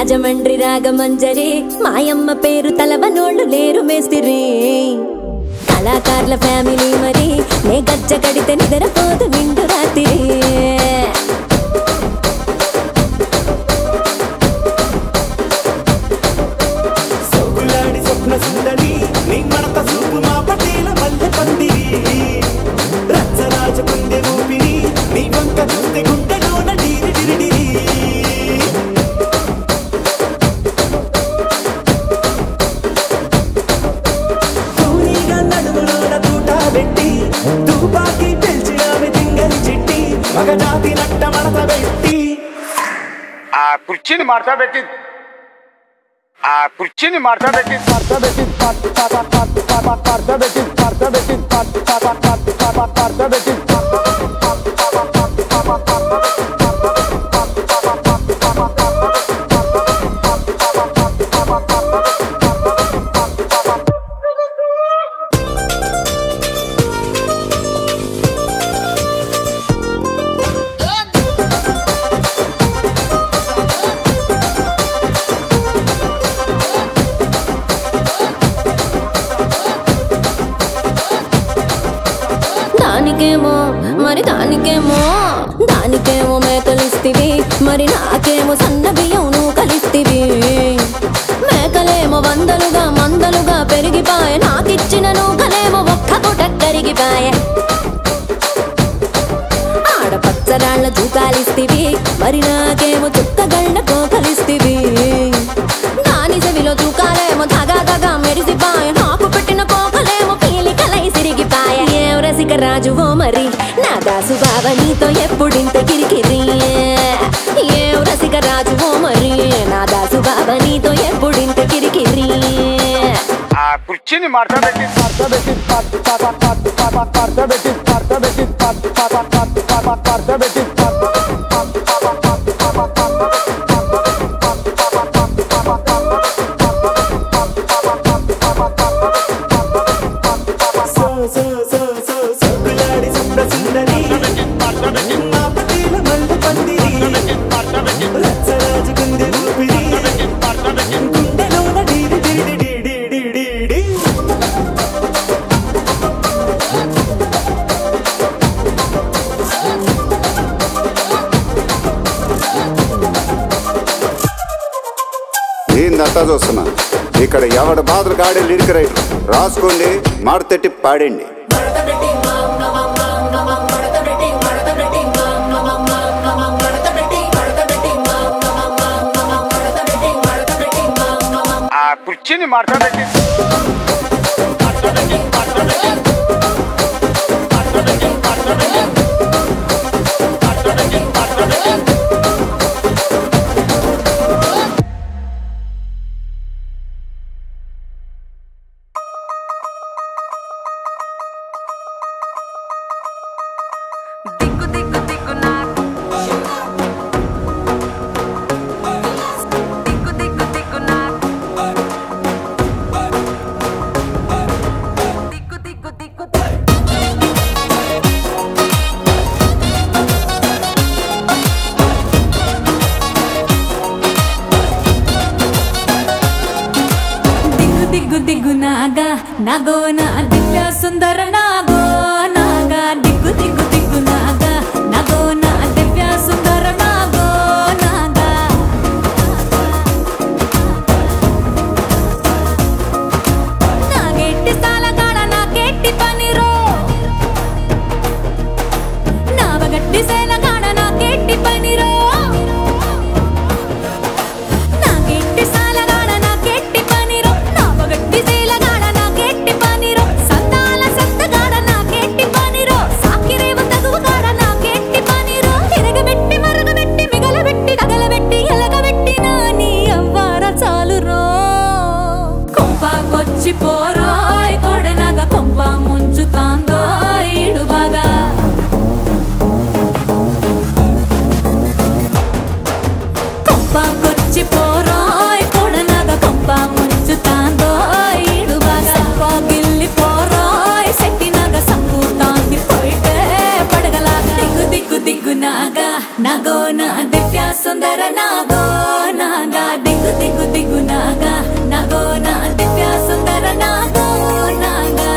రాజమండ్రి రాగమంజరి మాయమ్మ పేరు తలవనోళ్ళు లేరు మేస్తిరి కళాకారుల ఫ్యామిలీ మరి నే గజ్జ కడితే నిద్రపోదు నిండు రాత్రి సొగ్గులాడి స్వప్న సుందరి నీ మడత చూపు మా పటేల మల్లె పందిరి రచ్చరాజ కుందె ఊపిరి నీ వంక చూస్తే గుండెలోన డీరి డిరిడిరి కూనీగా నడుములోన తూట పెట్టి తుపాకి పెంచినామె తింగని చిట్టి మగజాతి నట్ట మడత పెట్టి ఆ కుర్చీని మార్చా పెట్టి ఆ కుర్చీని మార్చా పెట్టి మార్చా పెట్టి మార్చా పెట్టి మార్చా పెట్టి మార్చా పెట్టి దానికేమో మరి దానికేమో దానికేమో మేకలిస్తివి మరి నాకేమో సన్న బియ్యం నువ్వు కలిస్తివి మేకలేమో వందలుగా మందలుగా పెరిగిపాయ నాకిచ్చిన నూకలేమో ఒక్క పూట కరిగిపాయ ఆడపచ్చరాళ్ళ తూకాలిస్తివి మరి నాకేమో చుక్కగళ్ళ కోకలిస్తివి దాని చెవిలో తూకాలేమో తగా తగా మెరిసిపాయ నాకు పెట్టిన కోకలేమో పీలికలై సిరిగిపాయ ఏం రసిక రాజువో మరి నా దాసు బావ నీతో ఎప్పుడింత కిరికిరి ఏం రసిక రాజువో మరి నా దాసు బావ నీతో ఎప్పుడింత కిరికిరి ఆ కుర్చీని మార్చా పెట్టి మార్చా పెట్టి మార్చా పెట్టి మార్చా పెట్టి మార్చా పెట్టి సో సో సో సో సొగ్గులాడి స్వప్న సుందరి మా పటేల మల్లె పందిరి రచ్చరాజు కుందె ఊపిరి గుండెలోన డీరి డిరిడి డిడి డిడి డి. ఏందంతా చూస్తున్నా ఇక్కడ ఎవడ బాధలు కాడే లిరిక్ రైటర్ రాసుకోండి మాడతెట్టి పాడండి ఆ కుర్చీని మార్చా పెట్టి దిక్కు దిక్కు దిక్కు నా దిక్కు దిక్కు దిక్కు నా దిక్కు దిక్కు దిక్కు దిగ్గు దిగ్గు దిగ్గు నాగా నాగో నా దివ్య సుందర నాగో నాగా దిగ్గు దిగ్గు దిగ్గు నాగా నాగో నా దివ్య సుందర నాగో నాగా నాగెట్టి సాలగాడ నాకెట్టి పనిరో నావగట్టి సేలగాడ నాకెట్టి పనిరో నాకెట్టి సాలగాడ నాకెట్టి పనిరో నావగట్టి సేలగాడ నాకెట్టి పనిరో సంతాల సత్తగాడ నాకెట్టి పనిరో సాకిరేవ తగువగాడ నాకెట్టి పనిరో తిరగబెట్టి మరగబెట్టి మిగలబెట్టి తగలబెట్టి ఎలగబెట్టి నా నీ అవ్వార చాలురో కొంపకొచ్చి పోరాయ్ కొడనగ కొంప ముంచుతాందో ఈడు బాగా కొంపకొచ్చి పోరాయ్ కొడనగ కొంప ముంచుతాందో ఈడు బాగా గిల్లి పోరాయ్ సెట్టినగ సంపూతాంది పోయితే పడగలాగా దిగ్గు దిగ్గు దిగ్గు నాగా నాగో నా దివ్య సుందర నాగో నాగా దిగ్గు దిగ్గు దిగ్గు దిగ్గు నాగా నాగో నా దివ్య సుందర నాగో నాగా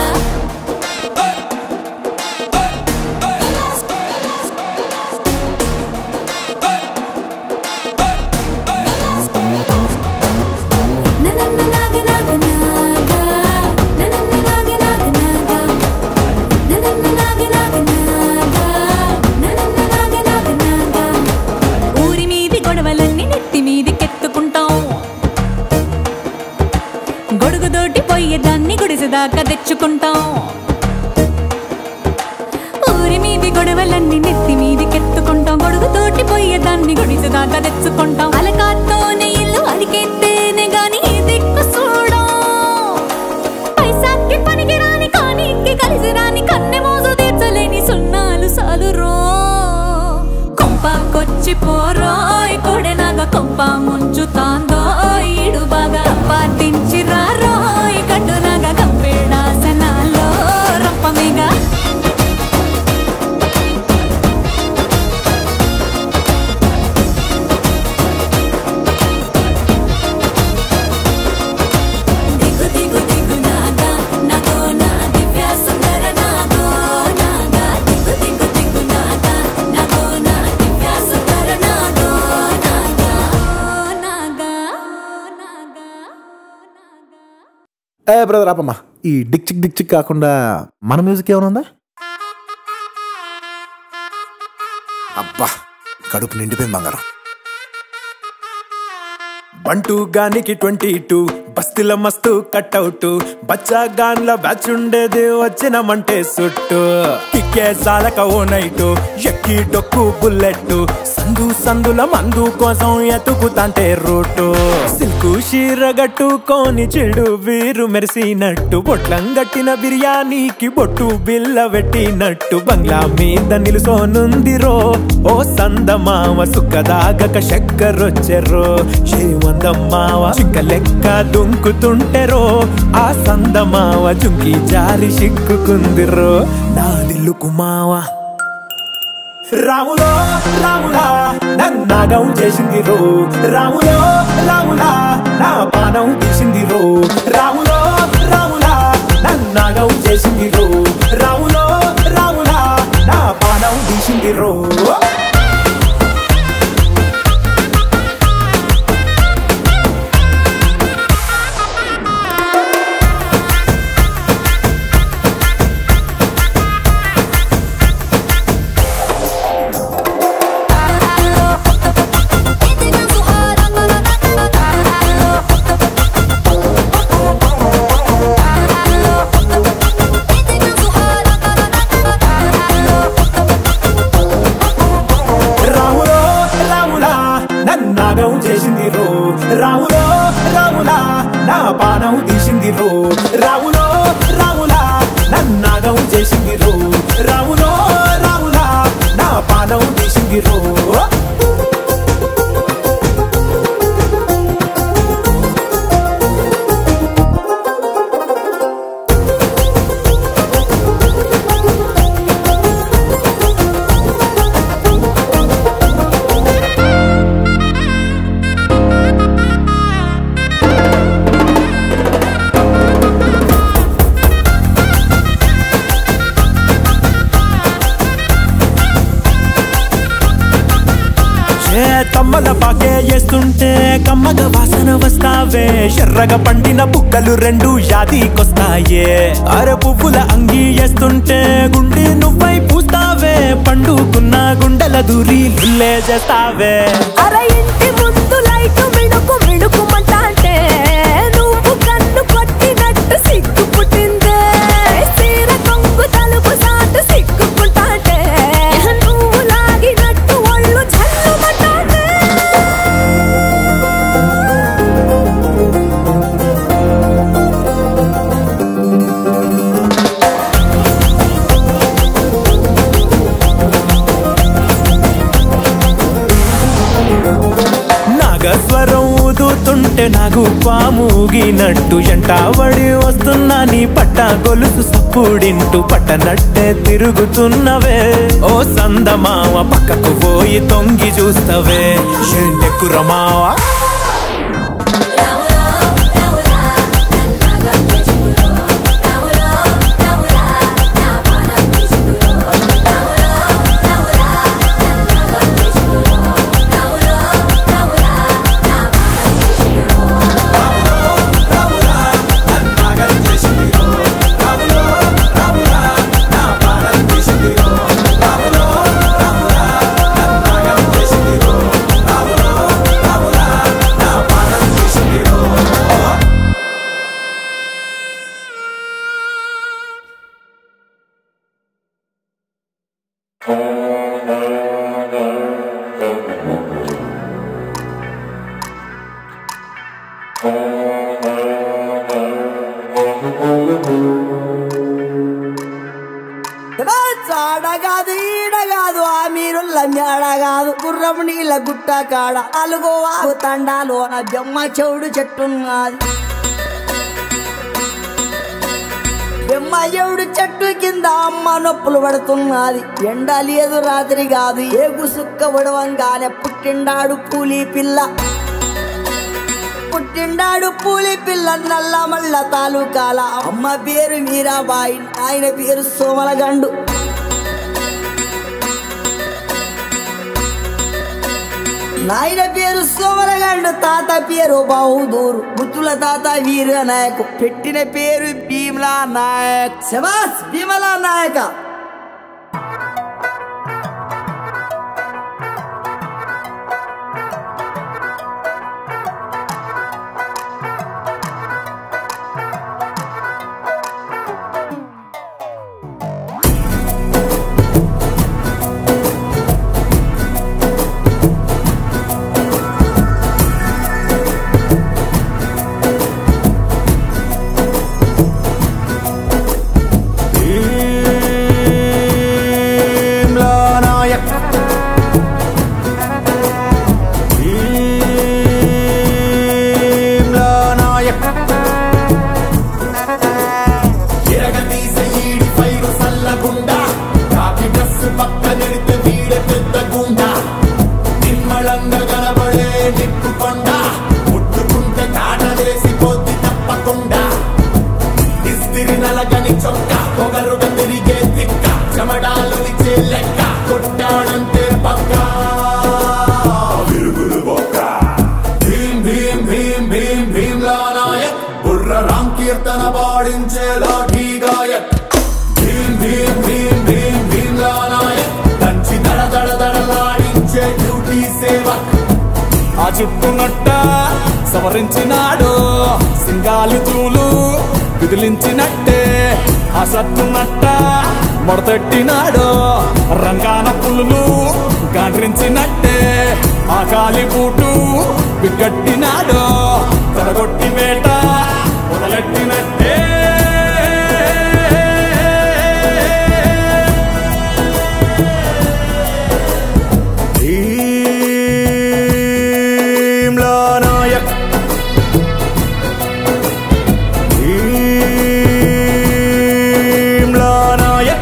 ననన్న నాగ నాగ నాగా ననన్న నాగ నాగ నాగా ననన్న నాగ నాగ నాగా ననన్న నాగ నాగ నాగా ఊరి మీది గొడవలన్నీ నెత్తి మీది కెత్తుకుంటాం గొడుగుదోటి పోయేదాన్ని గుడిసెదాకా తెచ్చుకుంటాం ఊరి మీది గొడవలన్నీ నెత్తి మీది కెత్తుకుంటాం గొడుగుతోటి పోయేదాన్ని గుడిసెదాకా తెచ్చుకుంటాం అలకాత్తోనే ఇల్లు అలికెత్తేనే గాని ఈ దిక్కు చూడం పైసాకి పనికి రాని కానీకి కలిసి రాని కన్నె మోజు తీర్చలేని సున్నాలు సాలురో కొంపకొచ్చి పోరోయ్ కొడెనాగ కొంప ముంచుతాందో ఈడు బాగా పాటించి రారోయ్ కట్టునాగ కంపేడాసనాలో రంపమేగా దిగు దిగు దిగు నాగా నాగో నా దివ్య సుందర నాగో నాగా దిగు దిగు దిగు నాగా నాగో నా దివ్య సుందర నాగో నాగా నాగా నాగా ఏ బ్రదర్ ఆపమ్మా ఈ డిక్ చిక్ డిక్ చిక్ కాకుండా మన మ్యూజిక్ ఏమైనా ఉందా అబ్బా కడుపు నిండిపోయింది బంగారం బంటూ గానికి ట్వంటీ టూ బస్తిల మస్తు కట్అవుట్ బచ్చా గాన్ల బ్యాచ్ ఉండేది వచ్చినమంటే సుట్టు కిక్కే సాలక ఓ నైటు ఎక్కి డొక్కు బుల్లెట్ సందు సందుల మందు కోసం ఎతుకుతాంటే రూటు సిల్కు షీర గట్టుకొని చెడు వీరు మెరిసినట్టు బొట్లం గట్టిన బిర్యానీకి బొట్టు బిల్ల పెట్టినట్టు బంగ్లా మీద నిలుసోనుందిరో ఓ సందమావ సుఖదాగక చక్కరొచ్చెరో చేమందమ్మావ చిక్క లెక్క దుంకుతుంటెరో ఆ సందమావ జుంకి జారి సిక్కుకుందిరో నా దిల్లుకు మావా రాములో రాములా నన్నాగం చేసింది రో రాములో రాములా నా పానం తీసింది రో రాములో రాములా నన్నాగం చేసింది రో రాములో రాములా నా పానం తీసింది రో రాములో రాములా నన్నాగం చేసింది రో రాములో రాములా నా పానం తీసింది రో రాములో రాములా నన్నాగం చేసింది రో రాములో రాములా నా పానం తీసింది రో ఏ తమ్మల పాకే వేస్తుంటే కమ్మగ వాసన వస్తావే ఎర్రగా పండిన బుక్కలు రెండు యాదికొస్తాయే అర పువ్వుల అంగి వేస్తుంటే గుండె నువ్వై పూస్తావే పండుకున్న గుండెల దూరి లుల్లే చేస్తావే అర ఇంటి ముందు లైట్ మిడుకు మిడుకుమంటే నువ్వు కన్ను కొట్టినట్టు సిగ్గు పుట్టిందే సీర కొంగు తలుపు సాటు సిగ్గుకుంటాంటే నువ్వు లాగినట్టు ఒళ్ళు చల్లుమంటాంటే నాగస్వరం ఊదుతుంటే నాకు పాముగినట్టు ఎంటావడి వస్తున్నా నీ పట్ట గొలుసు సప్పుడింటూ పట్టనట్టే తిరుగుతున్నవే ఓ సందమావ పక్కకు పోయి తొంగి చూస్తవే ఎండెక్కురమావా గుండ్రం నీళ్ళ గుట్ట కాడ అలుగో వాగు తండాలోన జమ్మ చెవుడు చెట్టున్నది బెమ్మయ్యవుడు చెట్టు కింద అమ్మ నొప్పులు పడుతున్నది ఎండ లేదు రాత్రి కాదు ఏగు సుక్క ఉడవంగానే పుట్టిండాడు పూలి పిల్ల పుట్టిండాడు పూలి పిల్ల నల్ల మల్ల తాలూకాల అమ్మ పేరు మీరాబాయి ఆయన పేరు సోమలగండు నాయన పేరు సోమరగండు తాత పేరు బహుదూరు ముత్తుల తాత వీర నాయక్ పెట్టిన పేరు భీమలా నాయక్ శబాస్ భీమలా నాయక భీమ్లా నాయక్ భీమ్లా నాయక్ ఎరగదీసే ఈడి ఫైరు సల్లగుండా కాకి డ్రెస్ పక్క నెడితే వీడే పెద్ద గుండా నిమ్మళంగా కనబడే నిప్పు కొండ ముట్టుకుంటే తాట వేసి పోద్ది తప్పకుండా ఇస్తిరి నలగని చొక్క పొగరుగా తిరిగే తిక్క చెమడాలు ఇచ్చే లెక్క కొట్టాడంటే పక్క విరుగులు బొక్క భీం భీం భీం భీం భీమ్లా నాయక్ బుర్ర రామ్ కీర్తన పాడించే లాఠీ గాయక్ భీం భీం భీం భీం భీమ్లా నాయక్ దంచి దడ దడ దడలాడించే డ్యూటీ సేవక్ ఆ చుట్టునట్ట సవరించినాడు సింగాలు చూలు విదిలించినట్టే ఆ సత్తునట్ట మొడతెట్టినాడు రంగాన పులులు గాండ్రించినట్టే ఆ కాలి బూటు బిగ్గట్టినాడు తడగొట్టి వేట మొదలెట్టినట్టే భీమ్లా నాయక్ భీమ్లా నాయక్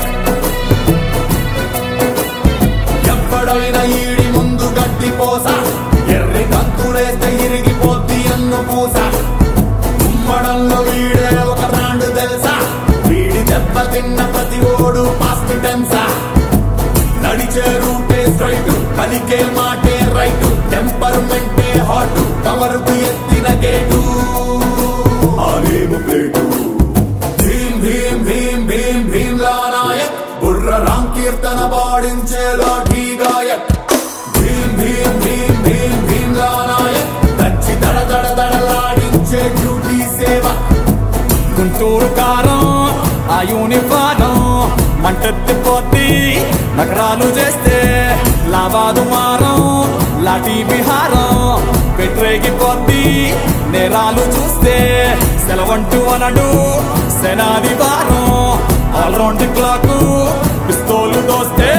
ఎప్పుడైనా ఈడి ముందు గడ్డి పోస ఎర్రి కంకులేస్తే ఇరిగిపోద్ది అన్ను పూస ఉమ్మడంలో వీడే ఒక బ్రాండ్ తెలుసా వీడి దెబ్బ తిన్న ప్రతి ఓడు పాస్ట్ టెన్సా నడిచే రూటే స్ట్రైట్ పలికే మాటే రైట్ టెంపర్మెంటే హాట్ కవరుకు ఎత్తిన గేటు ఆలేము ప్లేటు భీం భీం భీం భీం భీమ్లా నాయక్ బుర్ర రామ్ కీర్తన పాడించే లాఠీ గాయక్ భీం భీం భీం భీం భీమ్లా నాయక్ దంచి దడ దడ దడలాడించే డ్యూటీ సేవ గుంటూరు కారం ఆ యూనిఫారం మంటెత్తిపోద్ది నగరాలు చేస్తే లాభాదు మారం లాఠీ విహారం పెట్టరేగిపోద్ది నేరాలు చూస్తే సెలవంటూ అనడు సెనాది వారం ఆల్రౌండ్ క్లాక్ పిస్తోలు దోస్తే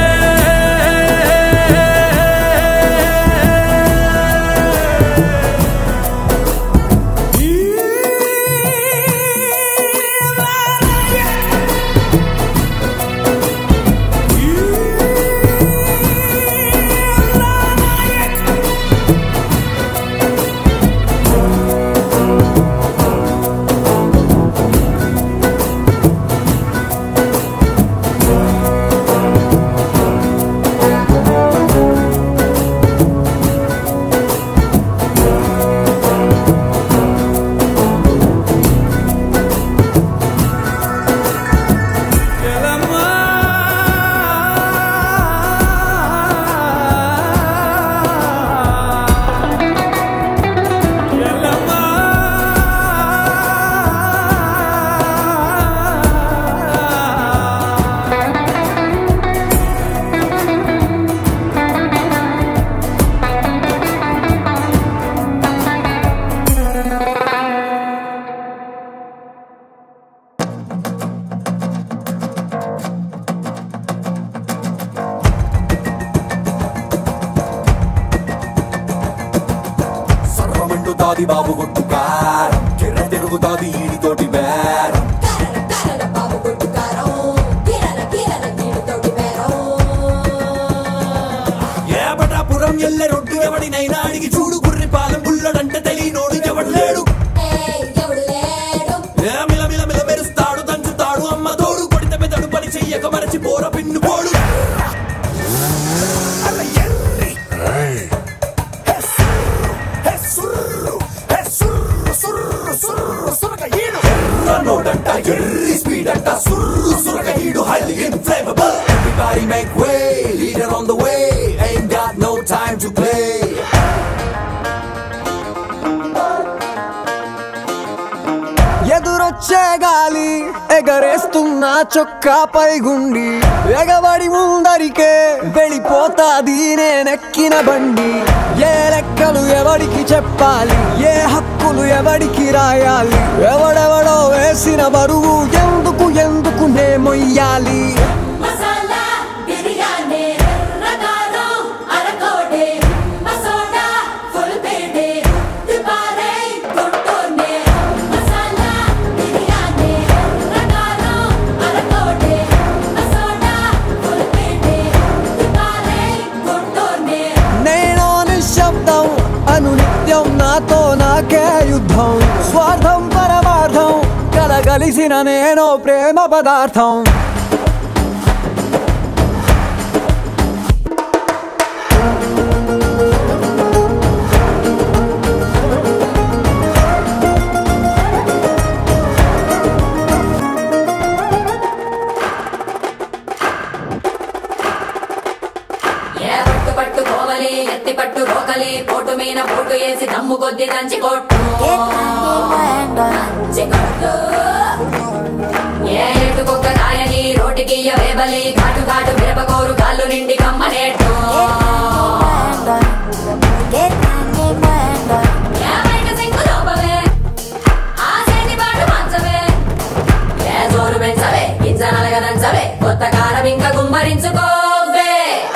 తిరుగుతాది బాబు కొట్టు కారం కిర్ర తిరుగుతాది ఈడితోటి బేరం ఏబటాపురం ఎల్లె రొడ్డు ఎవడినైనా అడిగి చూడు గుర్రి పాలెం బుల్లడంటే తెలియనోడు ఎవడు లేడు ఏ మిల మిల మిల మెరుస్తాడు దంచుతాడు అమ్మ తోడు కొడితే మెదడు పని చెయ్యక మరచి పోర పిన్ను పోడు అలా ఎర్రి. హే సుర్రు, హే సుర్రు, హే సుర్రు, సుర్రు, సుర్రు, సురక ఈడు. ఎర్ర నోడంట ఎర్రి స్పీడ్ అంట సుర్రు సురక ఈడు highly inflammable everybody make way leader on the way ain't got no time to play ఎదురొచ్చే గాలి ఎగరేస్తున్న చొక్కాపై గుండి ఎగబడి ముందరికే వెళ్ళిపోతాది నేనెక్కిన బండి ఏ లెక్కలు ఎవడికి చెప్పాలి ఏ హక్కులు ఎవడికి రాయాలి ఎవడెవడో వేసిన బరువు ఎందుకు ఎందుకు నే మొయ్యాలి మసాలా బిర్యానీ రకాలో అరకోటే మసోడా ఫుల్ పేటే దిపారే గుంటూర్నే మసాలా బిర్యానీ రకాలో అరకోటే మసోడా ఫుల్ పేటే దిపారే గుంటూర్నే నేను నిశ్శబ్దం అను నిత్యం నాతో నాకే యుద్ధం స్వార్థం పరమార్థం కలగలిసిన నేను ప్రేమ పదార్థం ఏ పట్టు పట్టు కోవలి ఎత్తి పట్టు రోకలి పోటు మీన పోటు వేసి దమ్ము కొద్ది దంచి కొట్టు దంచి కొట్టు ఏ ఎటు కుక్క కాయని రోటికి వేబలి ఘాటు ఘాటు మిరపకోరు కాళ్ళు నిండి కమ్మనేట్టు ఏ బయట సింగు లోపవే ఆ చేతి పాటు మంచవే ఏ జోరు పెంచవే గింజ నలగదంచవే కొత్త కారం ఇంకా గుమ్మరించుకోవే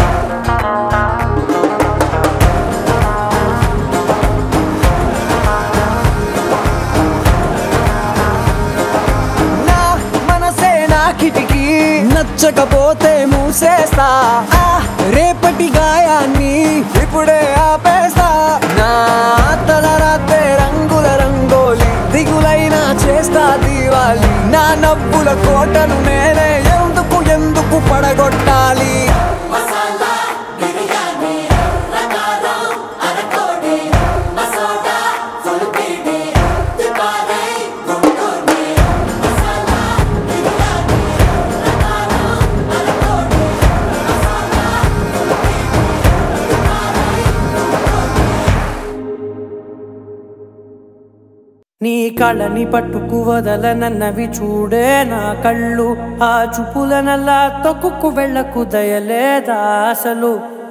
నా మనసే నా కిటికీ నచ్చకపోతే మూసేస్తా ఆ రేపటి గాయాన్ని ఇప్పుడే ఆపేస్తా నా తల రాతే రంగుల రంగోలి దిగులైనా చేస్తా దీవాలి నా నవ్వుల కోటను నేనే ఎందుకు ఎందుకు పడగొట్టాలి మసాలా బిర్యానీ రకాలో అరకోటే మసోడా ఫుల్ పేటే దిపారే గుంటూర్నే మసాలా బిర్యానీ రకాలో అరకోటే మసోడా ఫుల్ పేటే దిపారే నీ కళ్ళని పట్టుకు వదలనన్నవి చూడే నా కళ్ళు ఆ చూపులనల్లా తొక్కుకు వెళ్ళకు దయలేదా అసలు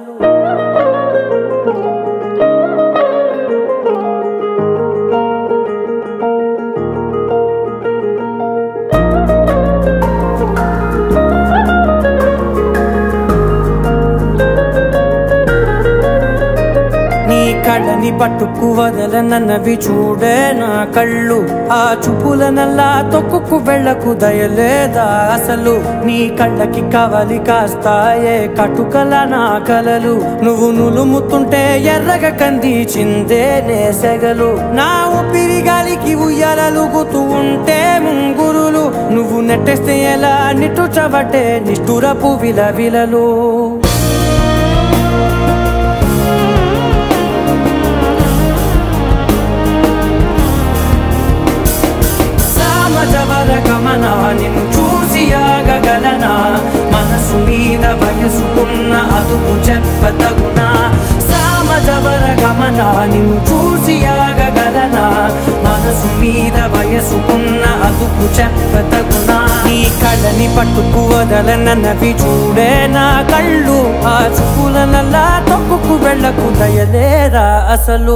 నీ కళ్ళని పట్టుకు వదలనన్నవి చూడే నా కళ్ళు ఆ చూపులనల్లా తొక్కుకు వెళ్ళకు దయలేదా అసలు నీ కళ్ళకి కవలి కాస్తాయే కటుకల నా కలలు నువ్వు నులుముతుంటే ఎర్రగ కంది చిందే నేసెగలు నా ఊపిరి గాలికి ఉయ్యాలలుగుతూ ఉంటే ముంగురులు నువ్వు నెట్టేస్తే ఎలా నిట్టుచబట్టే నిష్ఠురపు విలవిలలు సామజవర గమన నిన్ను చూసి ఆగగలనా మనసు మీద వయసుకున్న అదుపు చెప్పతగునా సామజవర గమన నిన్ను చూసి ఆగగలనా మనసు మీద వయసుకున్న అదుపు చెప్పతగునా నీ కళ్ళని పట్టుకు వదలనన్నవి చూడే నా కళ్ళు ఆ చూపులనల్లా తొక్కుకు వెళ్ళకు దయలేరా అసలు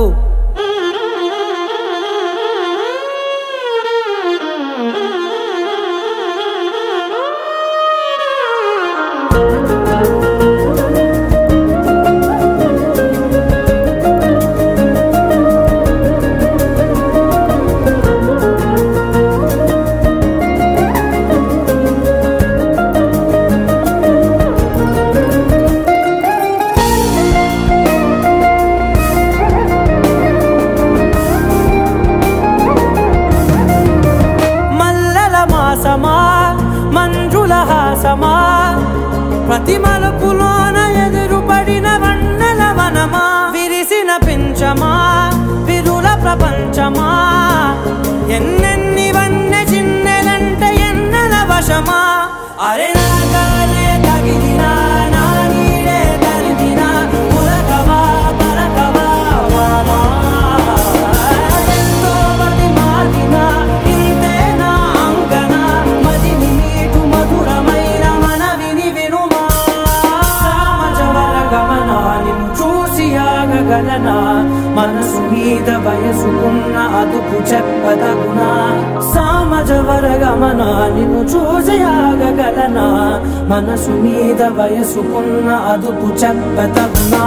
కొంచెమా విరుల ప్రపంచమా ఎన్నెన్ని వన్నె చిన్నెలంటే ఎన్నెల వశమా అరే నాగాలే తగిలినా నా నీడే తరిమినా ఉలకవా పలకవా వామా ఎంతో మతి మాటినా ఇంతే నా అంగన మదిని నీటు మధురమైన మనవిని వినుమా సామజవర గమన నిన్ను చూసి ఆగగలనా మనసు మీద వయసుకున్న అదుపు చెప్పదగునా సామజవర గమన నిన్ను చూసి ఆగగలనా మనసు మీద వయసుకున్న అదుపు చెప్పదగునా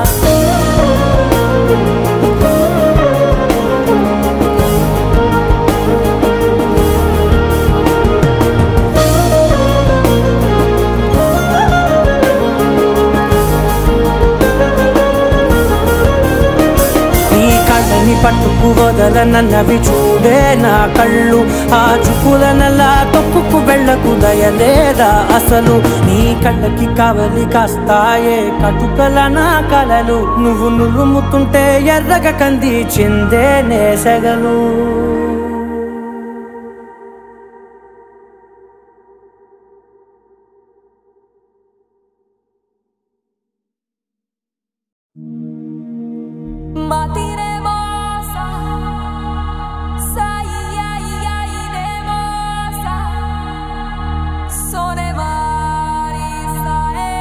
నీ కళ్ళని పట్టుకు వదలనన్నవి చూడే నా కళ్ళు ఆ చుకులనలా తొక్కుకు వెళ్ళకు దయలేదా అసలు నీ కళ్ళకి కవలి కాస్తాయే కటుకల నా కలలు నువ్వు నులుముతుంటే ఎర్రగ కంది చిందే నేసగలు Matiremosa, sai ai ai nemosa, sone marisa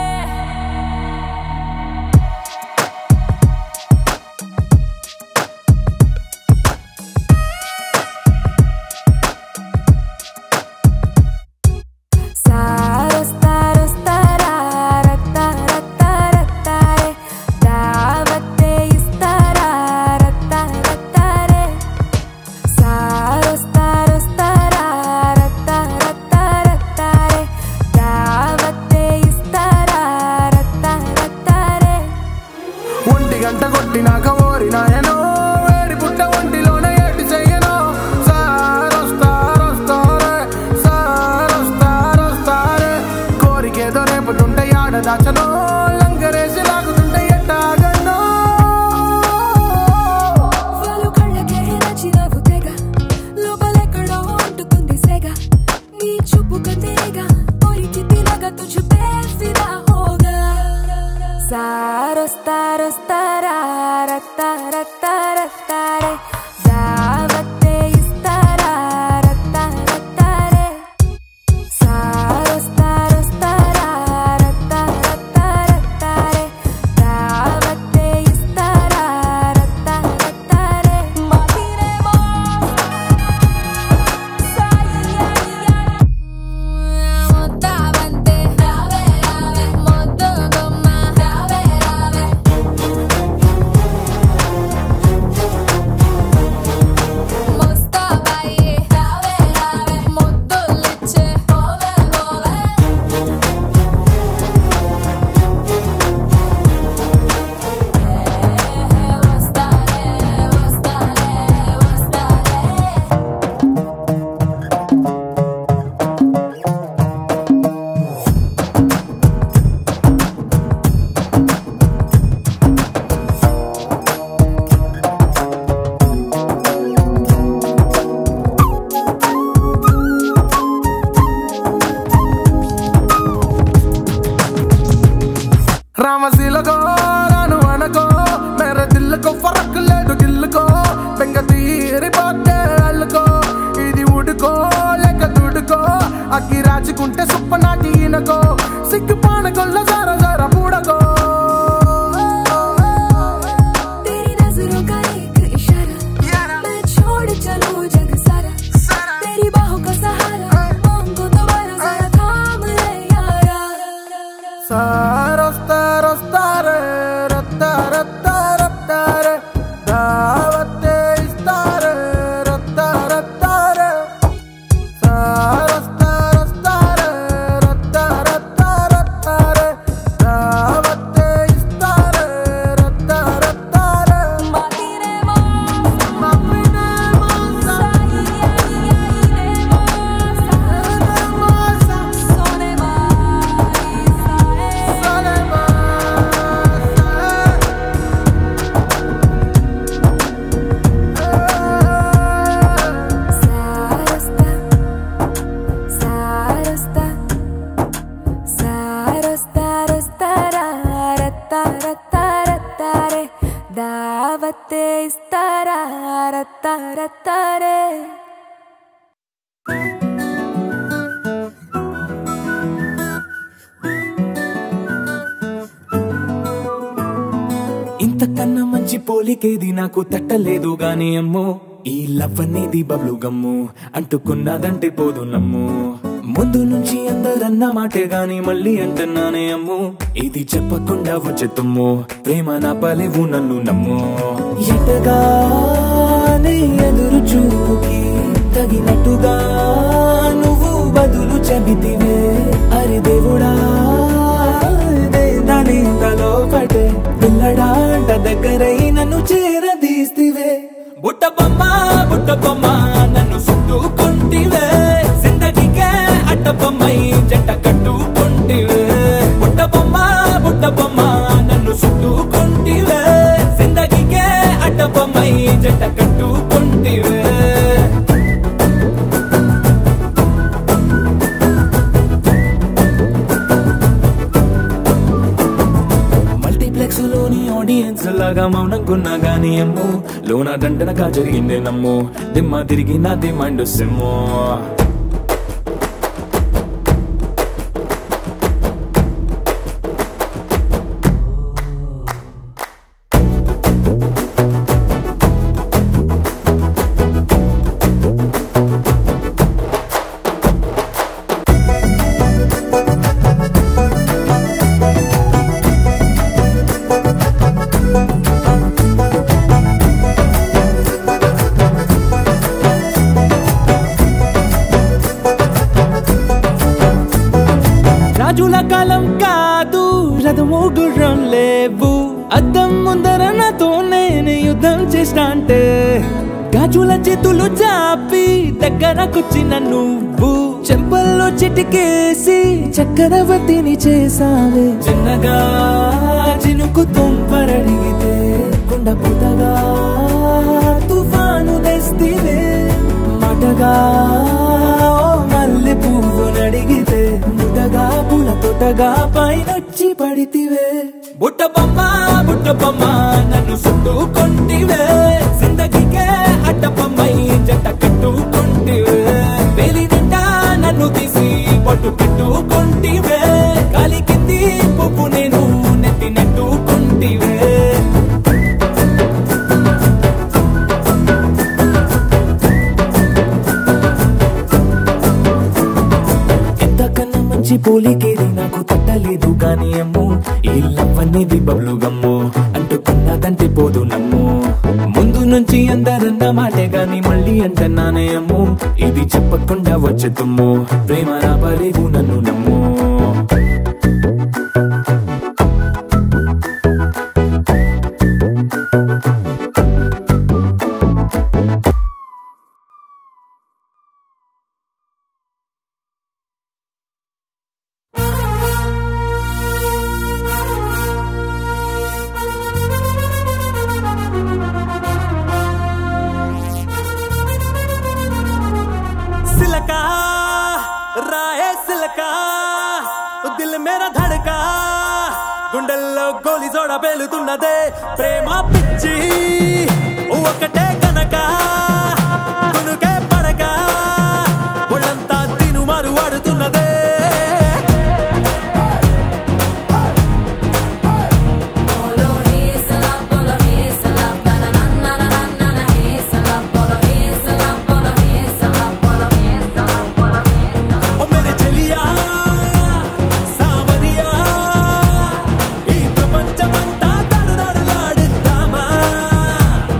Saro staro starara tara tara tare davate istarara tara tare Saro staro starara tara tara tare davate istarara tara tare ఒంటి గంట కొట్టినాక ఓరినాయనో వేడి పుట్ట ఒంటిలోనే ఏటి చెయ్యను సారొస్తారొస్తారే సారొస్తారొస్తారే కోరికేదో రేపుతుంటే ఆడ దాచనో లంకరేసి లాగుతుంటే ఎట్టాగన్నో వాళ్ళు కళ్ళకే నచ్చినవు తెగ లోపలెక్కడో అంటుకుంది సెగ నీ చూపు కందేగా పొరికి తినగ తుझ पे फिदा होगा సారో స్తారో స్తారా తార తార తారే దావతే ఇస్తారా తార తారే సారో స్తారో స్తారా తార తార తారే దావతే ఇస్తారా తార తారే మాటిరేమో మొత్తవంతే రావే రావే మొద్దు గుమ్మ రావే రావే మస్తాబాయి రావే రావే మొద్దులిచ్చే పోవే పోవే వస్తానే వస్తానే వస్తానే రామశీలకో రాను అనకో మేరే దిల్లుకో ఫరక్ లేదు గిల్లుకో బెంగ తీరిపోతే అల్లుకో ఇది ఉడుకో లేక దుడుకో అగ్గి రాజుకుంటే సుప్ప నాటి ఈనకో సిగ్గు పానకొల్ల జార జార పూడకో तेरी नजरों का एक इशारा मैं छोड़ चलूं जग सारा तेरी बाहों का सहारा मांगो दोबारा जरा थाम ले यारा సారొస్తారొస్తారే రత్తారత్తారత్తారే దా ఇస్తారా రత్తారత్తారే ఇంతకన్నా మంచి పోలికేది నాకు తట్టలేదు గాని అమ్మో ఈ లవ్ అనేది బబ్లు గమ్ము అంటుకున్నదంటే పోదు నమ్ము ముందు నుంచి అందరన్న మాటే గాని మళ్ళీ అంటున్నానే అమ్ము ఇది చెప్పకుండా వచ్చే తుమ్ము ప్రేమ నా పలేవు నన్ను నమ్ము ఎటగానే ఎదురు చూకి తగినట్టుగా నువ్వు బదులు చెబితివే అరే దేవుడా ఇదే దాని తలో పటే పిల్లడాంట దగ్గరై నన్ను చేరదీస్తివే బుట్ట బొమ్మ బుట్ట బొమ్మ నన్ను చుట్టుకుంటివే జిందగీకే అట్ట బొమ్మై జంట కట్టుకుంటివే బుట్ట బొమ్మ బుట్ట బొమ్మ నన్ను చుట్టుకుంటివే జిందగీకే అట్ట బొమ్మై జంట కట్టుకుంటివే మల్టీప్లెక్స్ లోని ఆడియన్స్ లాగా మౌనంకున్నా గానీ అమ్ము లోన దండనగా జరిగిందే నమ్ము దిమ్మ తిరిగి నాది మైండ్ సిమ్ము రాజుల కాలం కాదు రథము గుర్రం లేవు అద్దం ముందర నాతో నేను యుద్ధం చేస్తా అంటే గాజుల చేతులు చాపి దగ్గరకొచ్చిన నువ్వు చెంపల్లో చిటికేసి చక్రవర్తిని చేసావే చిన్నగా చినుకు తుంపరడిగితే కుండ పుతగా తుఫాను తెస్తివే మాటగా ఓ మల్లె పువ్వు నడిగితే ముద్దగా పూల తోటగా పైనొచ్చి పడితివే బుట్ట బొమ్మ బుట్ట బొమ్మ నన్ను చుట్టుకుంటివే జిందగీకే అడ్డ బొమ్మై జంట కట్టుకుంటివే వేలి నిండా నన్ను తీసి పట్టు పెట్టుకుంటివే కాలి కింది పువ్వు నేను నెత్తి నెట్టుకుంటివే ఎంతకన్నా మంచి పోలికేది నాకు తట్టలేదు కానీ అమ్ము ఈ లవ్ అనేది బబ్లు గమ్ము అంటుకున్నదంటే పోదు నమ్ము ముందు నుంచి అందరన్న మాటే గాని మళ్ళీ అంటున్నానే అమ్ము ఇది చెప్పకుండా వచ్చే తుమ్ము ప్రేమ రాబలేవు నన్ను నమ్ము సిలకా రాయే సిలకా దిల్ మేరా ధడకా గుండెల్లో గోలి జోడ పేలుతున్నదే ప్రేమ పిచ్చి ఒకటే కనుక కునుకే పడక ఒళ్ళంతా తిను మారు వాడుతున్నదే ఓ మేరే చెలియా సావరియా ఈ ప్రపంచమంతా దడదడలాడిద్దామా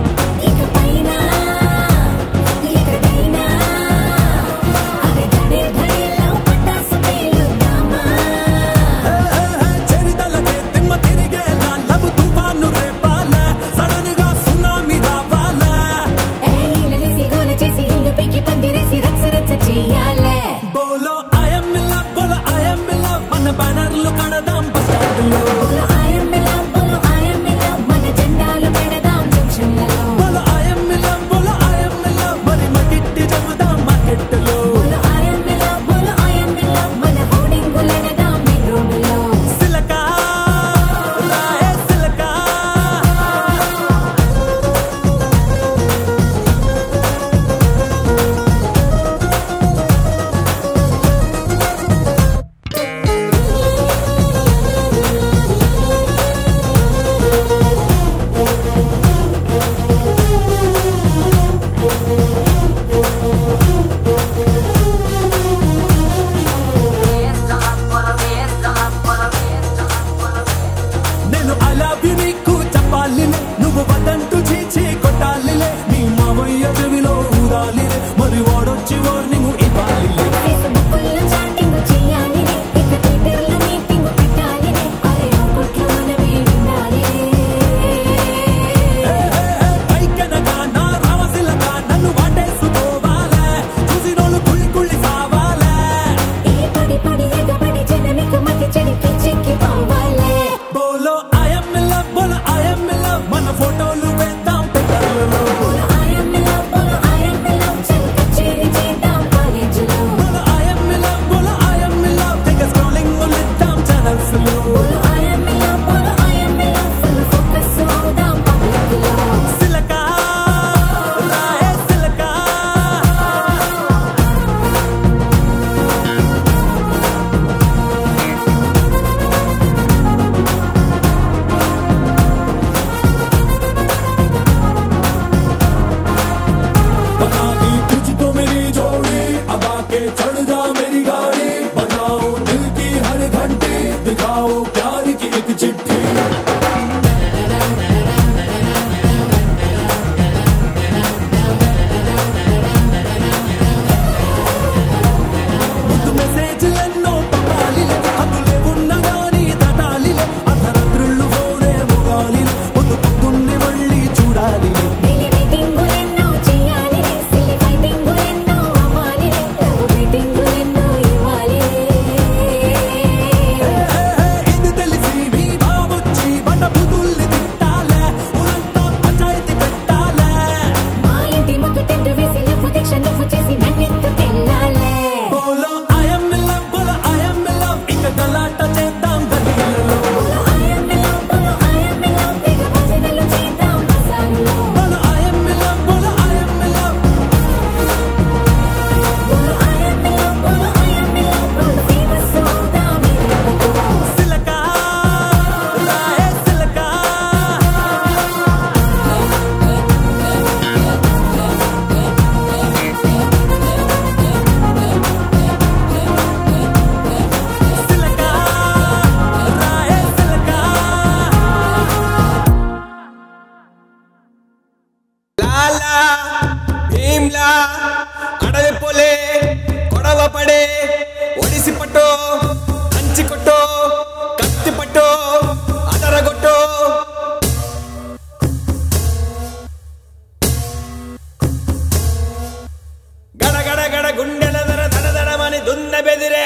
चढ़ जा मेरी गाड़ी बजाओ दिल की हर घंटी दिखाओ प्यार की एक चिट्ठी ముద్దు మెసేజ్లెన్నో పంపాలిలే హద్దులే ఉన్న గాని దాటాలిలే అర్ధరాత్రుళ్ళు ఫోనే మొగాలిలే పొద్దు పొద్దున్నే మళ్ళీ చూడాలి ఇది తెలిసి మీ బాబొచ్చి బండ బుద్ధుల్ని తిట్టాలే ఊరంతా పంచాయతీ పెట్టాలే బోలో I am in love, బోలో I am in love, ఇక గలాట చేద్దాం గల్లీలలో. బోలో I am in love, బోలో I am in love. సిలకా, రాయే సిలకా. సిలకా, రాయే సిలకా. లాలా భీమ్లా అడవి పొలే గొడవ పడే ఒడిసి పట్టో కంచి కొట్టో కత్తి పట్టో అదరగొట్టో గడ గడ గడ గుండెల దర దడ దడమని దున్న బెదిరే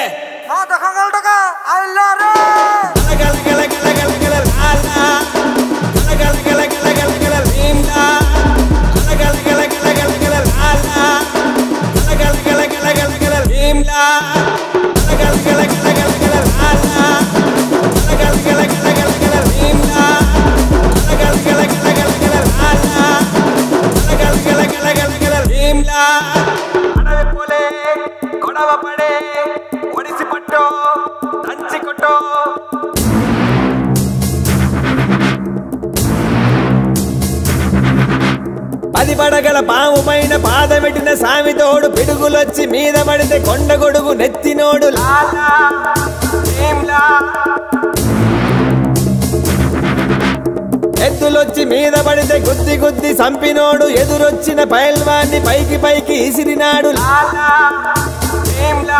గల గల గల గల గల గల లాలా గల గల గల గల గల గల భీమ్లా గల గల గల గల గల గల లాలా గల గల గల గల గల గల భీమ్లా గల గల గల గల గల గల లాలా గల గల గల గల గల గల భీమ్లా గల గల గల గల గల గల లాలా గల గల గల గల గల గల భీమ్లా అడవి పోలే గొడవ పడే ఒడిసి పట్టో దంచి కొట్టో పది పడగల పాము పైన పాదమెట్టిన సామితోడు పిడుగులొచ్చి మీద పడితే కొండ గొడుగు నెత్తినోడు లాలా భీమ్లా. ఎద్దులొచ్చి మీద పడితే గుద్ది గుద్ది సంపినోడు ఎదురొచ్చిన పైల్వాన్ని పైకి పైకి ఇసిరినాడు లాలా భీమ్లా.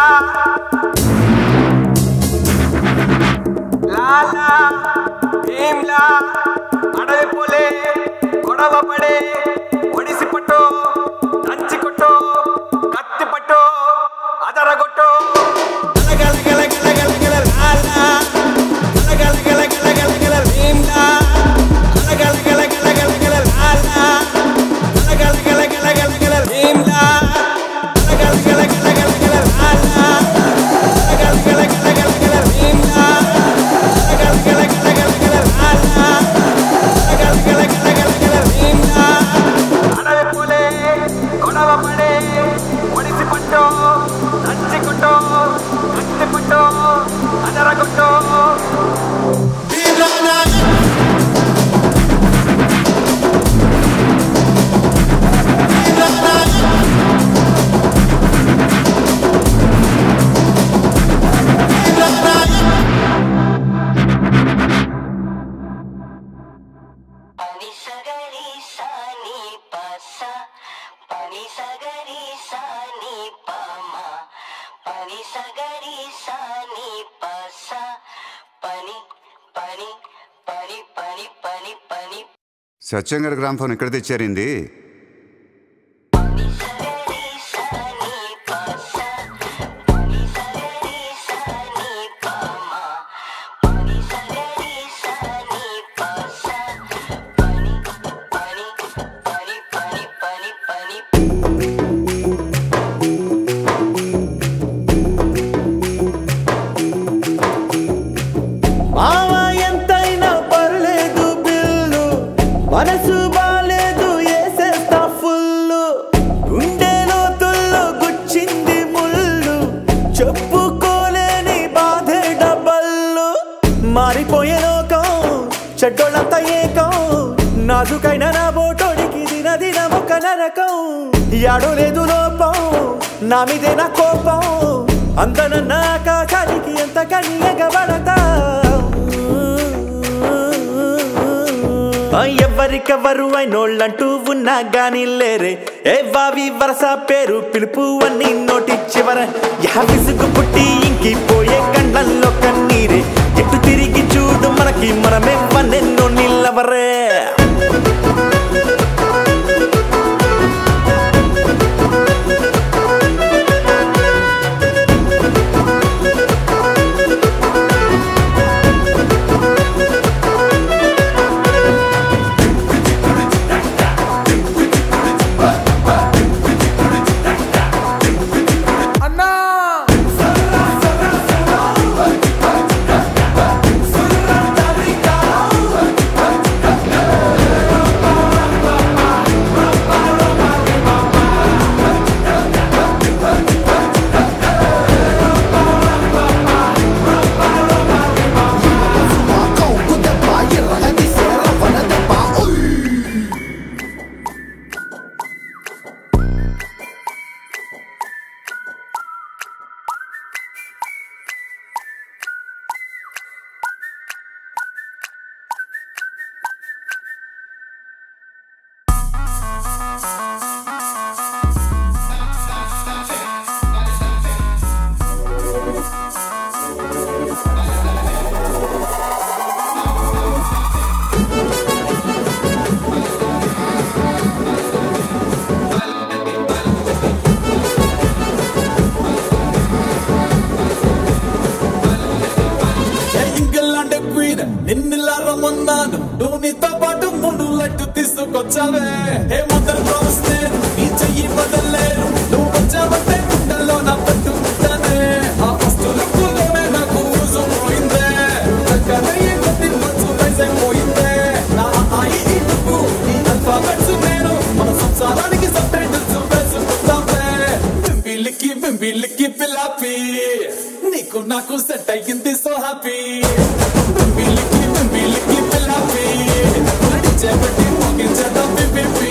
లాలా భీమ్లా అడవి పోలే గొడవ పడే ఒడిసి పట్టో దంచి కొట్టో కత్తి పట్టో అదరగొట్టో గల గల గల గల గల గల లాలా గల గల గల గల గల గల భీమ్లా గల గల గల గల గల గల లాలా గల గల గల గల గల గల భీమ్లా గల గల గల గల గల గల లాలా గల గల గల గల గల గల భీమ్లా గల గల గల గల గల లాలా గల గల గల గల గల భీమ్లా అడవి పోలే గొడవ పడే ఒడిసి పట్టో దంచి కొట్టో కత్తి పట్టో అదరగొట్టో భీమ్లా సత్యం గారి గ్రామ్ ఫోన్ ఎక్కడ తెచ్చారింది మావా ఎంతైనా పర్లేదు బిల్లు మనసు బాలేదు ఏసేస్తా ఫుల్లు గుండె లోతుల్లో గుచ్చింది ముళ్ళు చెప్పుకోలేని బాధే డబ్బల్లు మారిపోయే లోకం చెడ్డోళ్ళంతా ఏకం నాజుకైన నా బోటోడికి దిన దిన ఒక నరకం యాడో లేదు లోపం నా మీదే నా కోపం అందనన్న ఆకాశానికి ఎంత కని ఎగబడతా ఆ, ఎవరికెవరు అయినోళ్ళంటూ ఉన్నా గాని లేరే ఏ వావి వరస పేరు పిలుపు అన్ని నోటి చివర యా విసుగు పుట్టి ఇంకి పోయే కండ్లల్లో కన్నీరే ఎటు తిరిగి చూడు మనకి మనమే పన్నెన్నో నిల్లవరే అన్నా ఇంగ్లాండ్ క్వీన్ నిన్నిలా రమ్మన్నాను నువ్వు నీతో పాటు మూడు లెట్టు తీసుకొచ్చావే ఏ మదర్ ప్రామిస్ నేను నీ చెయ్యి వదలలేను నువ్వు వచ్చావంటే గుండెల్లో నా పట్టు ఉంటానే ఆ ఫస్ట్ లుక్కులోనే నాకు ఊజు పోయిందే చక్కగా ఈ కొద్ది మంచు పోయిందే నా ఆయి ఇటుకు నీ అల్ఫాబెట్స్ నేను మన సంసారానికి సబ్టైటిల్స్ వేసుకుంటామే బింబిలికి బింబిలికి పిల్లాపి నీకు నాకు సెట్ అయ్యింది సో హ్యాపీ బింబిలికి బింబిలికి పిల్లాపి నడిచేపట్టి ముగించేద్దాం బింబిపి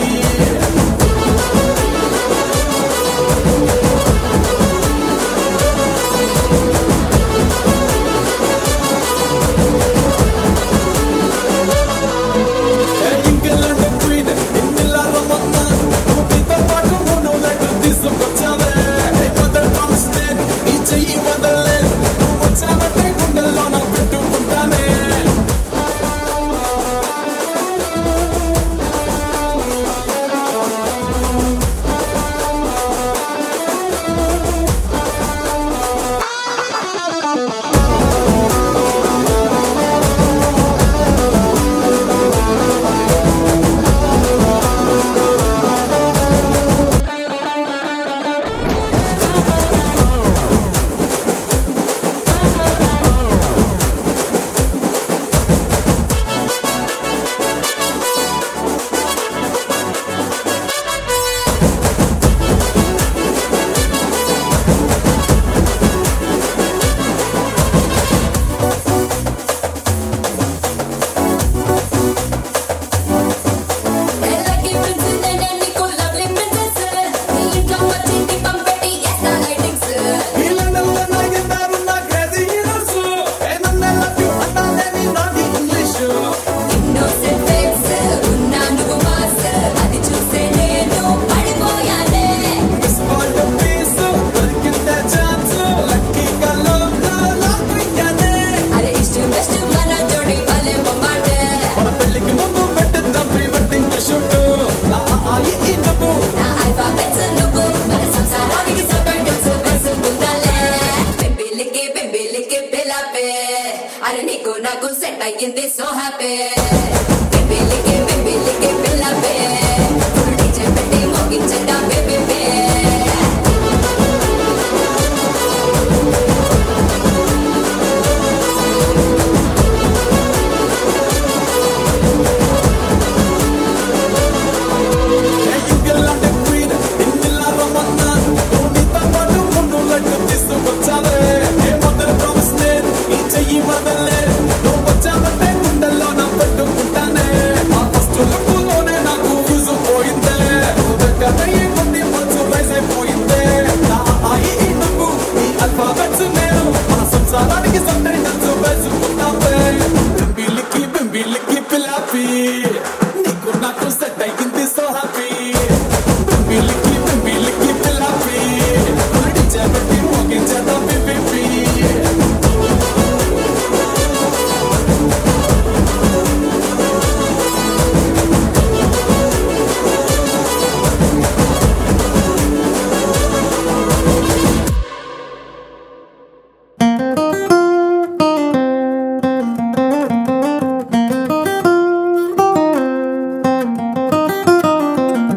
ఇంగ్లాండ్ క్వీన్ ఇన్నిలా రమ్మన్నాను నువ్వు నీతో పాటు మూడు లెట్లు తీసుకొచ్చావే మదర్ ప్రామిస్ నేను నీ చెయ్యి వదలలేదు నువ్వు వచ్చావంటే గుండె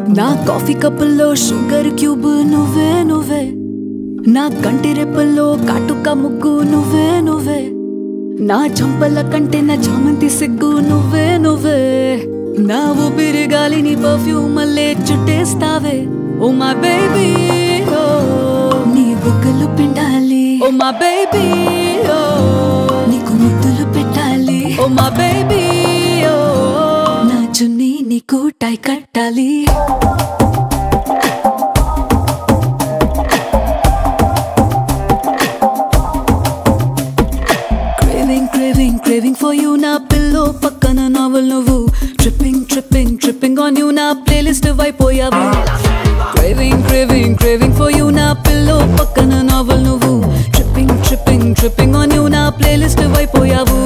నా కాఫీ కప్పుల్లో షుగర్ క్యూబ్ నువ్వే నువ్వే నా కంటి రెప్పల్లో కాటుక ముగ్గు నువ్వే నువ్వే నా చంపల కంటే నా చామంతి సిగ్గు నువ్వే నువ్వే నా ఊపిరి గాలిని పర్ఫ్యూమ్ మళ్ళీ చుట్టేస్తావే ఓ మా బేబీ ఓ నీ బుగ్గలు పిండాలి ఓ మా బేబీ ఓ నీకు ముద్దులు పెట్టాలి ఓ మా బేబీ ఓ నా చున్నీ నీకు టై కట్టాలి craving craving craving for you నా పిల్లో పక్కన నావల్ నువ్వు tripping tripping tripping on you నా ప్లేలిస్ట్ అయిపోయావు craving craving craving for you నా పిల్లో పక్కన నావల్ నువ్వు tripping tripping tripping on you నా ప్లేలిస్ట్ అయిపోయావు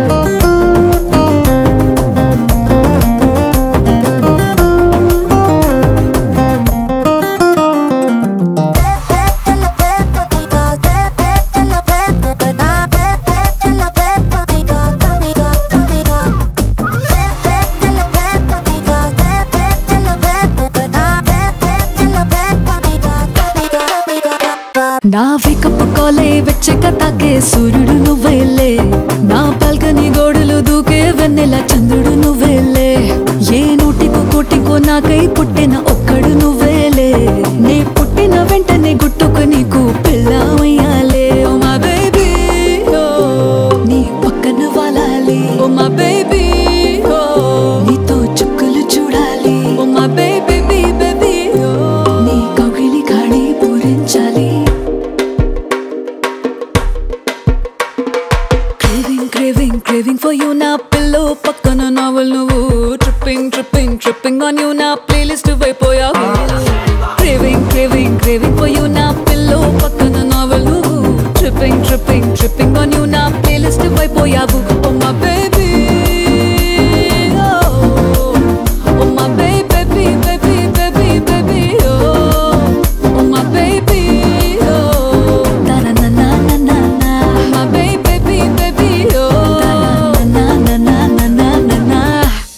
నా వేకప్ కాలే వెచ్చక తాకే సూర్యుడు నువ్వేలే నా బాల్కనీ గోడలు దూకే వెన్నెల చంద్రుడు నువ్వేలే ఏ నోటికో కోటికో నాకై పుట్టిన ఒక్కడు నువ్వేలే నే పుట్టిన వెంటనే గుట్టుకు నీకు పిల్లమయ్యాలే ఓ మా బేబీ ఓ నీ పక్కన వాలాలి ఓ మా బేబీ ఓ నీతో చుక్కలు చూడాలి ఓ మా బేబీ బేబీ ఓ నీ కౌగిలి ఖాళీ పూరించాలి craving craving craving for you నా పిల్లో పక్కన నావల్ నువ్వు tripping tripping tripping on you నా ప్లేలిస్ట్ అయిపోయావు craving craving craving for you నా పిల్లో పక్కన నావల్ నువ్వు tripping tripping tripping on you నా ప్లేలిస్ట్ అయిపోయావు ఓ మా బేబీ ఓ మా బేబీ బేబీ బేబీ బేబీ ఓ ఓ మా బేబీ ఓ నా నా నా నా నా నా my baby, baby, baby, oh. Na na na na na na na na.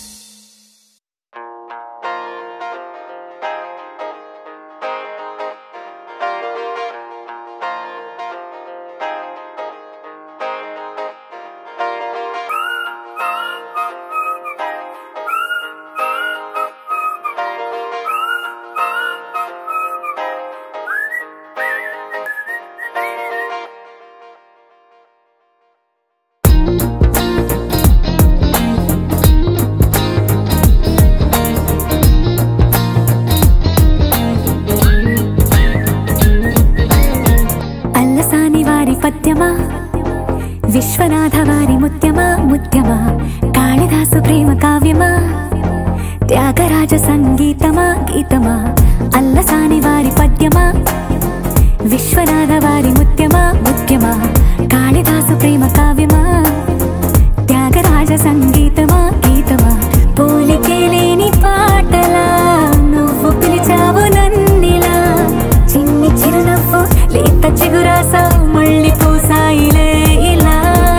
Allasani వారి పద్యమా విశ్వనాథ వారి ముత్యమా ముత్యమా కాళిదాసు ప్రేమ కావ్యమా త్యాగరాజ సంగీతమా గీతమా అల్లసాని వారి పద్యమా విశ్వనాథ వారి ముత్యమా ముత్యమా కాళిదాసు ప్రేమ కావ్యమా త్యాగరాజ సంగీతమా గీతమా పోలికే లేని పాటలా నువ్వు పిలిచావు నన్నిలా చిన్ని చిరునవ్వు లేత చిగురాసా మళ్ళీ పూసాయిలే ఇలా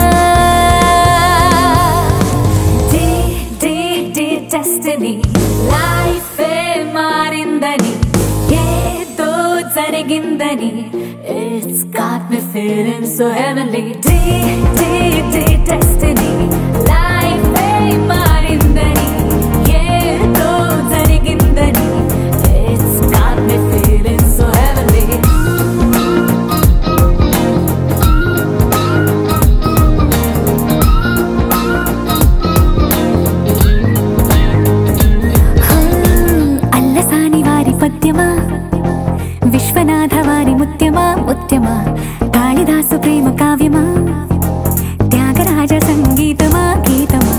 day day day destiny life మారిందని ఏదో జరిగిందని it's got me feeling so heavenly day day day destiny life మారిందని ఏదో జరిగిందని it's got me feeling so heavenly Allasani వారి పద్యమా విశ్వనాథ వారి ముత్యమా ముత్యమా కాళిదాసు ప్రేమ కావ్యమా త్యాగరాజ సంగీతమా గీతమా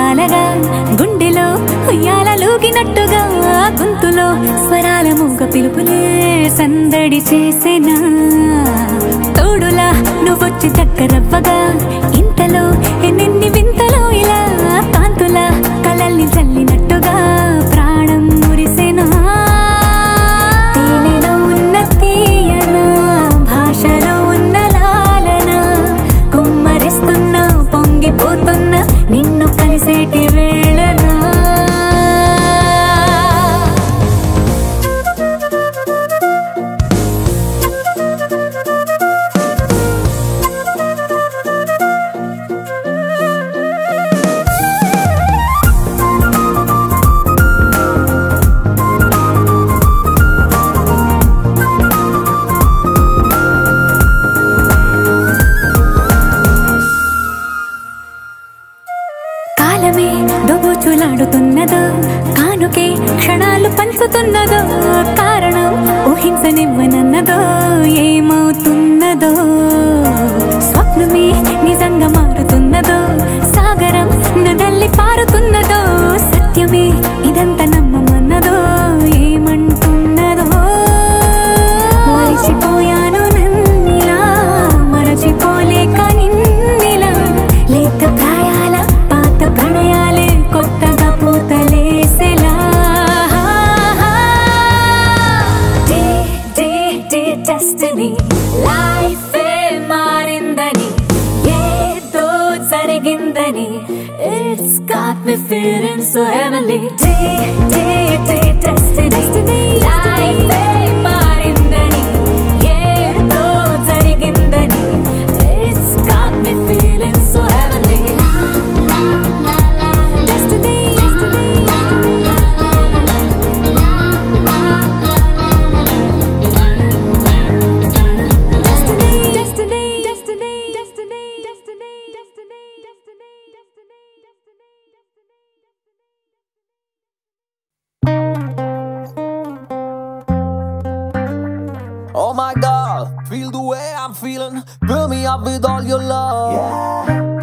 వాలగా గుండెలో ఉయ్యాలలోగినట్టుగా గొంతులో స్వరాల మూగ పిలుపులే సందడి చేసేనా తోడులా నువ్వొచ్చి దగ్గరవ్వగా ఇంతలో ఎన్నెన్ని వింతలో ఇలా కాంతుల కలల్ని చల్లినట్టుగా ప్రాణం మురిసెనా తేనెలో ఉన్న తీయన భాషలో ఉన్న లాలన కుమ్మరిస్తున్న పొంగిపోతున్న నిన్ను కలిసేటి వేళనా కాలమే దొబుచులాడుతున్నదో కానుకే క్షణాలు పంచుతున్నదో కారణం ఊహించనివ్వనన్నదో ఏమవుతున్నదో స్వప్నమే నిజంగా మారుతున్నదో సాగరం నదల్లి పారుతున్నదో సత్యమే ఇదంతా నమ్మమన్నదో ఏమంటున్నదో మరిచిపోయాను నన్నిలా మరచిపోలేక నిన్నిలా లేత ప్రాయాల పాత ప్రణయాలే కొత్తగా పూతలేసెలా day day day destiny life మారిందని ఏదో జరిగిందని It's got me feeling so heavenly Day, day, day, destiny, destiny Life మారిందని ఏదో జరిగిందని It's got me feeling so heavenly Destiny, destiny, destiny, destiny, destiny, destiny, Oh my god, feel the way I'm feeling. Fill me up with all your love.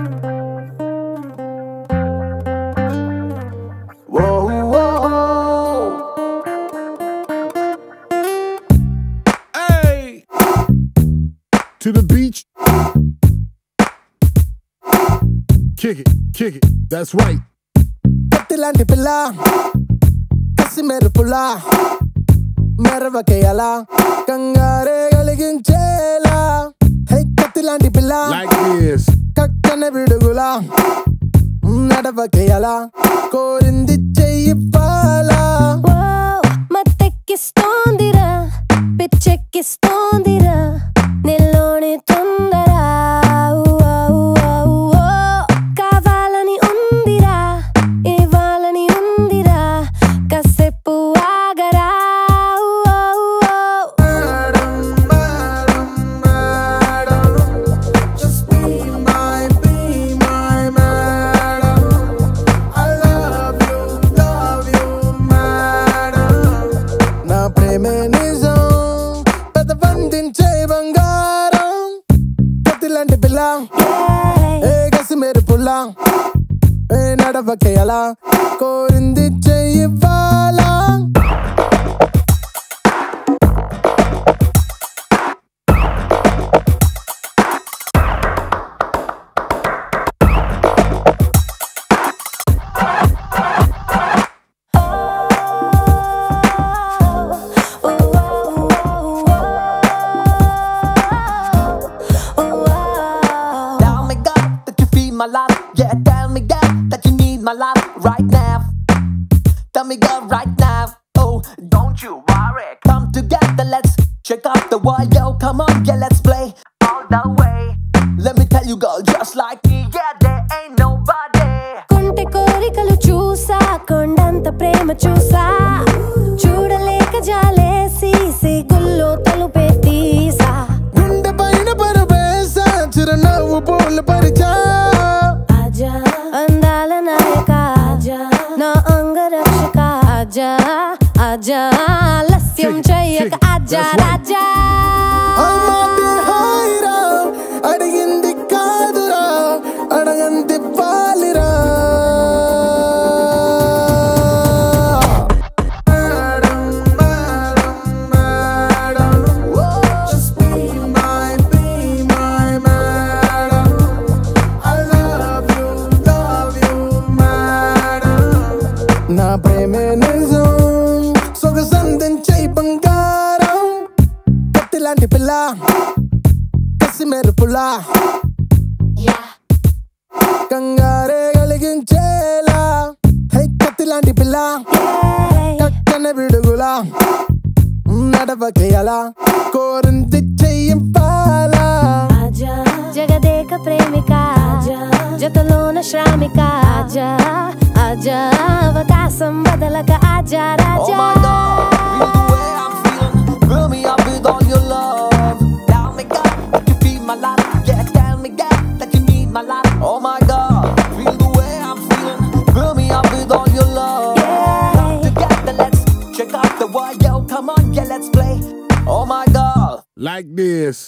Whoa, whoa. Hey! To the beach. Kick it, kick it. That's right. కత్తిలాంటి పిల్ల కసి మెరుపులా మెరవకేయలా కంగారే కలిగించేలా high కత్తిలాంటి పిల్ల Like this. కక్కన విడుగులా నడవకేయలా కోరింది చెయ్యివ్వాలా మత్తెక్కిస్తోందిరా పిచ్చెక్కిస్తోందిరా నిల్లోని తొందర ఊవా, ఊవా, ఊవో. కావాలని ఉందిరా ఇవ్వాలని ఉందిరా కాసేపు ఆగరా ఊవా, ఊవో. Just be my, be my madam. I love you, love you, madam. నా ప్రేమే నిజం పెద్ద వందించే బంగారం కత్తిలాంటి పిల్ల ఏ గసి మెరుపుల్ల ఏ నడవకేయలా కోరింది చెయ్యివ్వాలా Tell me, God, that you feel my love. Yeah, tell me, God, that you need my love right now. Tell me, God, right now. Oh, don't you worry. Come together, let's check out the world. Yo, come on, yeah, let's play all the way. Let me tell you, girl, just like me, yeah, there ain't nobody. కొంటె కోరికలు చూసా కొండంత ప్రేమ చూసా చూడలేక జాలేసి సిగుల్లో తలుపే తీసా గుండె పైన పరపేసా చిరునవ్వు పూలు పరిచా ఆజా అందాల నాయక ఆజా నా అంగరక్షక ఆజా ఆజా ఆలస్యం చెయ్యక ఆజా రాజా అమ్మాటి హాయిరా అడిగింది కాదురా అడగంది పాలిరా కసి మెరుపులా కంగారే కలిగించేలా హై కత్తి లాంటి పిల్ల కక్కన విడుగులా నడవకేయలా కోరింది చెయ్యింపాలా జగదేక ప్రేమిక జతలోన శ్రామిక ఆజా ఆజా అవకాశం వదలక ఆజా రాజా Fill me up with all your love. Tell me, God, that you feel my life. Yeah, tell me, God, that you need my life. Oh my God, feel the way I'm feeling. Fill me up with all your love. Together, let's check out the world. Yo, come on, yeah, let's play. Oh my God. Like this.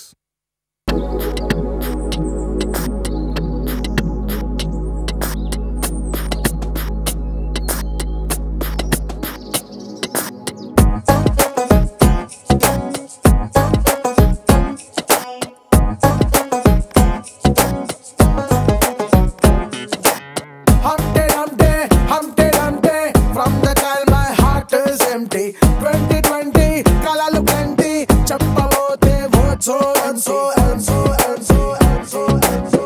Humpty Dumpty, Humpty Dumpty. From the time my heart is empty. 2020, కలలు plenty. చెప్పబోతే words so and so and so and so and so and so.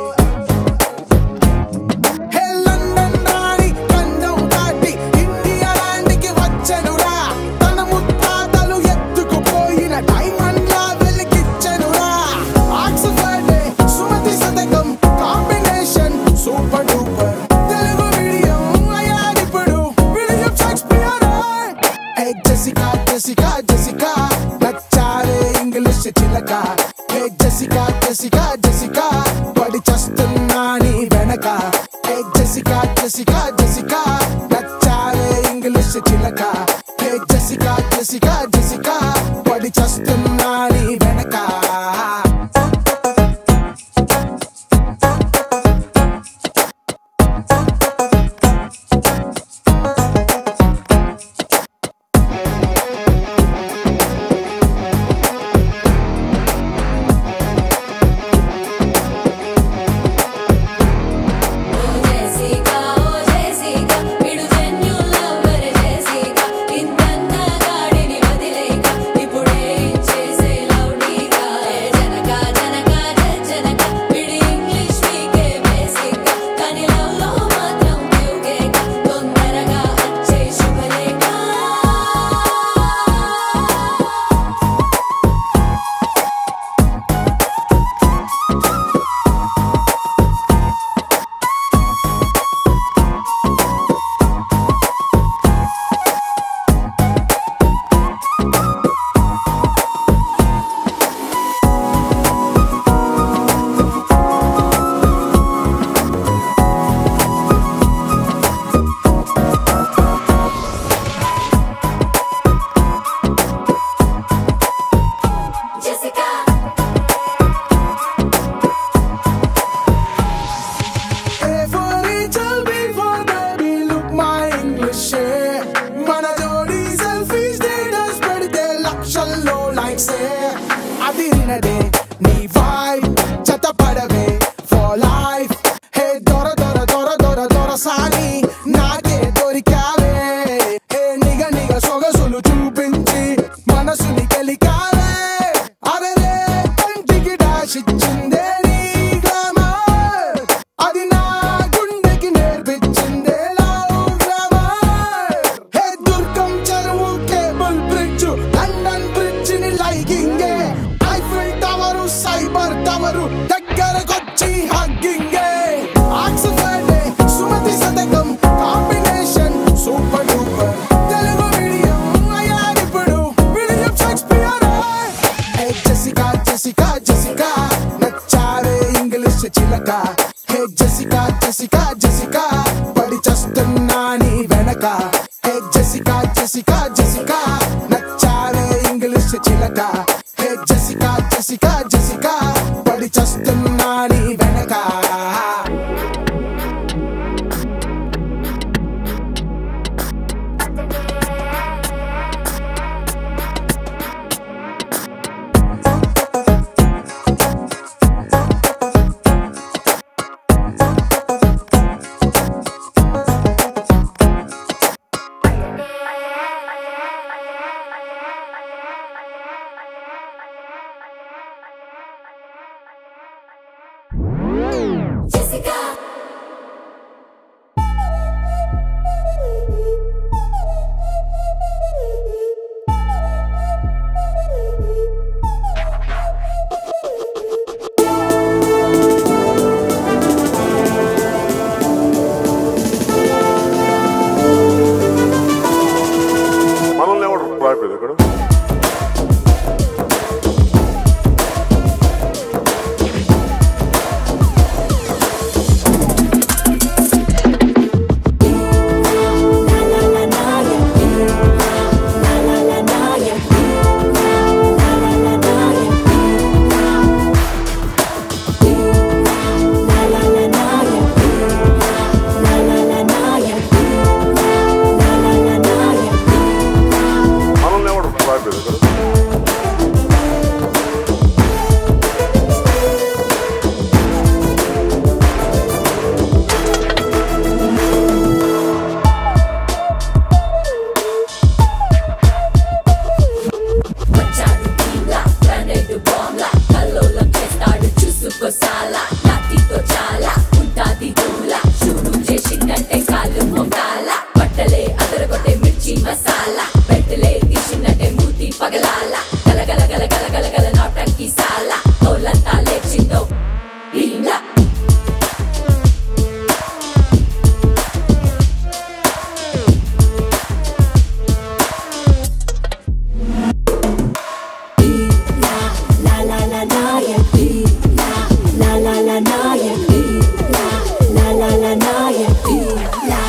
Hey London రాణి కండం దాటి India ల్యాండ్కి వచ్చెనురా. తన ముత్తాతలు ఎత్తుకుపోయిన diamond లా వెలిగిచ్చెనురా. Oxford, Sumathi Shatakam combination super duper Telugu medium అయ్యాడిప్పుడు William Shakespeare hey Jessica Jessica Jessica నచ్చారే ఇంగ్లీష్ చిలక హే జెసికా జెసికా జెసికా పడి చస్తున్నా నీ వెనక హే జెసికా జెసికా జెసికా నచ్చారే ఇంగ్లీష్ చిలక హే జెసికా జెసికా జెసికా పడి చస్తున్నా నీ వెనక జెసికా ఓ జెసికా విడు జెన్యు లవర్ జెసికా ఇంతన్న గాడిని వదిలేక ఇప్పుడే ఇచ్చేసే లౌడీగా జనక జనక జనక విడి ఇంగ్లీష్ వీకే బేసిక్ కానీ లవ్ లో మాత్రం క్యూకేక తొందరగా వచ్చే శుభలేఖ Jessica A for Rachel, B for baby, look my English share. మన జోడి సెల్ఫీ స్టేటస్ పెడితే లక్షల్లో లైక్స్ అది వినదే నీ వైఫ్ జత పడవే ఫర్ లైఫ్ హే దొర దొర దొర దొర దొర సాని నాకే దొరికావే హే నిగ నిగ సొగసులు చూపించి మనసుని గెలికావే అరే రే కంటికి డాష్ ఇచ్చిందే నీ గ్లామర్ అది నా గుండెకి నేర్పించిందే లవ్ గ్లామర్ హే దుర్గం చెరువు కేబుల్ బ్రిడ్జ్ లండన్ బ్రిడ్జ్ ని లైకింగే ఐఫిల్ టవర్ సైబర్ టవర్ దగ్గరకొచ్చి హగ్గింగే Oxford Sumathi Shatakam combination super duper Telugu medium అయ్యాడిప్పుడు William Shakespeare hey Jessica Jessica Jessica నచ్చారే ఇంగ్లీష్ చిలక హే జెసికా జెసికా జెసికా పడి చస్తున్నా నీ వెనక హే జెసికా జెసికా జెసికా నచ్చారే ఇంగ్లీష్ చిలక హే జెసికా జెసికా జెసికా పడి చస్తున్నా నీ వెనక రసిక మనల్ని ఎవడు రాయిపోయింది ఇక్కడ మనల్ని ఎవడు రాయిపోయింది ఇక్కడ వచ్చాడు టీంలా గ్రనేడ్ బాంబ్లా కల్లోలం చేస్తాడు చూసుకో సాలా నాటితో చాలా ఉంటాది దూల చూడు చేసిందంటే కాళ్ళు మొగాల బట్టలే అదరగొట్టే మిర్చి మసాలా బెట్టలే తీసినట్టే మూతి పగలాల గలగల గల గల గల గల నాటంకి సాలా తోలంతా లేచిందో టీంలా la la la la yeah la la la la la yeah la la la la la yeah la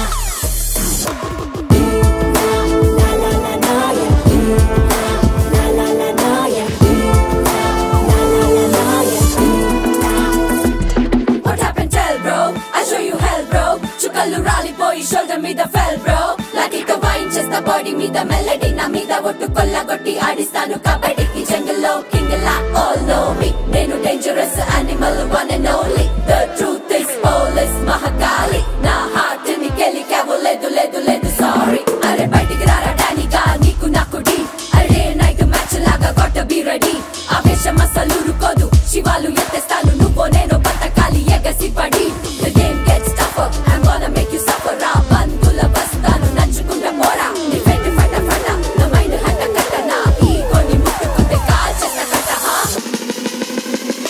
What happened? Tell bro. I show you hell bro. చుక్కలు రాలిపోయి షోల్డర్ మీద ఫెల్ బ్రో లాఠీతో వాయించేస్తా బాడీ మీద మెల్లడి నా మీద ఒట్టు కొల్లగొట్టి ఆడిస్తాను కబడ్డీకి జంగల్లో కింగ్ లా ఆల్ నో మీ నేను dangerous animal one and only the truth is police Mahakali నా హార్ట్ ని కెలికావు లేదు లేదు లేదు సారీ అరే బయటికి రారా డానిగా నీకు నాకు డీ అరే నైట్ మ్యాచ్ లాగా కొట్ట బి రెడీ ఆవేశం అసలు రుకోదు శివాలు ఎత్తేస్తాను నువ్వు నేను బతకాలి ఎగసి పడి The game gets tougher I'm gonna make you suffer రా బంధుల వస్తాను నంచుకుంటా పోరా నీ వెంట ఫట ఫట నా మైండ్ హట కట్ట నా ఈగోని ముట్టుకుంటే కాల్ చేస్తా కట్ట హా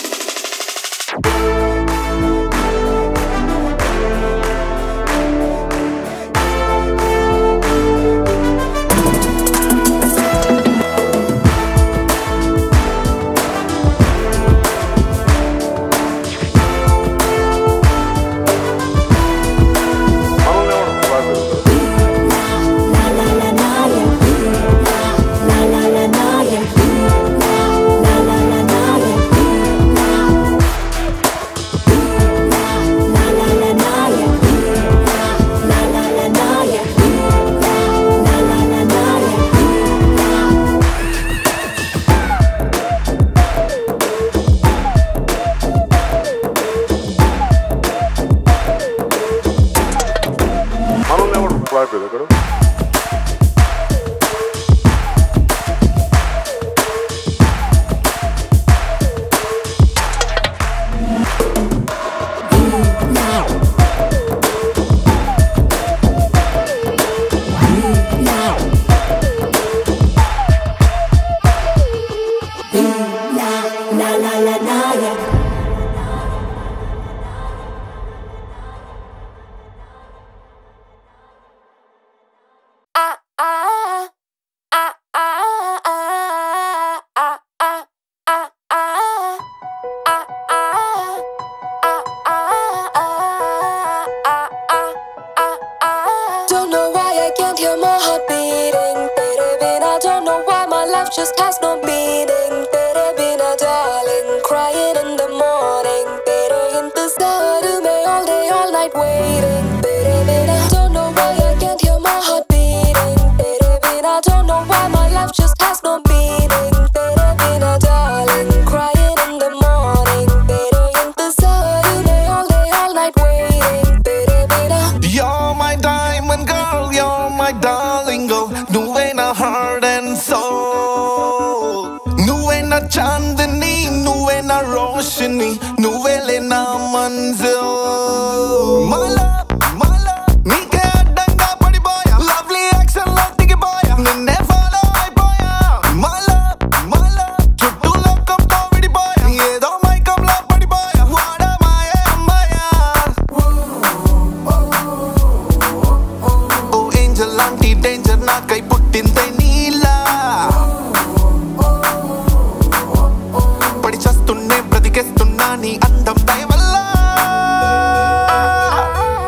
డెస్టినేషన్ ని నువ్వేలే నా మంజిల్ My love, my love, నీకే అడ్డంగా పడిపోయా లవ్లీ యాక్షన్ లో దిగిపోయా నిన్నే ఫాలో అయిపోయా My love, my love, చుట్టూ లోకంతో విడిపోయా ఏదో మైకంలో పడిపోయా వాడా మాయే అమ్మాయా ఓ ఏంజల్ లాంటి డేంజర్ నాకై పుట్టిందే నీలా పడి చస్తున్నే బ్రతికేస్తున్నా నీ అందం దయ వల్ల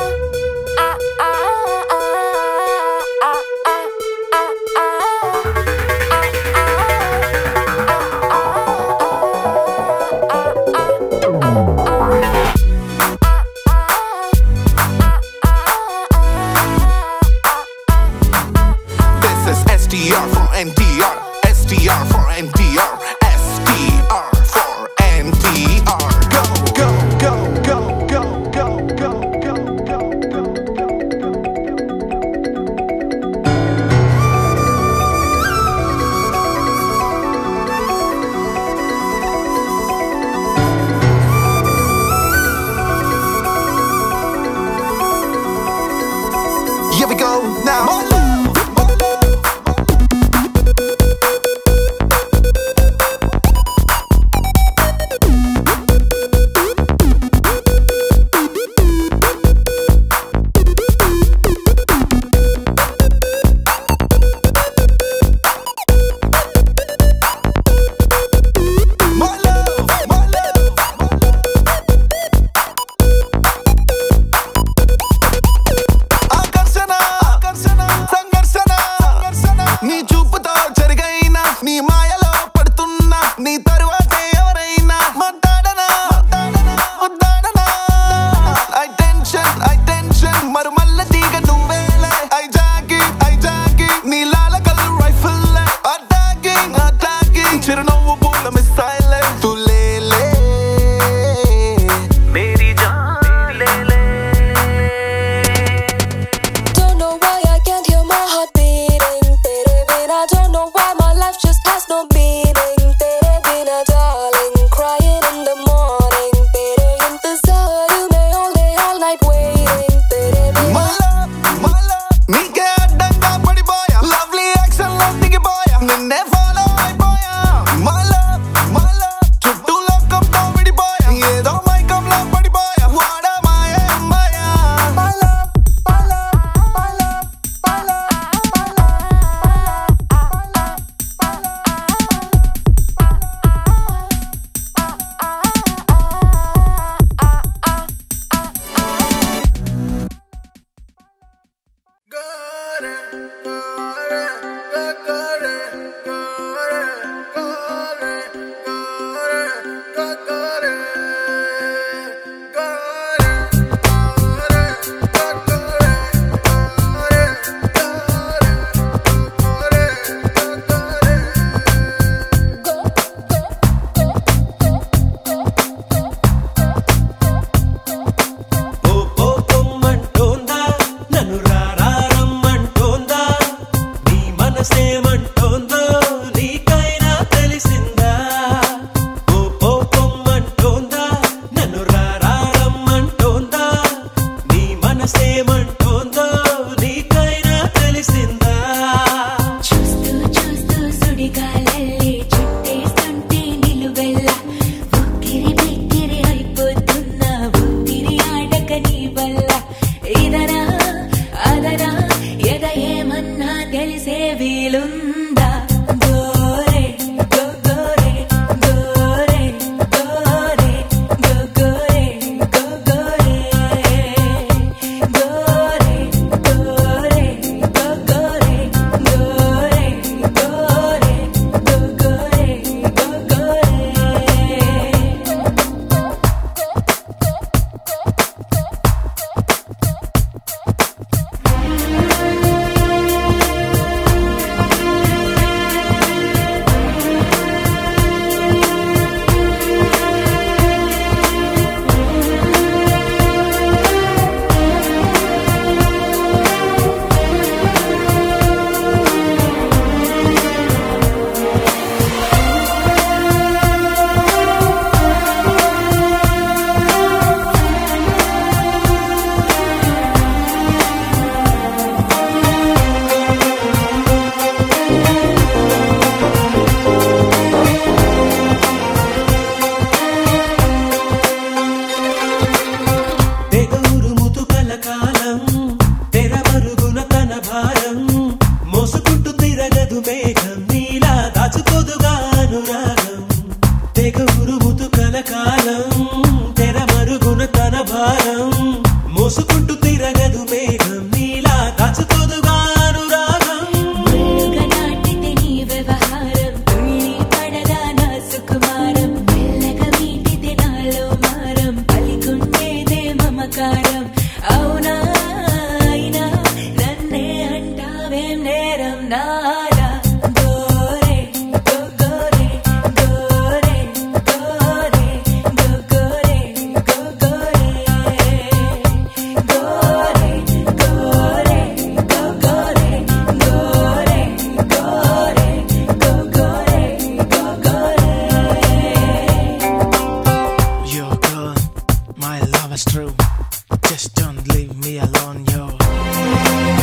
it's true. Just don't leave me alone, yo.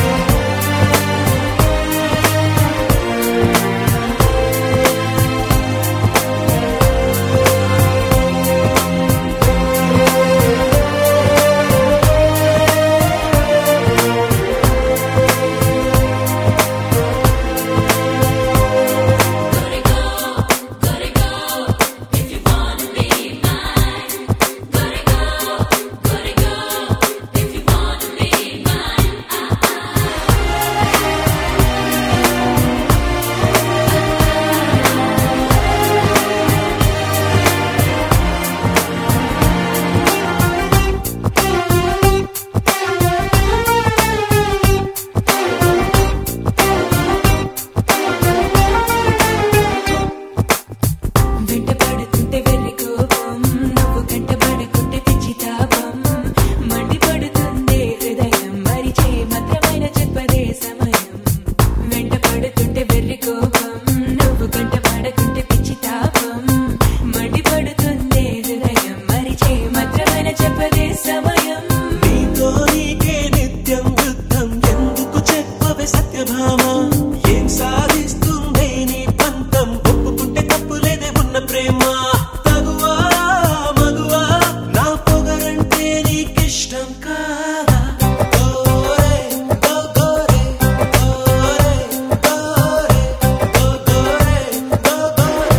వెంట పడుతుంటే వెర్రి కోపం నువ్వు గంట పడుకుంటే పిచ్చి తాపం మండి పడుతుందే హృదయం మరిచే మాత్రమైన చెప్పదే సమయం వెంట పడుతుంటే వెర్రి కోపం నువ్వు గంట పడుకుంటే పిచ్చి తాపం మండి పడుతుందే హృదయం మరిచే మాత్రమైన చెప్పదే సమయం నీతో నీకే నిత్యం యుద్ధం ఎందుకు చెప్పవే సత్యభామ ఏం సాధిస్తుందే నీ పంతం ఒప్పుకుంటే తప్పులేదే ఉన్న ప్రేమ తగువా మగువా నా పొగరంటే నీకిష్టం కాదా గోరే, గో గోరే, గోరే, గోరే, గో గోరే, గో గోరే.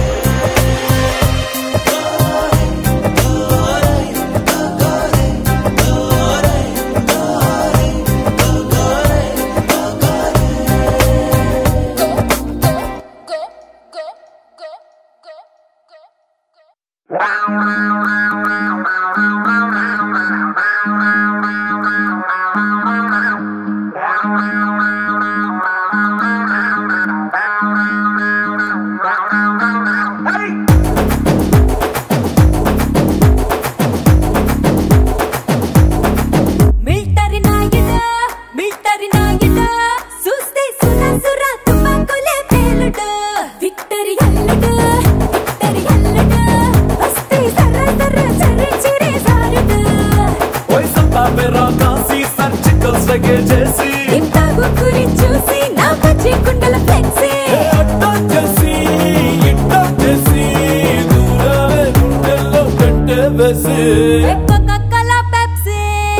మిల్టరీ నాయుడు మిల్టరీ నాయుడు చూస్తే సుర సుర తుపాకులే పేలుడు విక్టరీ అల్లుడు విక్టరీ అల్లుడు వస్తే సర్ర సర్ర చరి చిరే సారుడు ఓయ్ సంతా మేరా కాసి సర్జికల్ స్ట్రైక్ చేసి ఇంత గుక్కుని చూసి నా పచ్చి కుండల ఫ్లెక్సీ అట్టా చేసి ఇట్టా చేసి దూరమే గుండెల్లో పెట్టే వేసి Coca Pepsi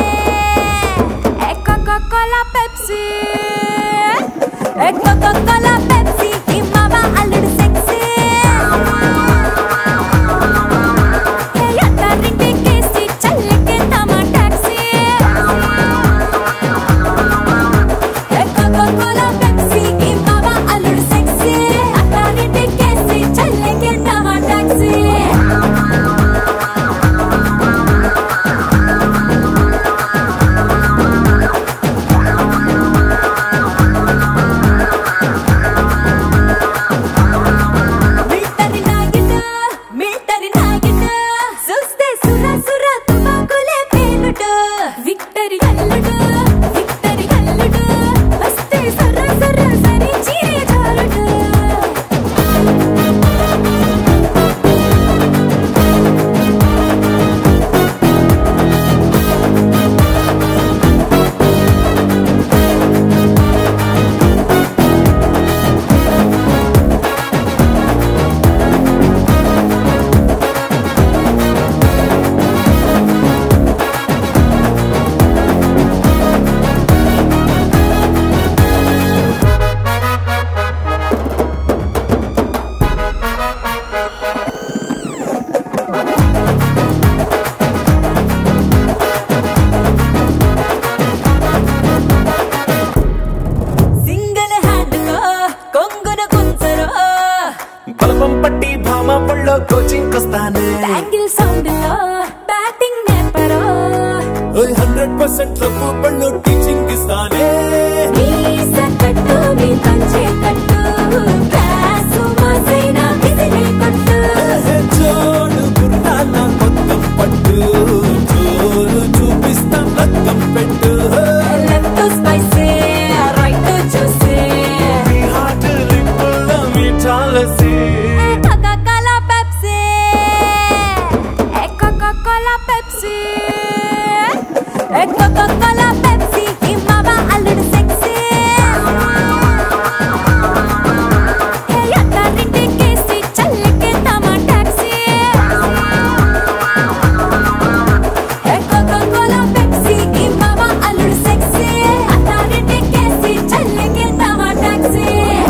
Coca Cola Pepsi Coca Cola Pepsi ఈ మామ అల్లుడు సెక్సీ అత్తారింటి కేసి చల్లకే తమ టాక్సీ కోకా కోలా పెప్సీ ఈ మామ అల్లుడు సెక్సీ అత్తారింటి కేసి చల్లకే తమ taxi military Naidu military Naidu చూస్తే సుర సుర తుపాకులే పేలుడు విక్టరీ అల్లుడు విక్టరీ అల్లుడు వస్తే సర్ర సర్ర సరి చీరే జారుడు సింగిల్ హ్యాండ్ లో కొంగున కుంచరో బలపం పట్టి భామ పళ్ళో కోచింగ్ వస్తానే బ్యాంగిల్ సౌండ్ లో బ్యాటింగ్ నేపరో హండ్రెడ్ పర్సెంట్ లవ్వు పళ్ళు టీచింగ్ ఇస్తానే మీ సకట్టు మీ పంచే కట్టు గ్లాసు మాసైన విసిరే కొట్టు జోడు గుర్రాల మొత్తం పట్టు జోరు చూపిస్తాం రక్తం పెట్టు లెఫ్ట్ స్పైసీ రైట్ జ్యూసీ మీ హార్ట్ లిప్పుల్లో మీ చాలసి Coca Cola Pepsi Coca Cola Pepsi Coca Cola Pepsi ఈ మావ అల్లుడు సెక్సీ హే అత్తారింటి కేసి చల్లెక్కేద్దామా టాక్సీ హే కోకోకోలా పెప్సీ ఈ మావ అల్లుడు సెక్సీ అత్తారింటి కేసి చల్లెక్కేద్దామా టాక్సీ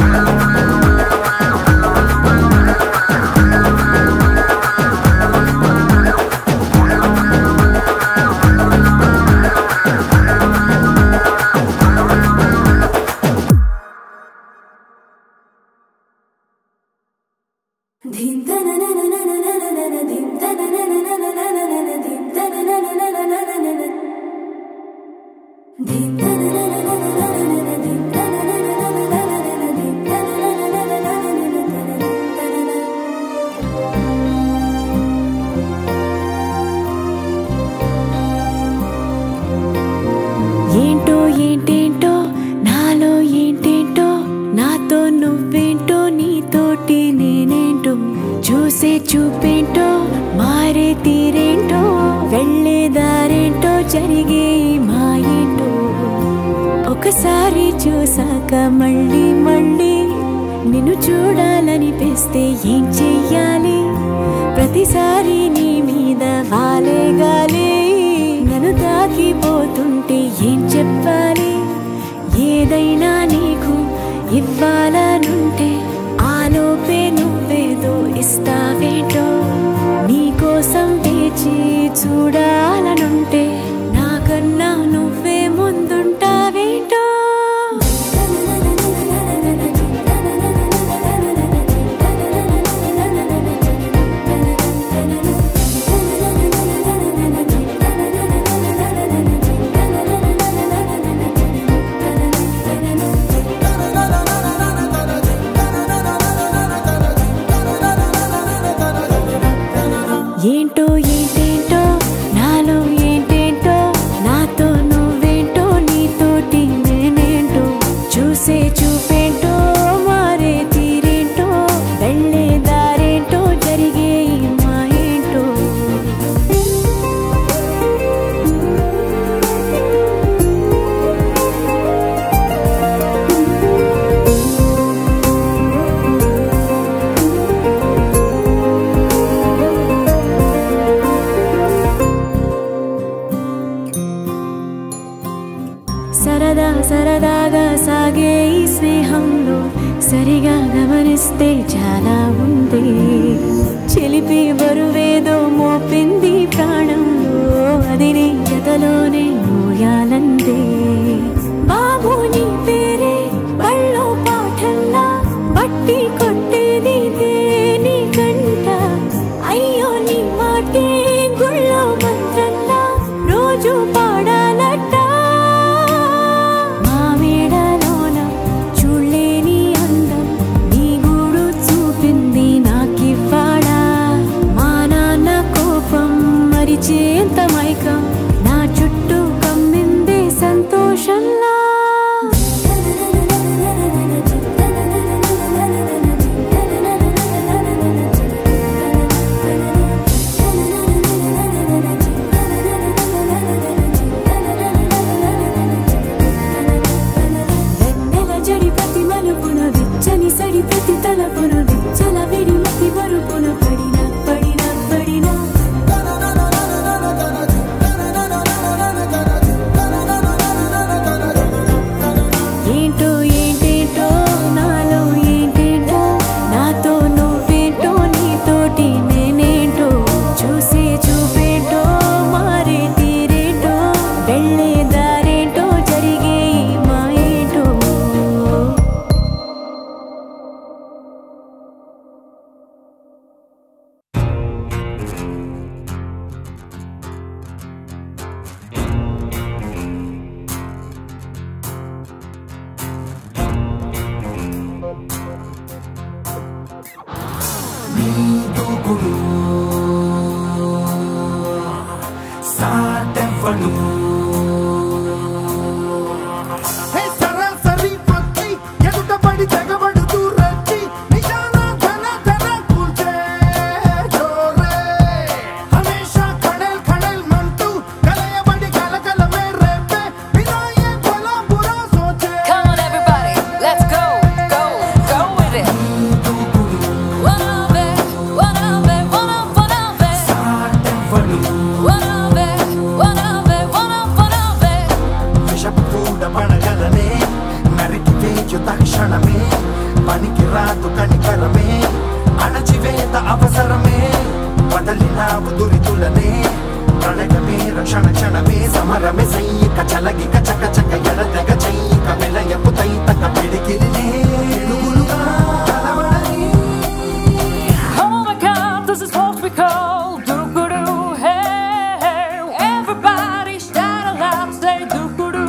ఏంటో ఏంటేంటో నాలో ఏంటేంటో నాతో నువ్వేంటో నీతోటి నేనేంటో చూసే చూపేంటో మారే తీరేంటో వెళ్ళే దారేంటో జరిగే ఈ మాయేంటో ఒకసారి చూసాక మళ్ళీ మళ్ళీ నిన్ను చూడాలనిపిస్తే ఏం చెయ్యాలి ప్రతిసారి నీ మీద వాలే గాలి నన్ను తాకిపోతుంటే ఏం చెప్పాలి ఏదైనా నీకు ఇవ్వాలనుంటే ఆలోపే నువ్వేదో ఇస్తావేటో నీకోసం వేచి చూడాలనుంటే నాకన్నా నువ్వే ముందుంటావేటో ఏంటో ఏంటేంటో నాలో ఏంటేంటో నాతో నువ్వేంటో నీతోటి నేనేంటో చూసే చూపేంటో మారే తీరేంటో వెళ్ళే దారేంటో జరిగే ఈ మాయేంటో సరదా సరదాగా సాగే ఈ స్నేహంలో సరిగా గమనిస్తే చాలా ఉంది చెలిపి బరువేదో మోపింది ప్రాణంలో అది నీ జతలోనే మోయాలందే బాబు నీ పేరే బళ్ళో పాఠంలా బట్టి కొట్టేది నీ కంట అయ్యో నీ మాటే గుళ్ళో మంత్రంలా రోజు పాడాలట మా మేడలోన చూడలేని అందం నీ గూడు చూపింది నాకివ్వాడా మా నాన్న కోపం మరిచేంత మైకం నా చుట్టూ కమ్మిందే సంతోషంలా వెన్నెల జడి ప్రతి మలుపున విచ్చని సడి ప్రతి తలపున విచ్చల విడి మతి మరుపున పడిన పడిన పడిన ఏంటో ఏంటేంటో నాలో ఏంటేంటో నాతో నువ్వేంటో నీతోటి నేనేంటో చూసే చూపేంటో మారే తీరేంటో వెళ్ళే దారేంటో జరిగే ఈ మాయేంటో దూకుడు సాటెవ్వడు హే సరాసరి పక్షి ఎదుట పడి తెగబడుతూ రచ్చి నిశానా ధన ధన కూల్చే జోరే హమేషా ఖడల్ ఖడల్ మంటూ కలయబడి కలకల ఎవడు విషపు పూట పడగలనే నరికి వేయు తక్షణమే పనికి రాదు కనికరమే అణచివేత అవసరమే వదలినావు దురితులనే ప్రణయమే రక్షణ క్షణమే సమరమే సైనిక చలగి కచక చక ఎడతెగ చైనిక విలయపు తైతక పిడికిరినే పిడుగులుగా కలవడని Oh my God, this is what we call doo-doo-doo, hey, hey. Everybody shout aloud, say doo-doo-doo.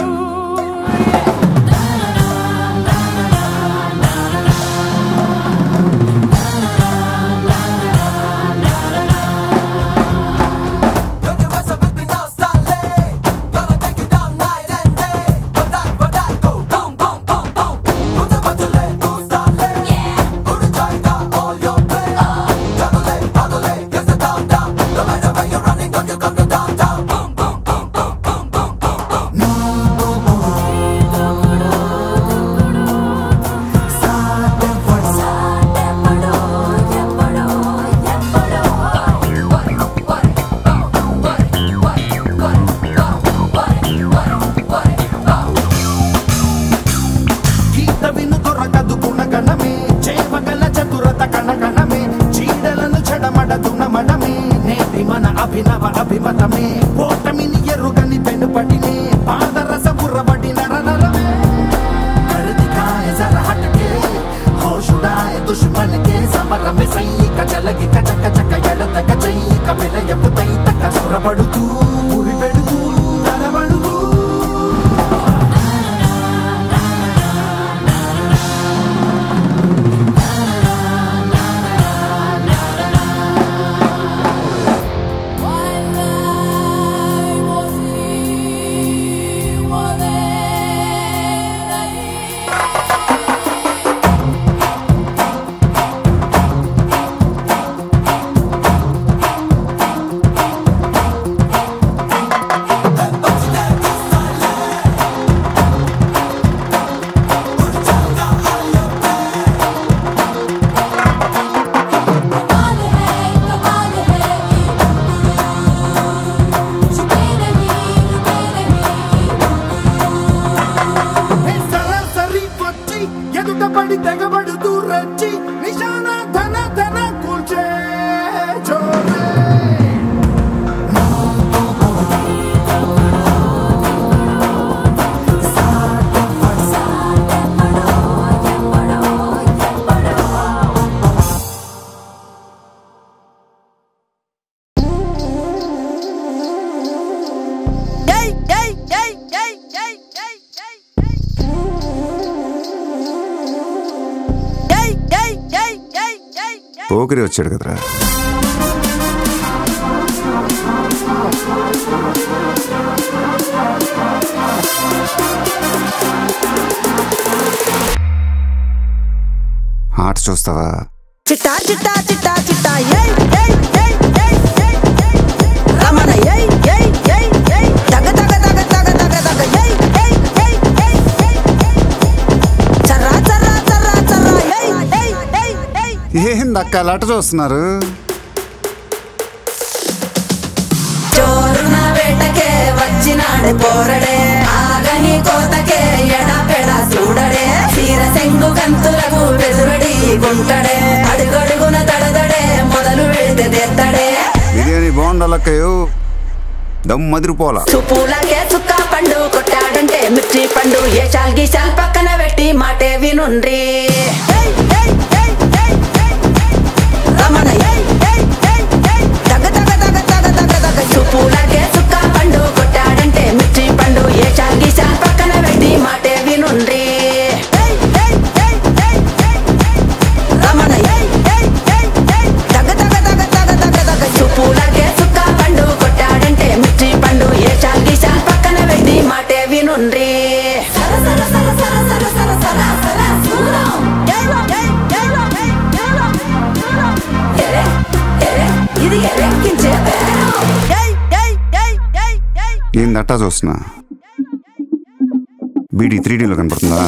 గీత విను దొరకదు గుణగణమే చేవగల చతురత కణగణమే చీడలను చెడమడదు నమడమే నేటి మన అభినవ అభిమతమే ఓటమిని ఎరుగని పెనుపటినే పాదరస బుర్రబడి నరనరమే కరుదికాయ జర హటకే హోషుడాయ దుష్మన్ కే సమరమే సైనిక చలగి కచక చక ఎడతక చైనిక విలయపు తైతక సురబడుతూ ఉరి పెడుతూ నరబడుతూ సరాసరి వచ్చి ఎదుట పడి తెగబడుతూ రచ్చి నిశాన ధన ధన కూల్చే జోరే పోకిరి వచ్చాడు కదరా ఆట చూస్తావా చిట్టా చిట్టా చిట్టా చిట్టా ఏయ్ ఏయ్ ఏయ్ ఏయ్ ఏయ్ ఏయ్ రమణ ఏయ్ ఏయ్ ఏయ్ ఏయ్ తగ తగ తగ తగ తగ తగ ఏయ్ ఏయ్ ఏయ్ ఏయ్ ఏయ్ చర్రా చర్రా చర్రా చర్రా ఏయ్ ఏయ్ ఏయ్ ఏయ్ ఏంది అక్క అలా అట చూస్తున్నారు చోరున వేటకే వచ్చినాడు పోరడే ఆగని కోతకే ఎడపెడ చూడడే తీర సెంగు కంతులకు బెదురడి గుంటడే అడుగడుగున తడదడే మొదలు వెళితే తెత్తడే బిర్యానీ బాగుండాలక్కయ్యో దమ్ మదిరిపోలా చుప్పులకే చుక్క పండు కొట్టాడంటే మిర్చి పండు ఏ చాల్ గీసాల్ పక్కన పెట్టి మాటే వినుండ్రి రమణ ఏయ్ ఏయ్ ఏయ్ ఏయ్ తగ తగ తగ తగ తగ తగ చుప్పులకే చుక్క పండు కొట్టాడంటే మిర్చి పండు ఏ చాల్ గీసాల్ పక్కన పెట్టి మాటే వినుండ్రి రమణ ఏయ్ ఏయ్ ఏయ్ ఏయ్ తగ తగ తగ తగ తగ తగ చుప్పులకే చుక్క పండు కొట్టాడంటే మిర్చి పండు ఏ చాల్ గీసాల్ పక్కన పెట్టి మాటే వినుండ్రి ఇది ఎరెక్కించే ఏంది అట్టా చూస్తున్నా బీడీ త్రీ డీలో కనపడుతుందా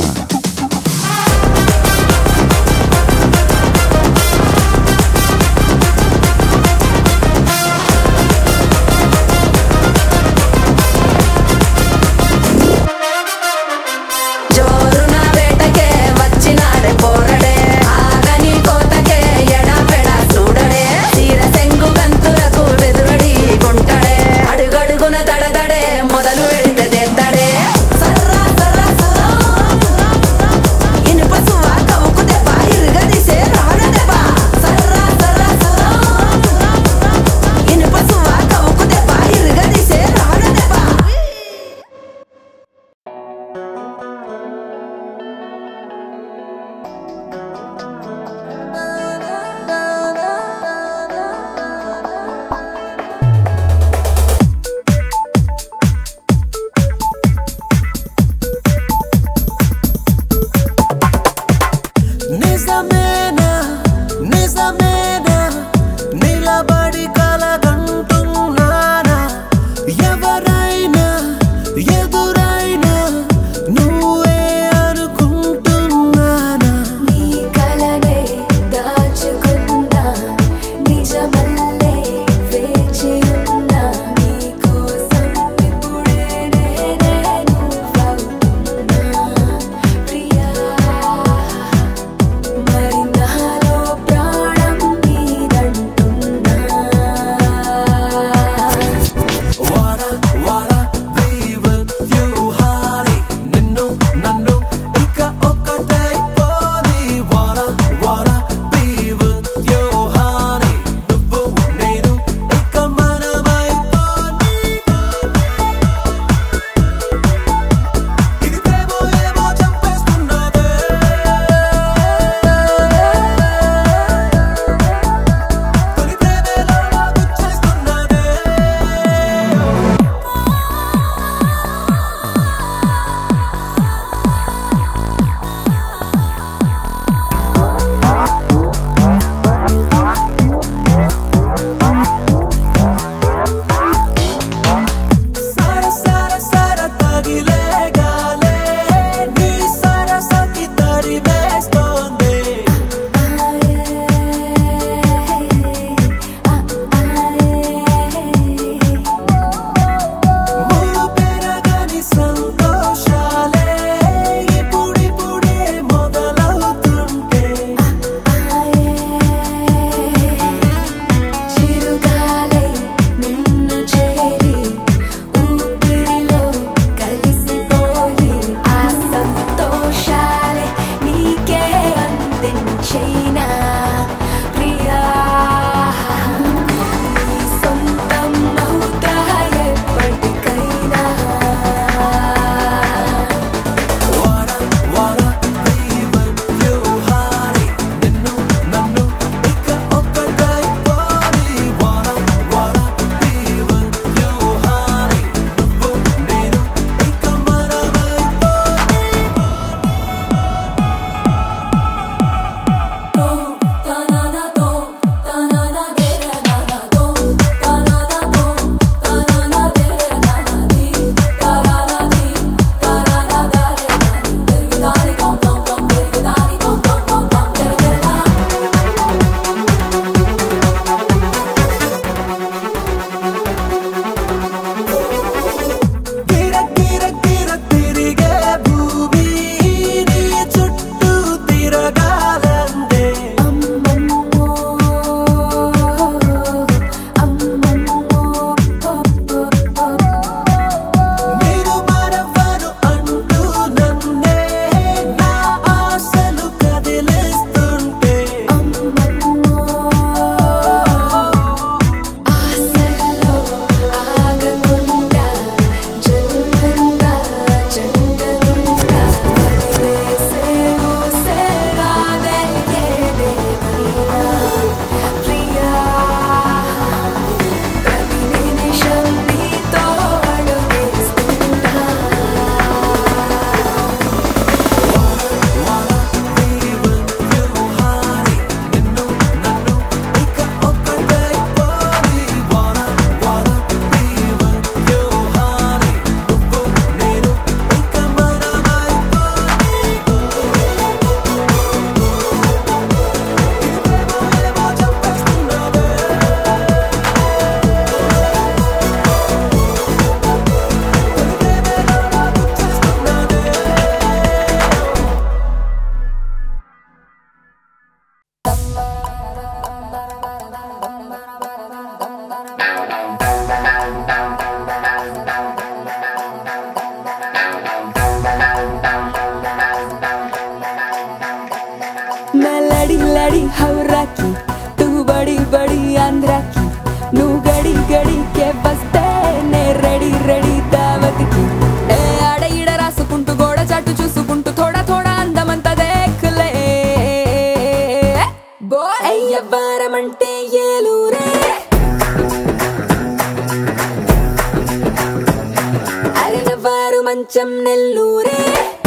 మంచం నెల్లూరే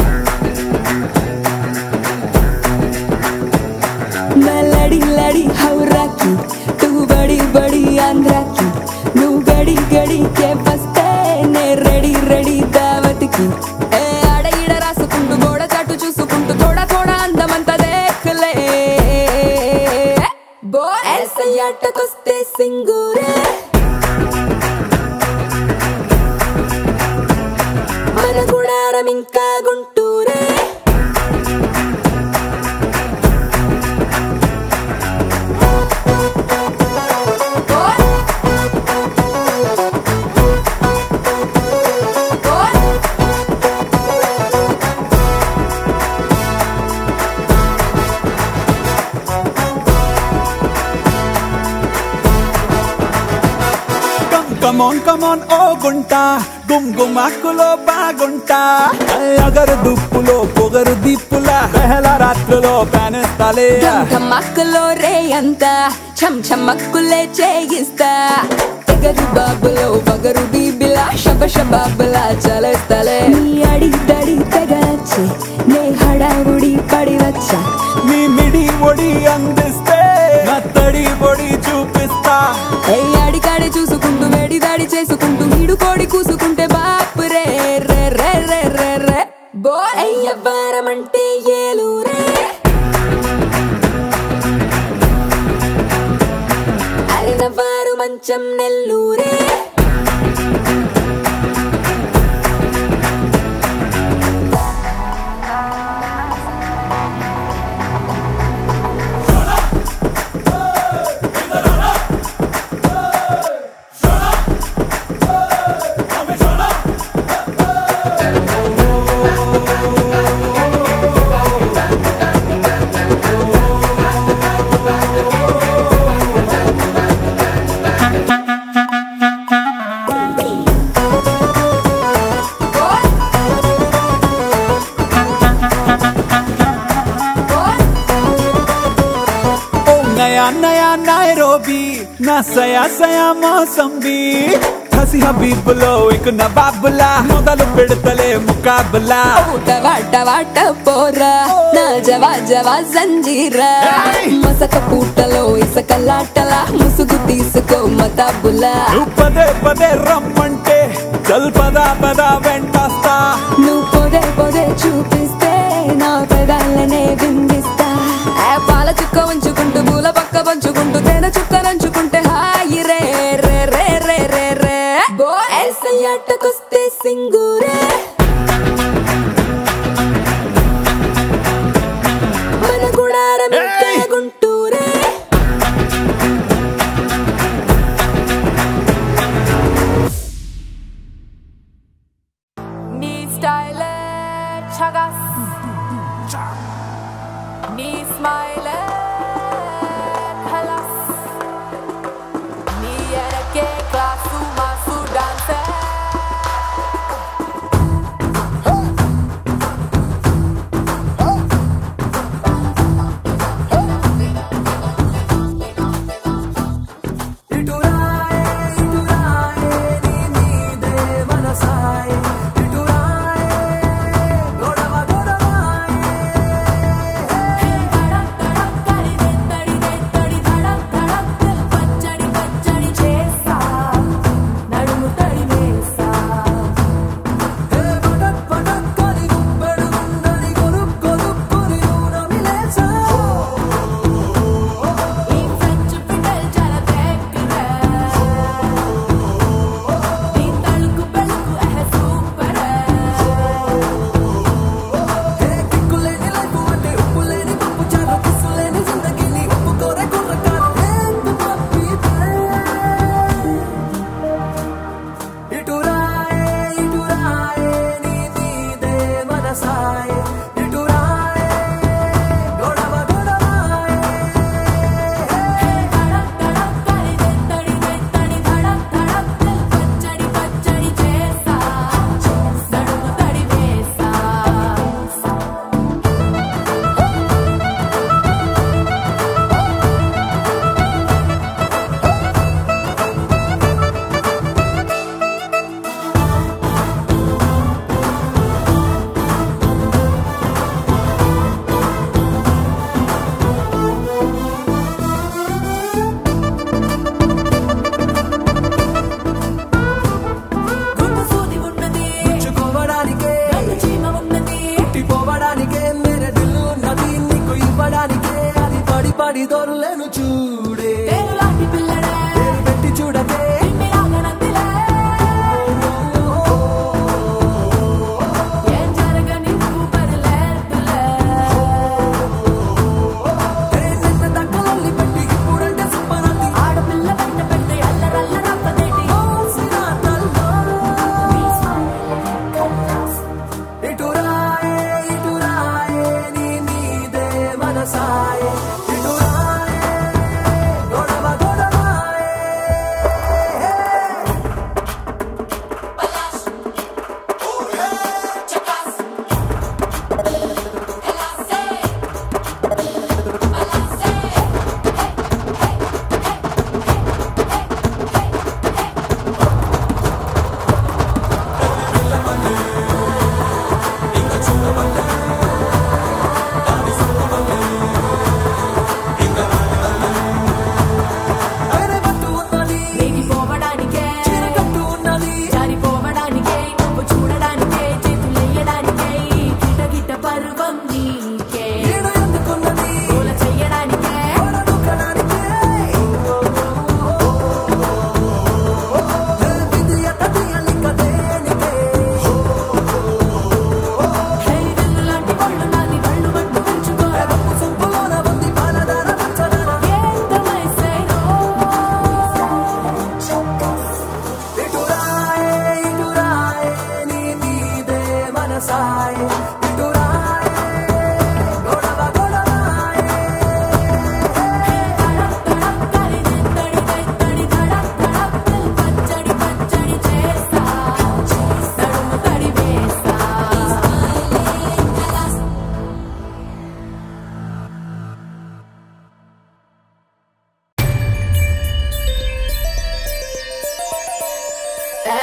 मैं लड़ी लड़ी हौरा की तू बड़ी बड़ी आंध्रा की నువ్వు గడి గడి కే వస్తే నే రెడీ రెడీ దావత్ కి ఏ ఆడ ఈడ రాసుకుంటూ గోడ చాటు చూసుకుంటూ తోడా తోడా అందమంతా దేఖలే బో ऐसे ఆటకొస్తే సింగూరే మన గుడారం ఇంకా గుంటూరే కమోన్ కమోన్ ఓ గుంట గుమ్ గుమాకులో బాగుంటా అగరు దుప్పులో పొగరు దిప్పులా పెహల రాత్రులో పేనేస్తాలే ధమ్మక్కలో రే అంత చం చమ్మక్కులే చేయిస్తా తెగరు బాబులో బగరు బీబిలా శబ శబాబులా చలేస్తలే నీ అడి దడి తెగచ్చి నే హడావుడి పడి వచ్చా నీ మిడి ఒడి అందిస్తే నా తడి పొడి చూపిస్తా ఏ అడికాడి చూసుకుంటూ వేడి దాడి చేసుకుంటూ వీడు కోడి కూసుకుంటే బాపు రే రే రే రే రే రే బో అయ్యవ్వారం అంటే ఏలూరే అరినవారు మంచం నెల్లూరే ఓ నయా నయా నైరోబీ నా సయా సయా మోసంబీ హసి హబీబులో ఇక నవాబులా మొదలు పెడతలే ముకాబులా ఊట వాట వాట పోరా నా జవా జవా జంజీరా మసక పూటలో ఇసకలాటలా ముసుగు తీసుకో మతాబులా నువ్వు పదే పదే రమ్మంటే చల్ పదా పదా వెంటస్తా నువ్వు పొదే పొదే చూపిస్తే నా పెదాలనే బిందిస్తా ఆ పాల చుక్క ఉంచుకుంటూ పూల పక్క పంచుకుంటూ తేనె చుక్క నంచుకుంటే హాయి రే రే రే రే రే రే బో ఎస్ఐ అట్టకొస్తే సింగూరే మన గుడారం ఇంకా గుంటూరే నీ స్టైలే చగస్ నీ స్మైలే ఖలాస్ నీ ఎనకే క్లాసు మాసు డాన్సే మనసాయే ఇటురాయే గొడవ గొడవాయే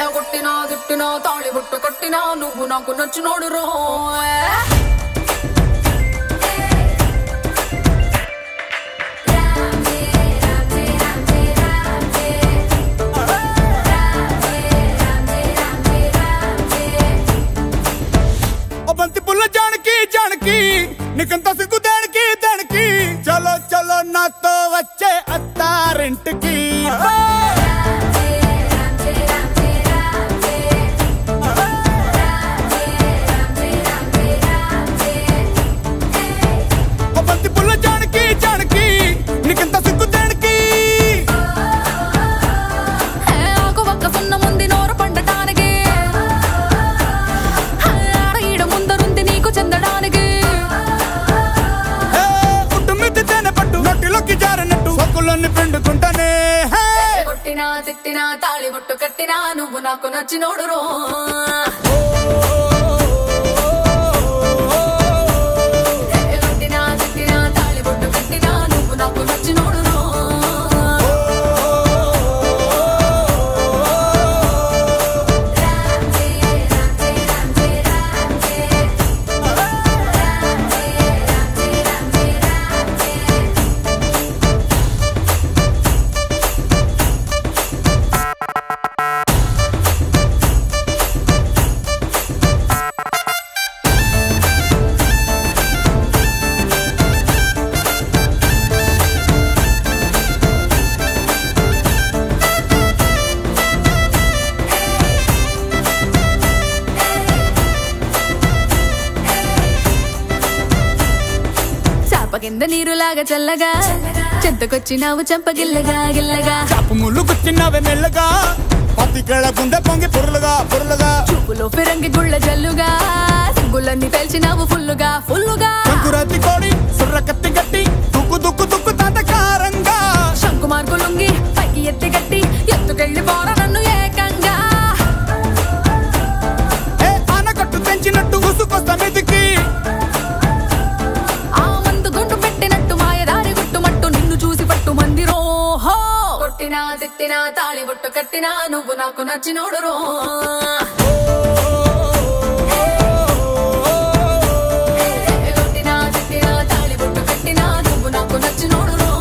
కొట్టినా తిట్టినా తాళి బుట్టు కట్టినా నువ్వు నాకు నచ్చినోడు రో ఓ బంతి పుల్ల జానకి జానకి నీకంత సిగ్గు దానికి దానికి చలో చలో నాతో వచ్చే అత్తారింటికి ఓ బంతి పుల్ల జానకి జానకి నీకంత సిగ్గు దానికి ఆకు ఒక్క సున్న ముందు నోరు పండటానికి ఆడ ఈడ ముందరుంది నీకు చెందడానికి ఏ, పుట్టు మిద్ది తేనె పట్టు నొట్టిలోకి జారినట్టు సొక్కులన్నీ పిండుకుంటానే హే. కొట్టినా తిట్టినా తాళి బొట్టు కట్టినా నువ్వు నాకు నచ్చినోడు రో కొట్టినా తిట్టినా తాళి బొట్టు కట్టినా నువ్వు నాకు నచ్చినోడు రో చాప కింద నీరులాగా చల్లగా చెంతకొచ్చినావు చంపగిల్లగా గిల్లగా చాపు ముళ్ళు గుచ్చినవే మెల్లగా పత్తికేళ గుండె పొంగి పొరులుగా పొరులుగా చూపులో ఫిరంగి గుళ్ళ జల్లుగా సిగ్గులన్నీ పేల్చినావు ఫుల్లుగా ఫుల్లుగా సంకురాతి కోడి సుర్ర కత్తి గట్టి దుక్కు దుక్కు దుక్కు తాతకారంగా శంకు మార్గులుంగి పైకి ఎత్తి గట్టి ఎత్తుకెళ్ళి పోరా నన్ను ఏకంగా ఏ ఆనకట్టు తెంచినట్టు ఉసుకొస్తా మీదికి ఆ మందు గుండు పెట్టినట్టు మాయదారి గుట్టుమట్టు నిన్ను చూసి పట్టు మంది రోహో కొట్టినా తిట్టినా తాళి బొట్టు కట్టినా నువ్వు నాకు నచ్చినోడు రో కొట్టినా తిట్టినా తాళి బొట్టు కట్టినా నువ్వు నాకు నచ్చినోడు రో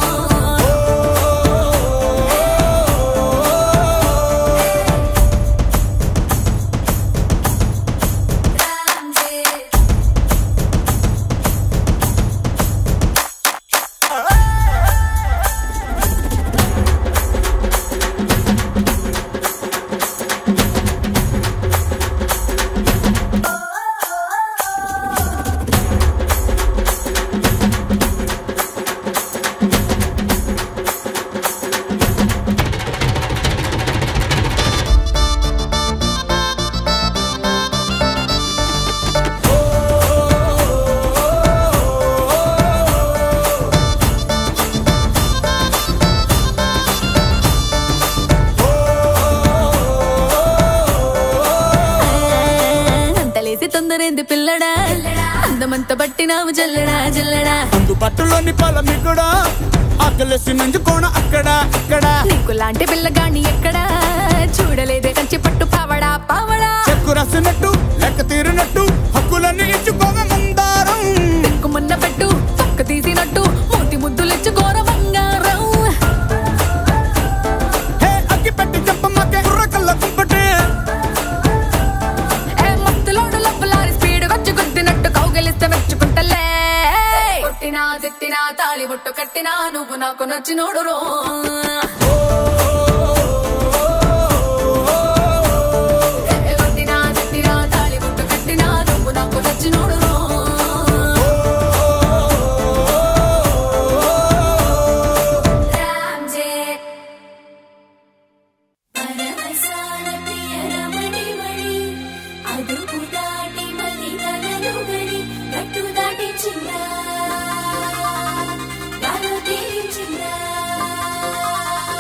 అంతలేసి తొందరేంది పిల్లడా అందమంత పట్టినావు జల్లడా జల్లడా అందు పట్టులోని పొలం కూడా ఆకలేసి నంజుకోణ అక్కడ ఇక్కడ నీకు లాంటి పిల్లగాని ఎక్కడా చూడలేదే కంచి పట్టు పావడా పావడా చెక్కు రాసినట్టు లెక్క తీరినట్టు హక్కులన్నీ ఇచ్చుకోవ మందారం మున్న పెట్టు పక్క తీసినట్టు మూతి ముద్దులిచ్చు ఘోర బంగారం హే అగ్గి పెట్టి చెప్పమ్మకే కుర్రకల్ల కుంపటే ఏ మత్తులోడు లబ్బలారి స్పీడ్ వచ్చి గుద్దినట్టు కౌగిలిస్తే మెచ్చుకుంటలే కొట్టినా తిట్టినా తాళి బొట్టు కట్టినా నువ్వు నాకు నచ్చినోడు రో ఏ కొట్టినా తిట్టినా తాళి బొట్టు కట్టినా నువ్వు నాకు నచ్చినోడు రో పరవశాల ప్రియ రమణి మణి అదుపు దాటి మది గగనుగని గట్టు దాటించిందా గాలు తీరించిందా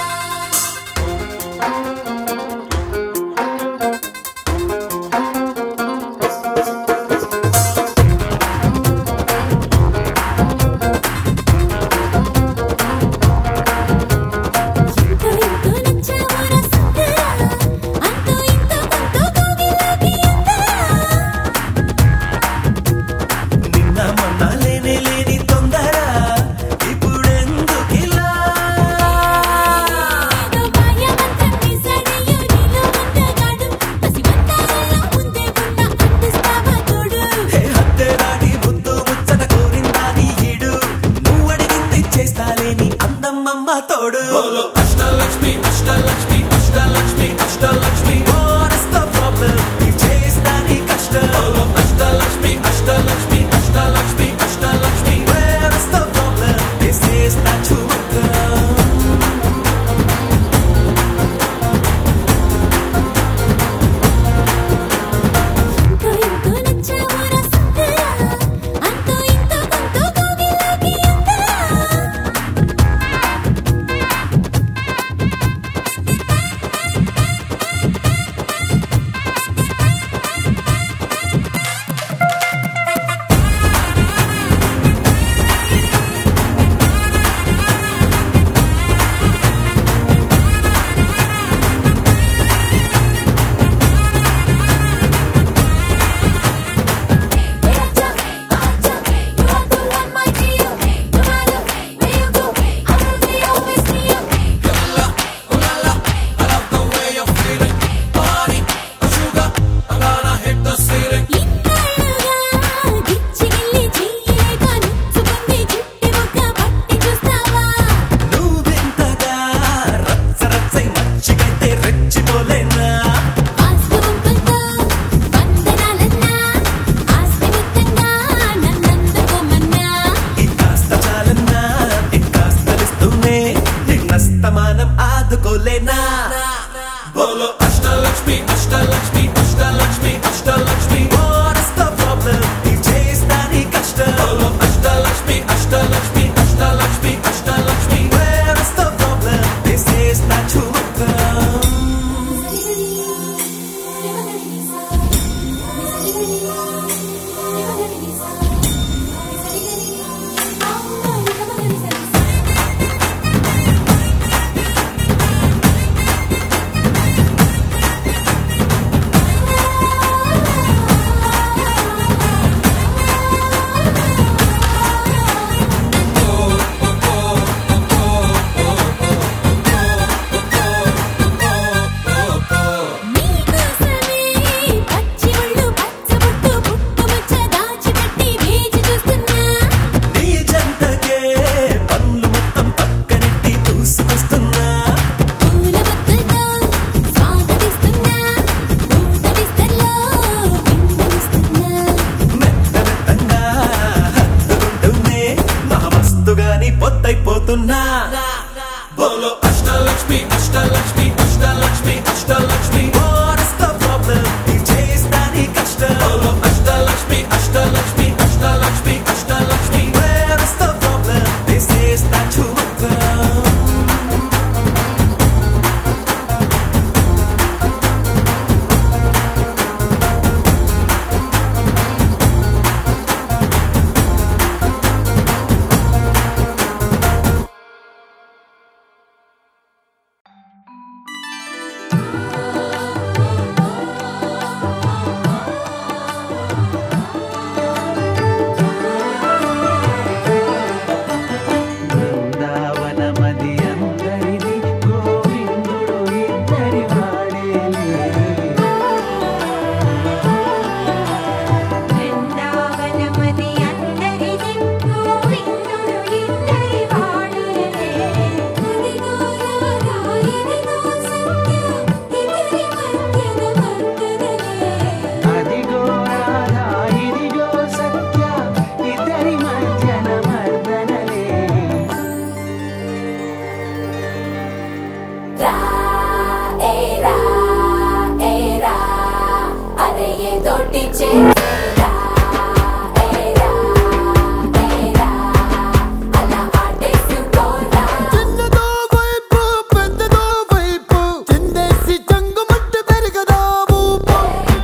చేసేరా ఏరా ఏరా అలా ఆటేసుకోరా చిన్నదో వైపు పెద్దదో వైపు చిందేసి చంగుమట్టు పెరగదా ఊపు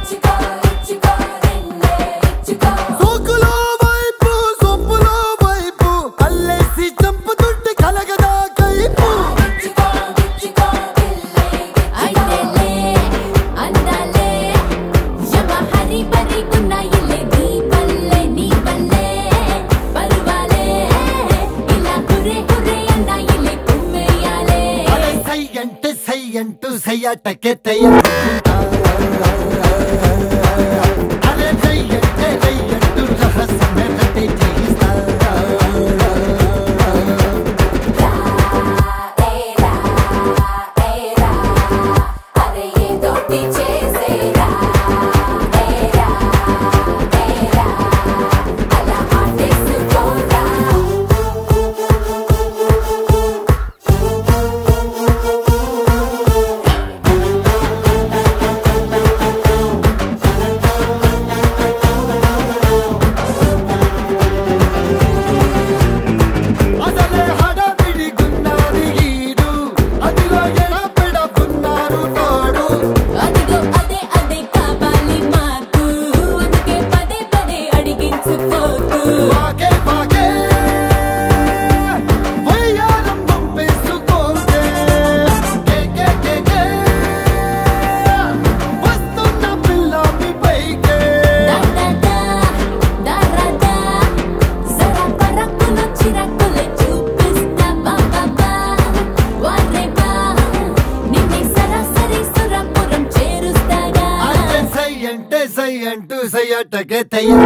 సోకులో వైపు సొప్పులో వైపు అల్లేసి చంపుతుంటే కలగదా కైపు అయితేలే అందాలే యమ హరి బరి గున్నాయిలే నీ పల్లె నీ పల్లె పరువాలే ఇలా హురే హురే అన్నాయిలే కుమ్మేయాలే అరే సై అంటే సై అంటూ సయ్యాటకే తయ్య అరే సై అంటే రై అంటూ రహస్యమే రట్టే చేయిస్తా అరే ఏదోటి చేసేరా ఏరా ఏరా అలా ఆటేసుకోరా అసలే హడావిడి గున్నాది ఈడు అదిలో ఎడపెడ గున్నారు తోడు అదిగో అదే అదే కావాలి మాకు అందుకే పదే పదే అడిగించుకోకు వాకే వాకే వయ్యారం పంపేసుకోకే కే కే కే కే వస్తున్న పిల్ల మీ పైకే దాదా దారాదా జరా పరక్కున చిరక్కులే చూపిస్తా బాబా వారే బా నిన్నే సరాసరి సురపురం చేరుస్తాగా అంటే సై అంటే సై అంటూ సై అట్టకే తయ్య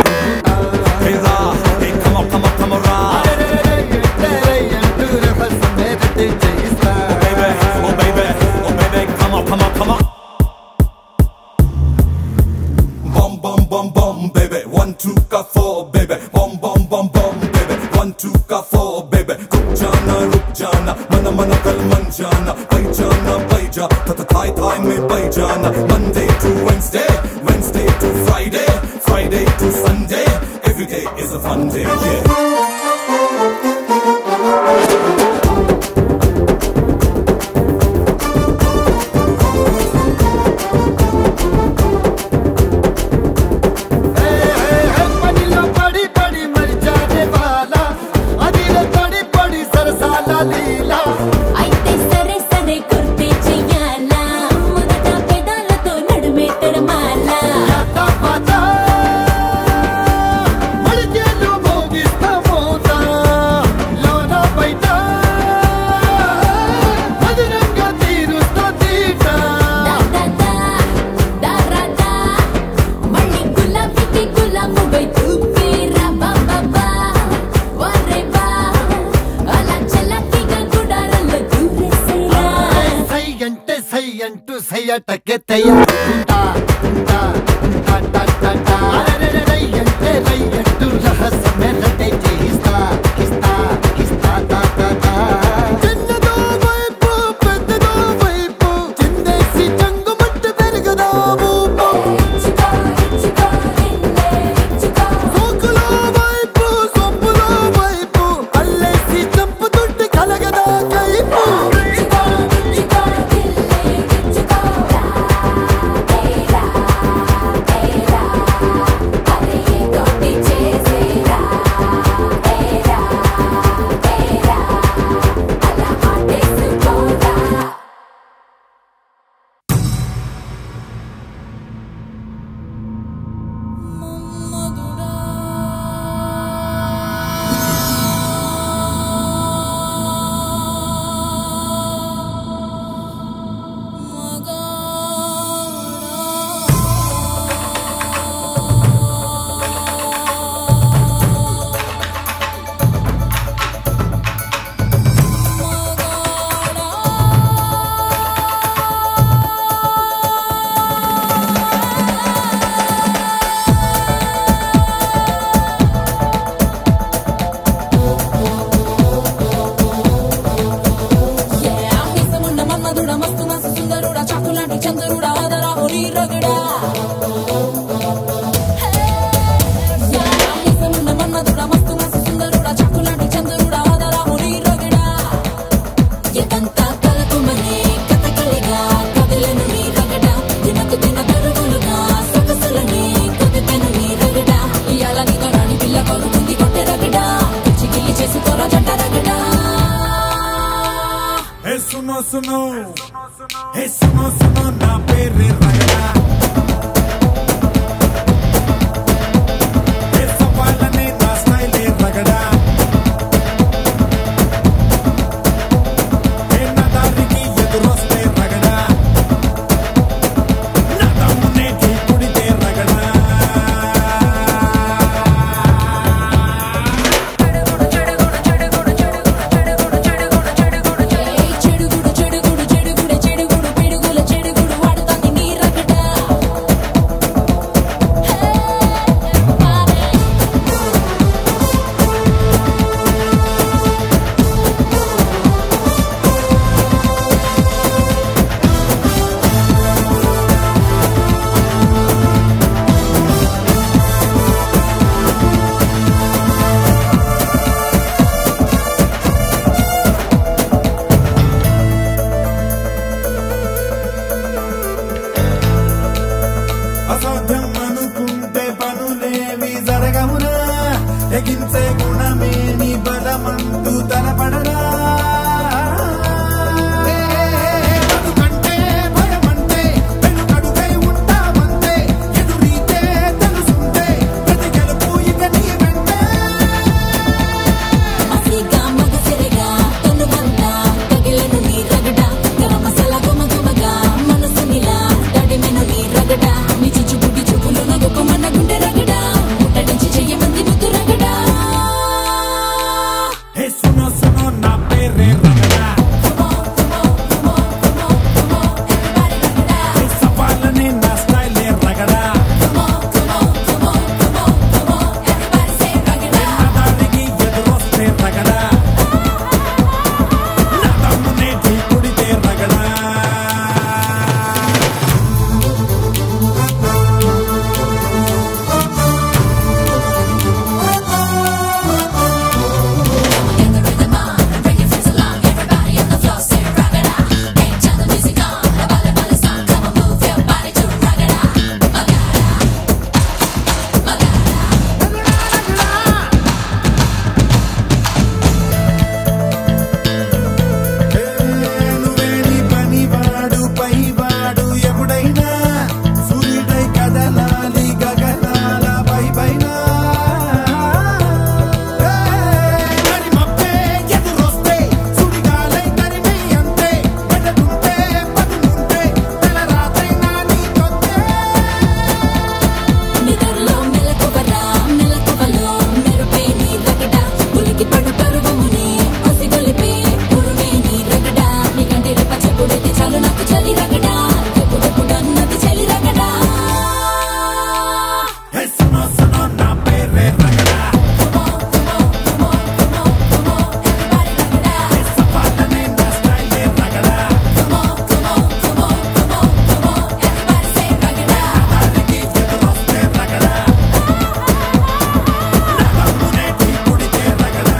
Come on, come on, come on, ride. అంటూ రహస్యమే రట్టే చేయిస్తా Baby, oh baby, oh baby, come on, come on, come on. Bum bum bum bum baby, one two ka four baby, bum bum bum bum baby, one two ka four baby. Ruk jana, ruk jana, mana mana kal man jana, pai jana, pai ja, tata thai thai mein pai jana. Monday to Wednesday, Wednesday to Friday, Friday to Sunday, every day is a fun day, yeah. పనిలో పడి పడి మరిచానే వాలా అదిలో పడి పడి సరసాల లీలా అయితే సరే సరే కుర్తే చెయ్యాలా మొదట పెదాలతో నడుమే తడమాలా మడిచేలు మోగిస్తా మోత లోన బయట మధురంగా తీరుస్తా తీట దారాదా మళ్ళీ గులాబీకి గులాముగై చూపిరా బాబా వారే బా అలా చల్లకిగా గుడారంలో దూరేసేరా సై అంటే సై అంటూ సై అటకే తయ్య ఉంటా ఉంటా ఉంటా టా టా టా అరెరెరె రై అంటే రై అంటూ రహస్యమే రట్టే చేయిస్తా ఇస్తా ఇస్తా తా తా తా చిన్నదో వైపు పెద్దదో వైపు చిందేసి చంగుమట్టు పెరగదా ఊపు సోకులో వైపు సొప్పులో వైపు అల్లేసి చంపుతుంటే కలగదా కైపు సునో హే సునో సునో నా పేరే రగడా హే సవాళ్ళనే నా స్టైలే రగడా హే నా దారికి ఎదురొస్తే రగడా నా దమ్మునే ఢీ కుడితే రగడా చెడుగుడు చెడుగుడు చెడుగుడు చెడుగుడు పిడుగుల చెడుగుడు వాడుతుంది నీ రగడ అసాధ్యం అనుకుంటే పనులేవి జరగవునా ఎగించే గుణమే నీ బలమంటూ తలపడరా బతుకంటే భయమంటే వెనుకడుగై ఉంటామంతే ఎదురీతే తెలుసుంటే ప్రతి గెలుపు ఇక నీ వెంటే మసిగా మగసిరిగా తనువంతా తగిలను నీ రగడ గరం మసాలా గుమ గుమగా మనసునిలా తడిమెను నీ రగడ నీ చిచ్చుబుడ్డి చూపులు నగకు మన గుండె రగడ ముట్టడించి చెయ్యమంది ముద్దు రగడ హే సునో సునో నా పేరే రగడా హే సవాళ్ళనే నా స్టైలే రగడా నా దారికి ఎదురొస్తే రగడా నా దమ్మునే ఢీ కుడితే రగడా నువ్వేని పనివాడు పైవాడు ఎప్పుడైనా సూర్యుడై కదలాలి గగనాల పై పైన మరి మబ్బే ఎదురొస్తే సుడిగాలై తరిమి అంతే పెదడుంటే పదునుంటే తల రాత్రైనా నీకొద్దే నిద్రలో మెలకువరా మెలకువలో మెరుపే నీ రగడ ఉలికి పడు పరువముని పసిగొలిపే ఉరుమే నీ రగడ నీ కంటి రెప్ప చెప్పుడైతే చాలు నాకు చలి రగడ ఎప్పుడెప్పుడు అన్నది చలి రగడ హే సునో సునో నా పేరే రగడా హే సవాళ్ళనే నా స్టైలే రగడా దారికి ఎదురొస్తే రగడా నా దమ్మునే ఢీ కుడితే రగడా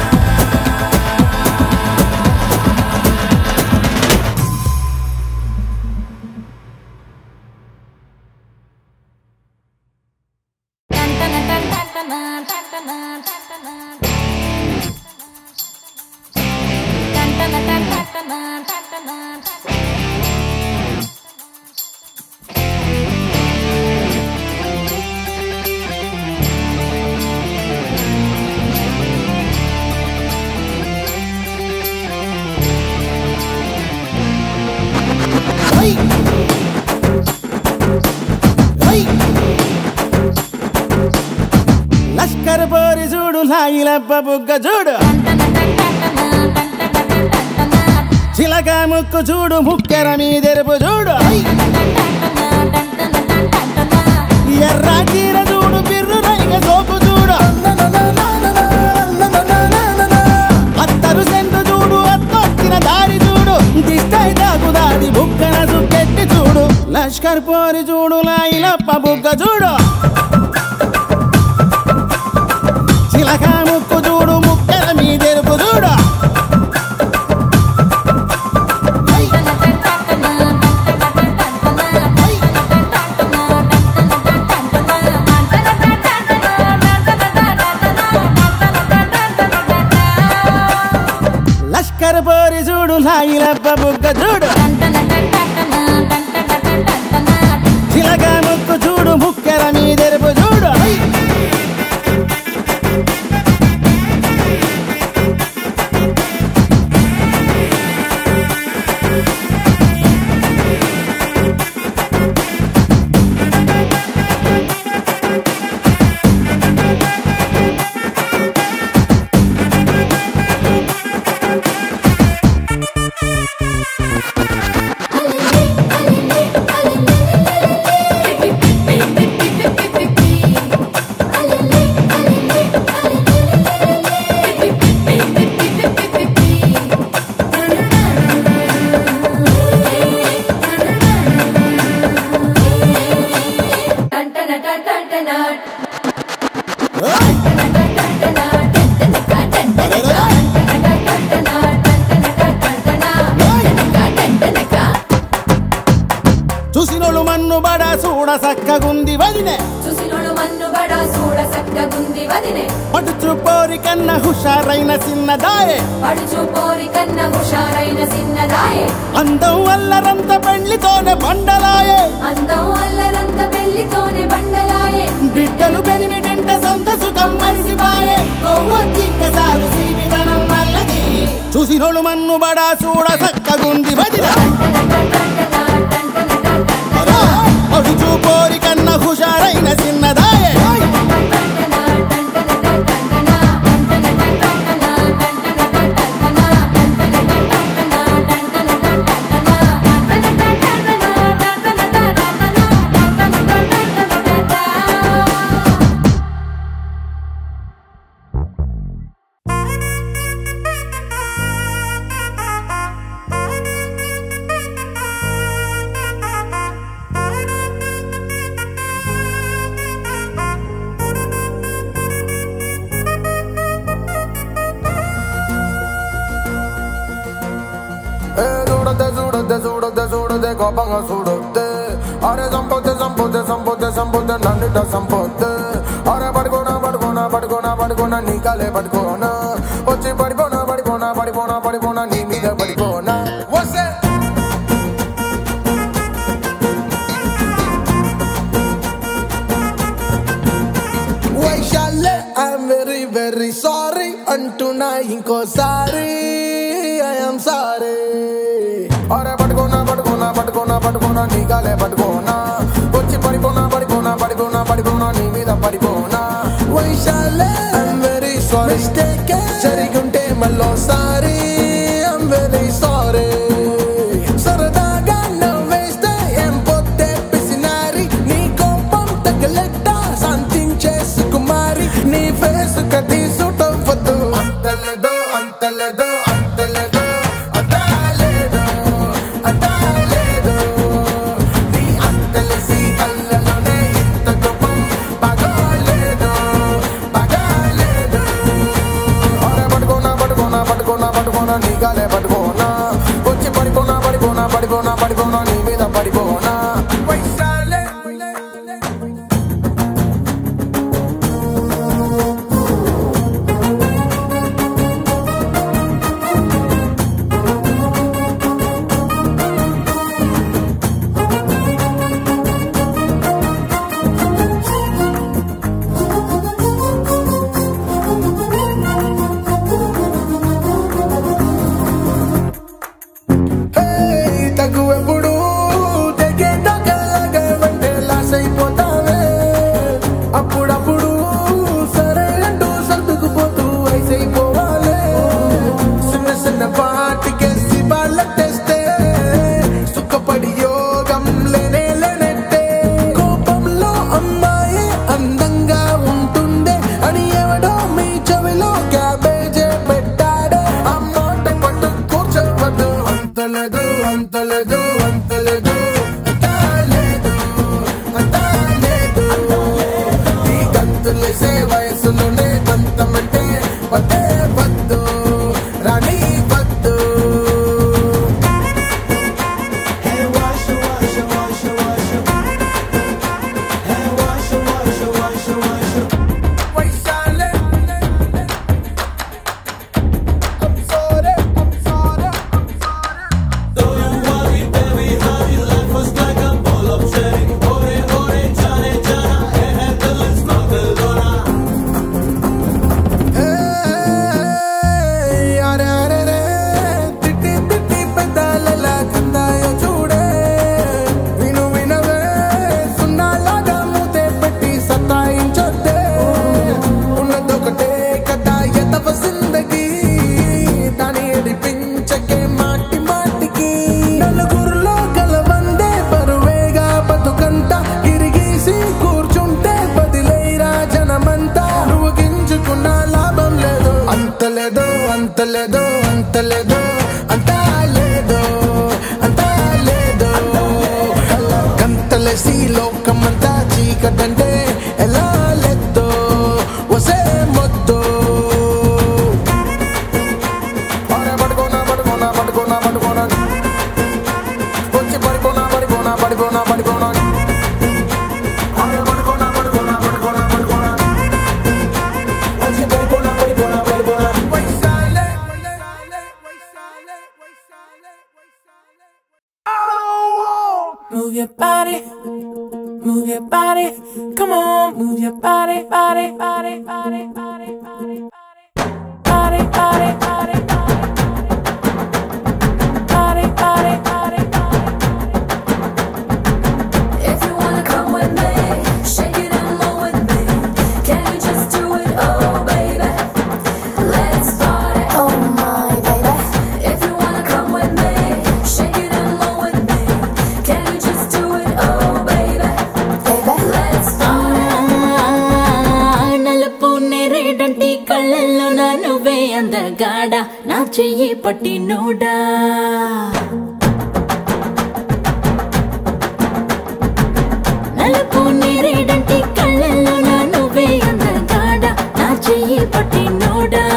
లష్కర్ పోరి చూడు లాగిలబ్బ బుగ్గ చూడు చిలక ముక్కు చూడు ముక్కెర మీదెరుపు చూడు ఎర్ర చీర చూడు బిర్రు రైగ సోపు చూడు అత్తరు సెంటు చూడు అత్తొచ్చిన దారి చూడు దిష్టై దాకుదాది బుక్కన సుక్కెట్టి చూడు లష్కర్ పోరి చూడు లాయిలప్ప బుగ్గ చూడు చిలక ముక్కు చూడు ముక్కల మీదెరుపు చూడు లష్కర్ లష్కర్ పోరి చూడు లాయిలప్ప బుగ్గ చూడు చిలక ముక్కు చూడు ముక్కెర మీదెరుపు చూడు హై! చూసినోళ్ళు మన్ను బడ చూడ సక్కగుంది వదినే చూసినోడు మన్ను బడా చూడ సక్కగుంది వదినే పడుచు పోరి కన్న హుషారైన చిన్నదాయే పడుచు పోరి కన్న హుషారైన సిన్నదాయే అందం వల్లరంత పెళ్లితోనే బండలాయే అందం అల్లరంత పెళ్లితోనే బండలాయే బిడ్డలు పెరిమిటంట సొంత సుఖం మరిసిపాయే కొవ్వొత్తింక సాగు జీవితనం వల్లది చూసినోళ్ళు మన్ను బడ చూడ సక్కగుంది వదిన పడుచు పోరి కన్న హుషారైన చిన్నదాయే ఏ చూడద్దే చూడద్దే చూడద్దే చూడద్దే కోపంగా చూడొద్దే అరే సంపొద్దే సంపొద్దే సంపొద్దే సంపొద్దే నన్నిట సంపొద్దే అరే పడుకోనా పడుకోనా పడుకోనా పడుకోనా నీ కాలే పడుకోనా వచ్చి పడిపోనా పడిపోనా పడిపోనా పడిపోనా నీ మీద పడిపోనా వస్తే వైశాల్య ఐఎమ్ వెరీ వెరీ సారీ అంటున్నా ఇంకోసారి ఐఎమ్ సారీ అరే పట్టుకోనా పట్టుకోనా పట్టుకోనా పట్టుకోనా నీ గాలే పట్టుకోనా వచ్చి పడిపోనా పడిపోనా పడిపోనా పడిపోనా నీ మీద పడిపోనా వైశాల్య ఐఎమ్ వెరీ సారీ మిస్టేక్ జరిగుంటే మళ్ళోసారి ఐఎమ్ వెరీ సారీ సరదాగా నవ్వేస్తే ఏం పొద్దే పిసినారి నీ కోపం తగలెట్ట శాంతించే సుకుమారి నీ ఫేస్ కదీసుటవ్వద్దు అంతలేదో అంతలేదో అంతలేదో అంతలేదో అంతలేదో నీ అంతలే అంతలేదో అంతలేదో అంతా లేదో అంతా లేదో గంతలేసి లోకమంతా చీకటంటే ఎలా లేదో వసే మొద్దో అరే పడుకోనా పడుకోనా పడుకోనా పడుకోనా వచ్చి పడిపోనా పడిపోనా పడిపోనా పడిపోనా అరే పడుకోనా పడుకోనా పడుకోనా పడుకోనా వచ్చి పడిపోనా పడిపోనా పడిపోనా వైశాలే Move your body, move your body, come on, move your body, body, body, body, body, body, body, body, body, body, body, body, If you wanna come with me, shake it and roll with me. Can you just do it, oh baby? Let's party, oh my baby. If you wanna come with me, shake it and roll with me. Can you just do it, oh baby? Baby, let's నలుపు నేరేడంటి కళ్ళల్లో నా నువ్వే అందగాడ నా చెయ్యి పట్టి NUDA నలుపు నేరేడంటి కళ్ళల్లో నా నువ్వే అందగాడ నా చెయ్యి పట్టి నూడా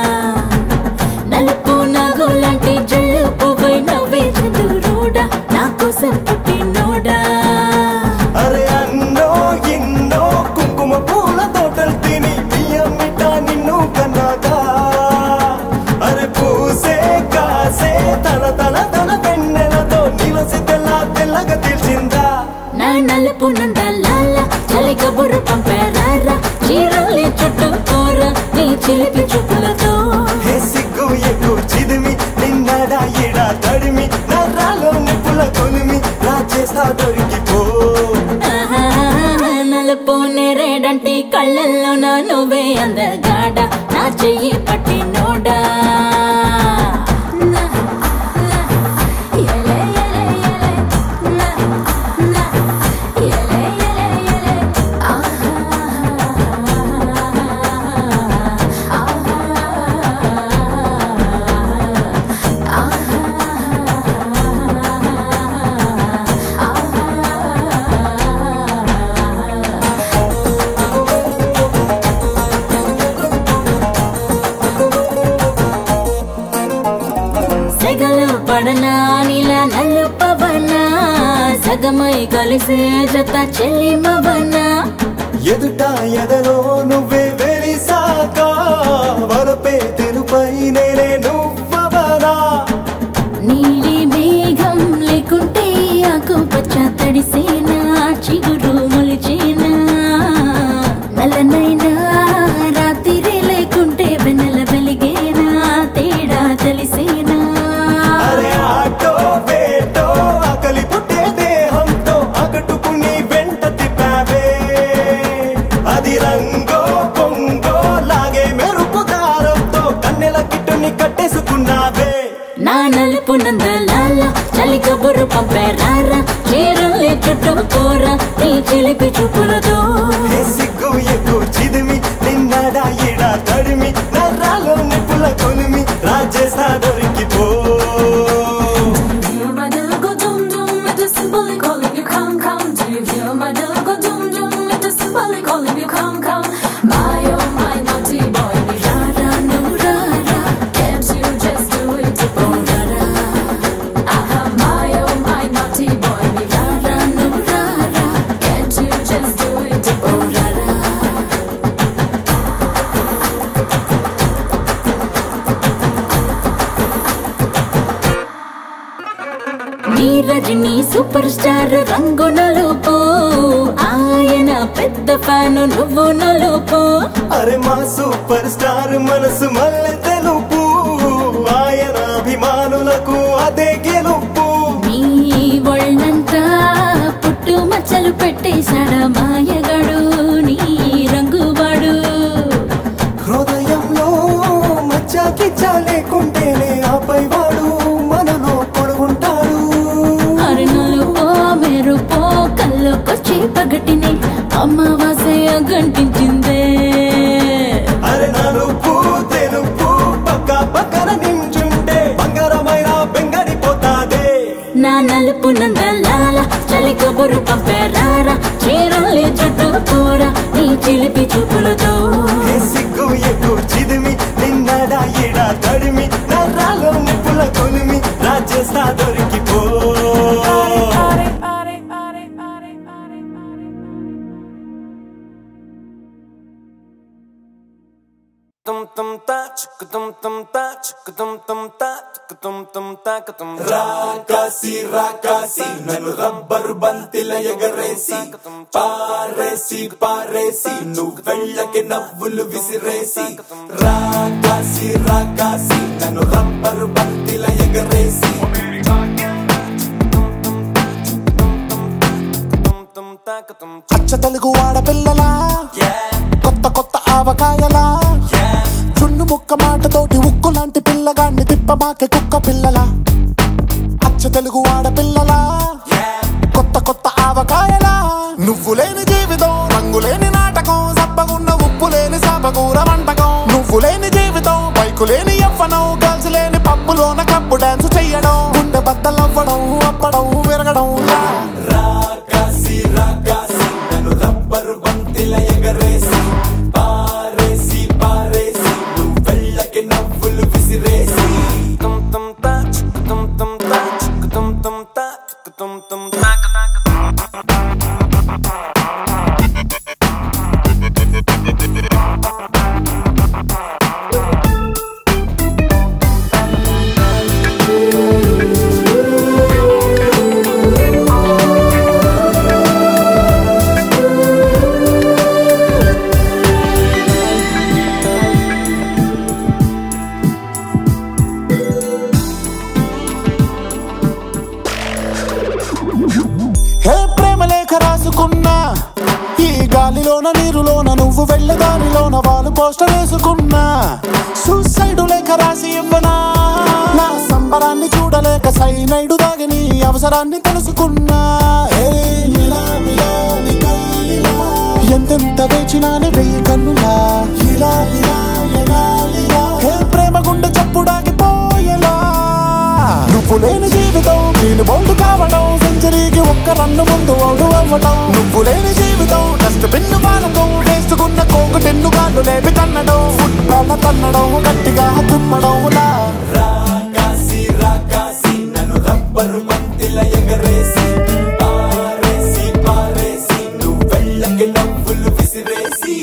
నలుపు నాగులాంటి జల్లు పువ్వై నవ్వే చంద్రుడా నా కోసం పుట్టినోడా అరే అన్నో ఎన్నో కుంకుమ పూల తోటలు తిని బియ్యం మిఠా నిన్ను కన్నాగా అరే పూసే కాసే తన తన తన వెన్నెలతో నిలసి తెల్ల తెల్లగా తెలిసిందా నా నలుపు నందలాల చలి కబురు పంపారా చీరల్ని చుట్టూ కోర నీ చిలిపి చూపులతో హే సిగ్గు ఎక్కువ చిదిమి నిన్నడా ఎడా తడిమి నరాలో నిప్పుల కొలిమి నా చేస్తా దొరికిపో ఆహా, నలుపు నేరేడంటి కళ్ళల్లో నా నువ్వే అందగాడ నా చెయ్యి పట్టినోడా సెగలు పడనా నీల నల్లు పవన సగమై కలిసే జత చెల్లిమవన ఎదుట ఎదలో నువ్వే వెలిసాక వరపే తెలుపై నేనే నువ్వవరా నీలి మేఘం లేకుంటే ఆకు పచ్చ తడిసేనా చిగురు మొలిచేనా నల్లనైనా రాత్రి లేకుంటే వెన్నెల వెలిగేనా తేడా తెలిసేనా అరే ఆటో వేటో ఆకలి పుట్టే దేహంతో అగటుకుని వెంట తిప్పావే అది రంగో పొంగో లాగే మెరుపు దారంతో కన్నెల కిట్టుని కట్టేసుకున్నావే నా నలుపు నందలాల చలి కబురు పంపారా చీరల్ని చుట్టూ కూర నీ చిలిపి చూపులతో హే సిగ్గు ఎక్కువ చిదిమి నిన్నడా ఎడా తడిమి నర్రాలో నిప్పుల కొలిమి రాజేసా దొరికిపో hear my little go dum dum? It is simply calling you come come. Do you hear my little go dum dum? It is simply calling you come come. My oh my naughty boy, we ra ra no ra ra. Can't you just do it? Oh ra ra. Aha, my oh my naughty boy, we ra ra no ra ra. Can't you just do it? Oh ra ra. నీ Rajani super star రంగు నలుపు ఆయన పెద్ద fan నువ్వు నలుపు అరే మా super star మనసు మల్లె తెలుపు ఆయన అభిమానులకు అదే గెలుపు నీ ఒళ్ళంతా పుట్టు మచ్చలు పెట్టేశాడ మాయగడు నీ రంగువాడు హృదయంలో మచ్చాకి చాలేకుంటేనే ఆపై వాడు మనలో పొడుగుంటాడు అరుణులుపో మెరుపో కళ్ళకొచ్చి పగటిని అమావాస్య గంటించిందే అరే నలుపు తెలుపు పక్క పక్క తెలుపు నందలాల చలి కబురు పంపారా చీరల్లి చుట్టూ కూర నీ చిలిపి చూపులతో ఏ సిగ్గు ఎక్కువ చిదిమి నిన్నడా ఈడా తడిమి నరాలో నిప్పుల కొలిమి రాజేస్తా దొరికిపో tum tum ta chuk tum tum ta chuk tum tum ta chuk tum tum ta ka tum రాకాసి రాకాసి నన్ను రబ్బరు బంతిల ఎగరేసి పారేసి పారేసి నువ్వు వెళ్ళకి నవ్వులు విసిరేసి రాకాసి రాకాసి నన్ను రబ్బరు బంతిల ఎగరేసి అచ్చ తెలుగు ఆడపిల్లలా కొత్త కొత్త ఆవకాయలా చున్ను ముక్క మాటతోటి ఉక్కు లాంటి పిల్లగాన్ని తిప్పమాకే కుక్క పిల్లలా అచ్చ తెలుగు ఆడపిల్లలా కొత్త కొత్త ఆవకాయలా నువ్వు లేని జీవితం రంగు లేని నాటకం సబ్బగున్న ఉప్పు లేని సాపకూర వంటకం నువ్వు లేని జీవితం బైకు లేని ఎవ్వనం గర్ల్స్ లేని పప్పులోన కప్పు డాన్స్ చెయ్యడం గుండె బద్దలవ్వడం అప్పడం విరగడం లా. రాకాసి రాకాసి నన్ను రబ్బరు బంతిల ఎగరేసి పారేసి పారేసి నువ్వు వెళ్ళకి నవ్వులు విసిరేసి tum tum ta chuk tum tum ta chuk tum tum ta chuk tum tum ta ka ta ka హే ప్రేమ లేఖ రాసుకున్నా ఈ గాలిలోన నీరులోన నువ్వు వెళ్ళే దారిలోన వాళ్ళు పోస్టర్ వేసుకున్నా సూసైడ్ లేఖ రాసి ఇవ్వనా నా సంబరాన్ని చూడలేక సైనైడు దాగి నీ అవసరాన్ని తెలుసుకున్నా హే మిలా మిలా నీ గాలిలా, ఎంతెంత వేచినాని వెయ్యి కన్నులా ఇలా ఇలా ఇలా ఇలా హే ప్రేమ గుండె చప్పుడాగిపోయేలా నువ్వు లేని జీవితం నేను బౌండ్ కావడం సెంచరీకి ఒక్క రన్ను ముందు అవుడు అవ్వడం నువ్వు లేని జీవితం డస్ట్ బిన్ను పాలకం వేసుకున్న కోకు టెన్ను కాళ్ళు లేపి తన్నడం ఫుట్బాల్ తన్నడం గట్టిగా తుమ్మడం లా రాకాసి రాకాసి నన్ను రబ్బరు బంతిల ఎగరేసి పారేసి పారేసి నువ్వు వెళ్ళకి నవ్వులు విసిరేసి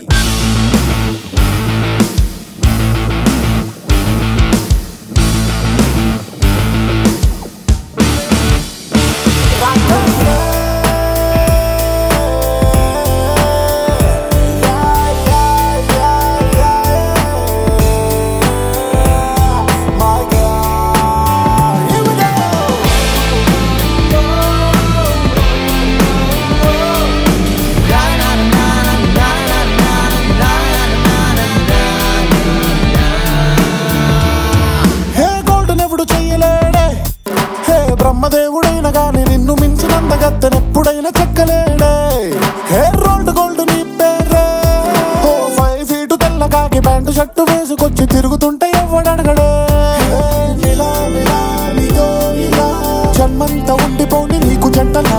హే గోల్డ్ నెవుడు చెయ్యలేడే హే బ్రహ్మదేవుడైన గాని నిన్ను మించినంత గత్తెనెప్పుడైనా చెక్కలేడే హే రోల్డ్ గోల్డ్ నీ పేరే ఓ ఫైవ్ ఫీటు తెల్లగాకి ప్యాంటు షర్టు వేసుకొచ్చి తిరుగుతుంటే ఎవడడగడే హే మిలా మిలా నీతో ఇలా జన్మంతా ఉండిపోని నీకు జంటలా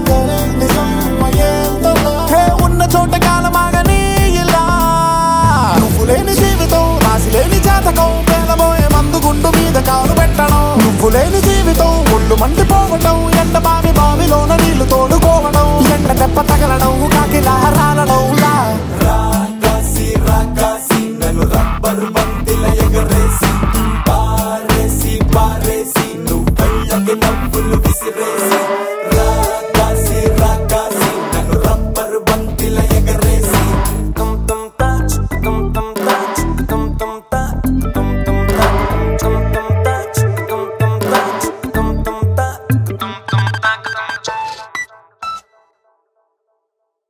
హే ఉన్న చోట కాలమాగని ఇలా నువ్వు లేని జీవితం రాసి లేని జాతకం పేలబోయే మందు గుండు మీద కాలు పెట్టడం నువ్వు లేని జీవితం ఒళ్ళు మండిపోవటం ఎండ బావి బావిలోన నీళ్లు తోడుకోవడం ఎండ దెబ్బ తగలడం కాకిలా రాలడం లా రాకాసి రాకాసి నన్ను రబ్బరు బంతిల ఎగరేసి పారేసి పారేసి నువ్వు వెళ్ళకి నవ్వులు విసిరేసి రాకాసి రాకాసి నన్ను రబ్బరు బంతిల ఎగరేసి tum tum ta chuk tum tum ta chuk tum tum ta tum tum ta tum tum ta chuk tum tum ta chuk tum tum ta tum tum ta ka tum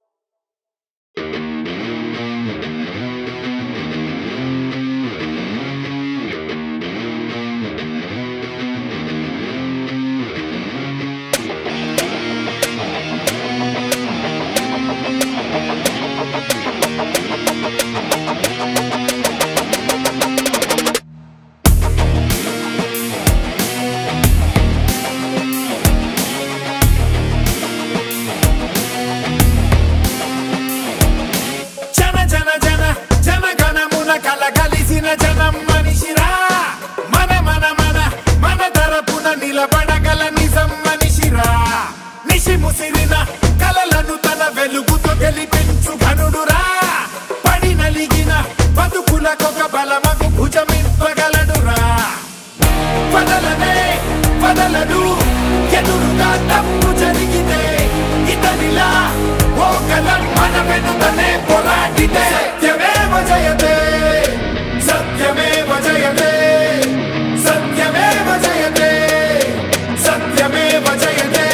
జనం మనిషిరా మన మన మన మన తరపున నిలబడగల నిజం మనిషిరా నిషి ముసిరిన కలలను తన వెలుగుతో గెలిపించు ఘనుడురా పడి నలిగిన బతుకులకొక బలమగు భుజమివ్వగలడురా వదలనే వదలడు ఎదురుగా తప్పు జరిగితే ఇతనిలా ఓ కలం మన వెనుకనే పోరాడితే సత్యమేవ జయతే సత్యమేవ జయతే సత్యమేవ జయతే సత్యమేవ జయతే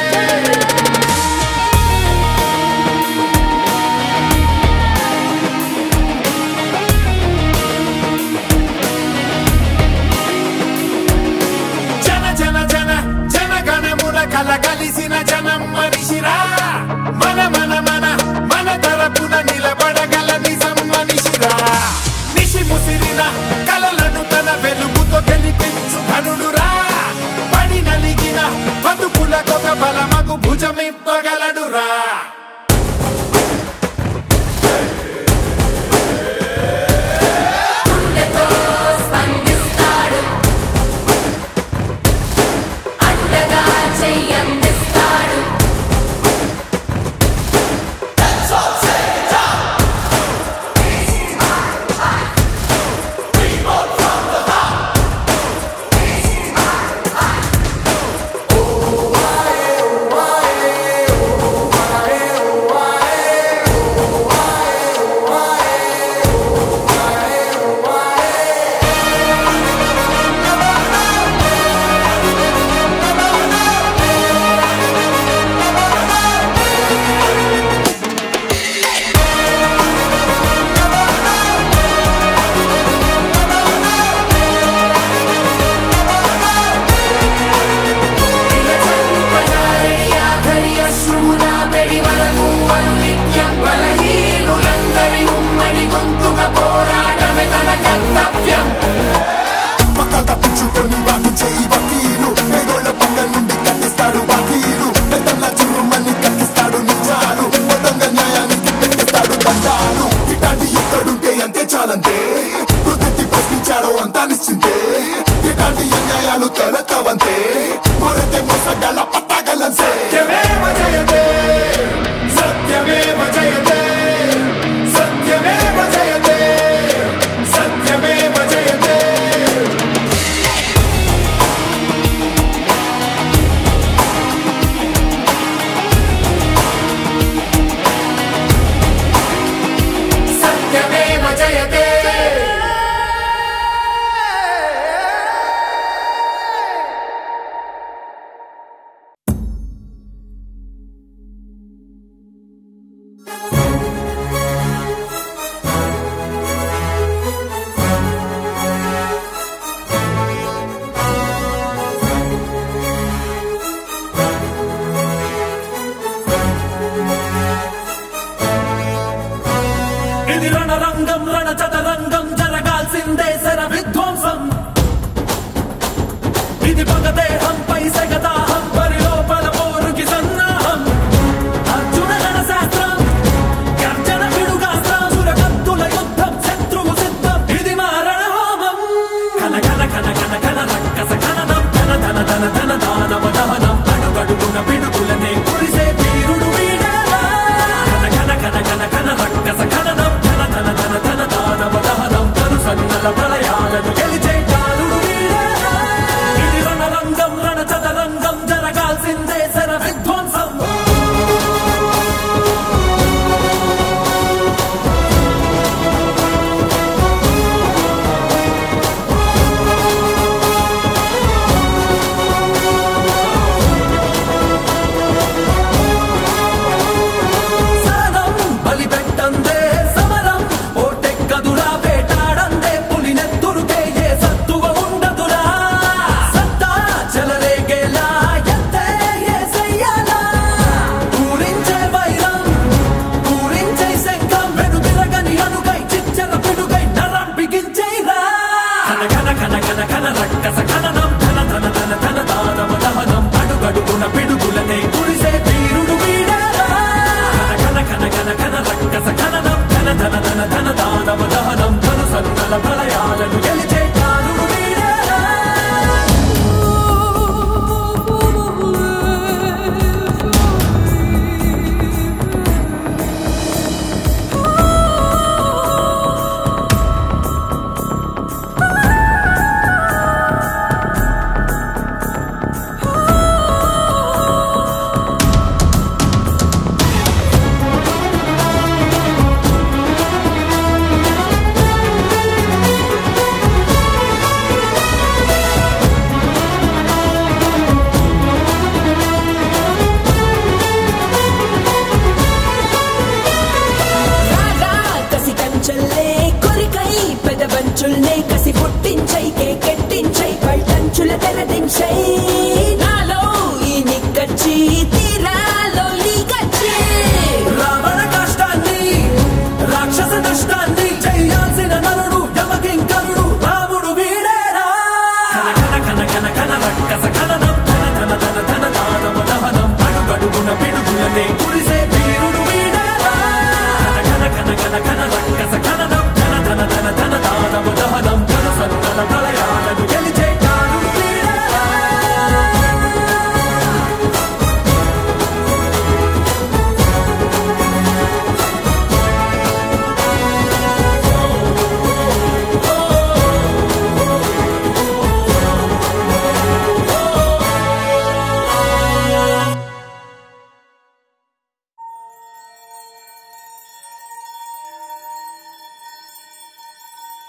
జన జన జన జన గణముల కలగలిసిన జనం మనిషిరా మన మన మన మన తరపున నిలబడగల నిజం మనిషిరా నిషి ముసిరిన కలలను తన వెలుగుతో గెలిపించు ఘనుడురా పడి నలిగిన బతుకులకొక బలమగు భుజమివ్వగలడురా గుండెతో స్పందిస్తాడు అండగా చెయ్యందిస్తాడు ఆఖరి అశ్రువున పెడి వరకు అను నిత్యం బలహీనులందరి ఉమ్మడి గొంతుగా పోరాటమే తన కర్తవ్యం పక్కన తప్పించుకొని వాడు చేయి వకీలు పేదోళ్ళ పక్క నుండి కట్టిస్తాడు వకీలు పెద్దల చురుమని కట్టిస్తాడు నిజాలు మొత్తంగా న్యాయానికి పెట్టిస్తాడు దండాలు ఇట్లాంటి ఎక్కడుంటే అంతే చాలంతే కృతి ప్రశ్నించాడో అంతా నిశ్చింతే ఇట్లాంటి అన్యాయాలు తొలకవంతే మొరతే మోసగల పట్టగలంతే సత్యమేవ జయతే సత్యమేవ జయతే సత్యమేవ జయతే సత్యమేవ జయతే సత్యమేవ జయతే ఇది రణరంగం రణ చదరంగం జరగాల్సిందే శర విధ్వంసం ఇది పగదేహంపై సగదాహం పరిలోపల పోరుకి సన్నాహం అర్జున గణ శాస్త్రం గర్జన పిడుగాస్త్రం సురకత్తుల యుద్ధం శత్రువు సిద్ధం ఇది మా రణహోమం కన కన కన కన కన రక్కస కననం ధన ధన ధన ధన దానవ దహనం అడుగడుగున పిడుగులనే కురిసే వీరుడు వీడేలా కన కన కన కన కన రక్కస కననం ధన ధన ధన ధన దానవ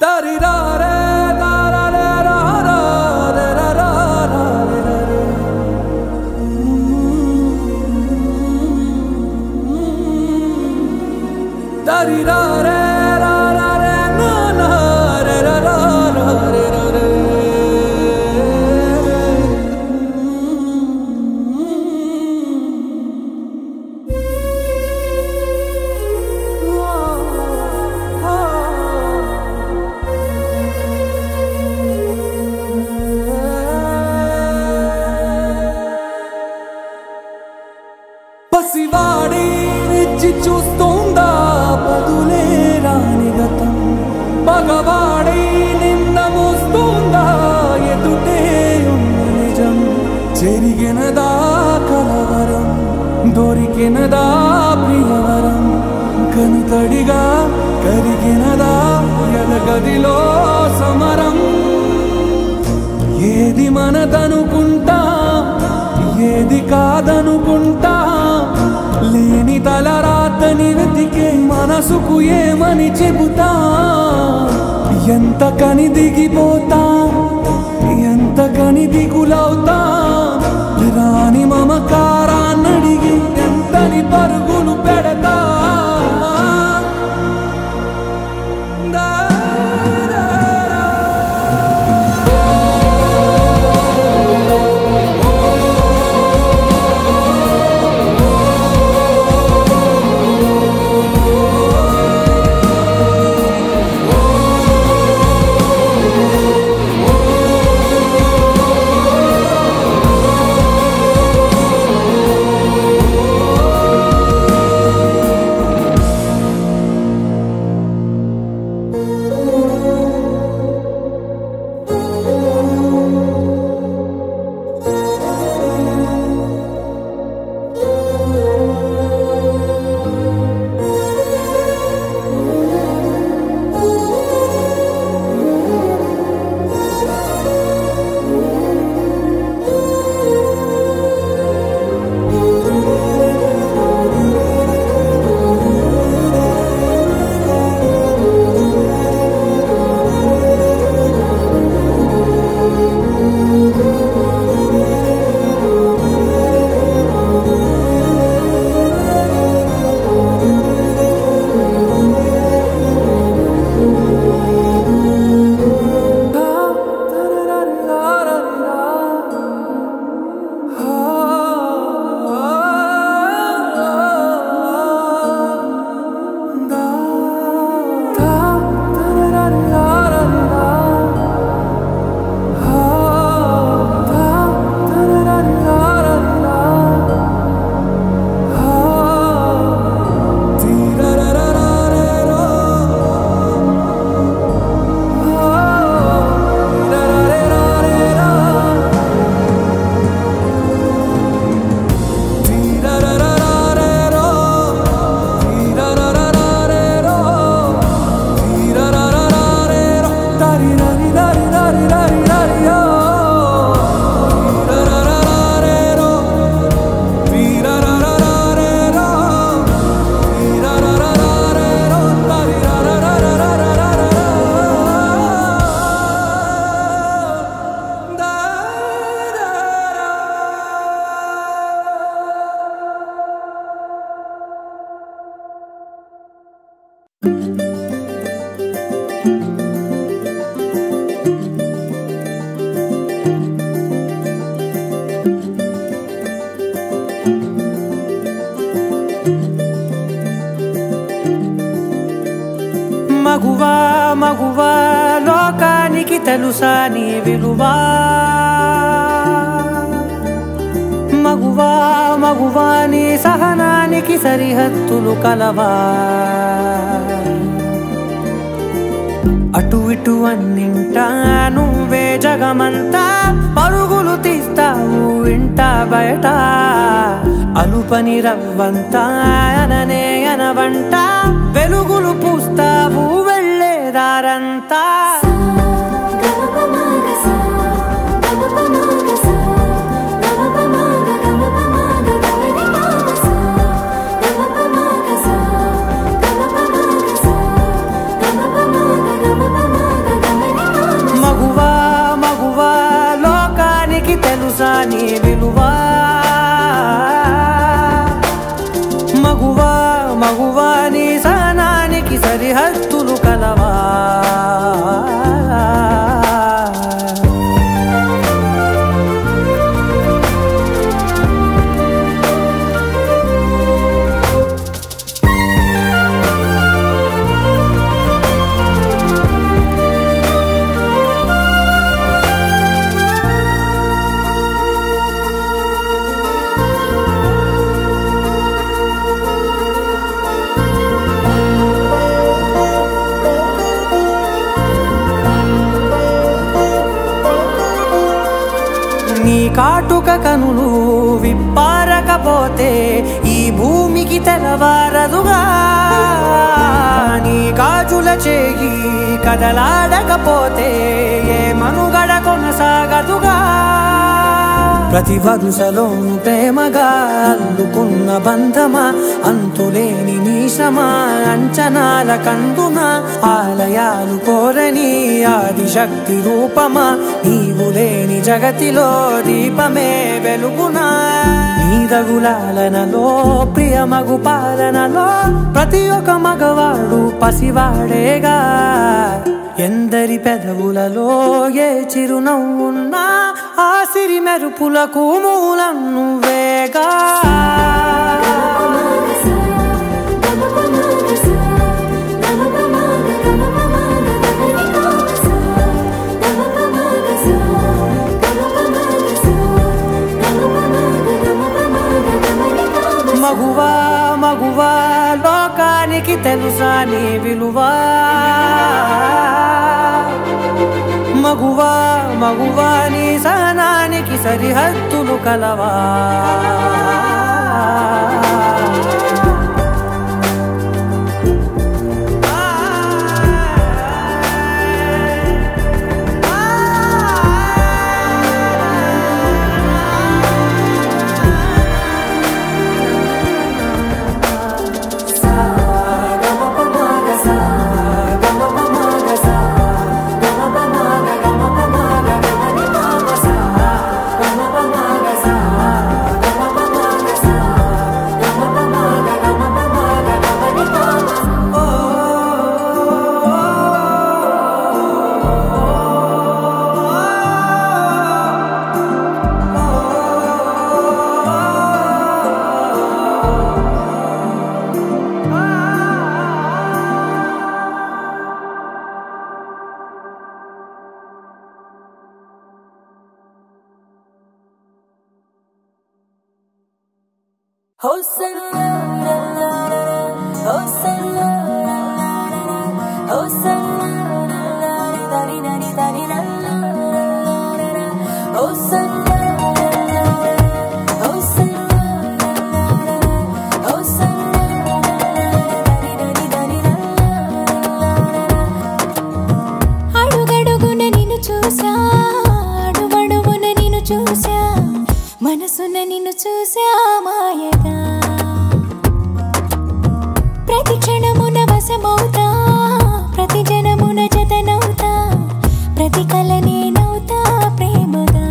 పసివాడి రెచ్చి చూస్తోందా బదులే రాని గతం మగవాడి నింద మోస్తోందా ఎదుటే ఉన్న నిజం జరిగినదా కలవరం దొరికినదా ప్రియవరం కనుతడిగా కరిగినదా ఎదగదిలో సమరం ఏది మనదనుకుంటా ఏది కాదనుకుంటా లేని తలరాతని వెతికే మనసుకు ఏమని చెబుతా ఎంత కని దిగిపోతా ఎంత కని దిగులవుతా రాని మమకారాన్నడిగి ఎంతని పరుగులు పెడతా మగువా మగువా లోకానికి తెలుసా నీ విలువా మగువా మగువా నీ సహనానికి సరిహద్దులు కలవా అటు ఇటు అన్నింటా నువ్వే జగమంతా పరుగులు తీస్తావు ఇంట బయట అలుపని రవ్వంతా అననే అనవంట వెలుగులు పూస్తావు వెళ్ళేదారంతా Gama నీ విలువా మగువా మగువా నీ సహనానికి సరిహద్దులు కలవా నీ కాటుక కనులు విప్పారకపోతే ఈ భూమికి తెలవారదుగా నీ గాజుల చేయి కదలాడకపోతే ఏ మనుగడ కొనసాగదుగా ప్రతి వరుసలోను ప్రేమగా అల్లుకున్న బంధమా అంతులేని నీశమా అంచనాల కందున ఆలయాలు కోరని ఆదిశక్తి రూపమా నీవు లేని జగతిలో దీపమే వెలుగునా నీదగులాలనలో ప్రియమగు పాలనలో ప్రతి ఒక్క మగవాడు పసివాడేగా ఎందరి పెదవులలో ఏ చిరునవ్వున్నా ఆ సిరి మెరుపులకు మూలం నువ్వేగా మగువా మగువా లోకానికి తెలుసా నీ విలువా మగువా మగువా నీ సహనానికి సరిహద్దులు కలవా అడుగడుగున నిన్ను చూసా అడుగడుగున నిన్ను చూసా మనసున నిన్ను చూసా మాయగా ప్రతి క్షణమున వశమవుతా ప్రతి జనమున జతనవుతా ప్రతి కల నేనవుతా ప్రేమగా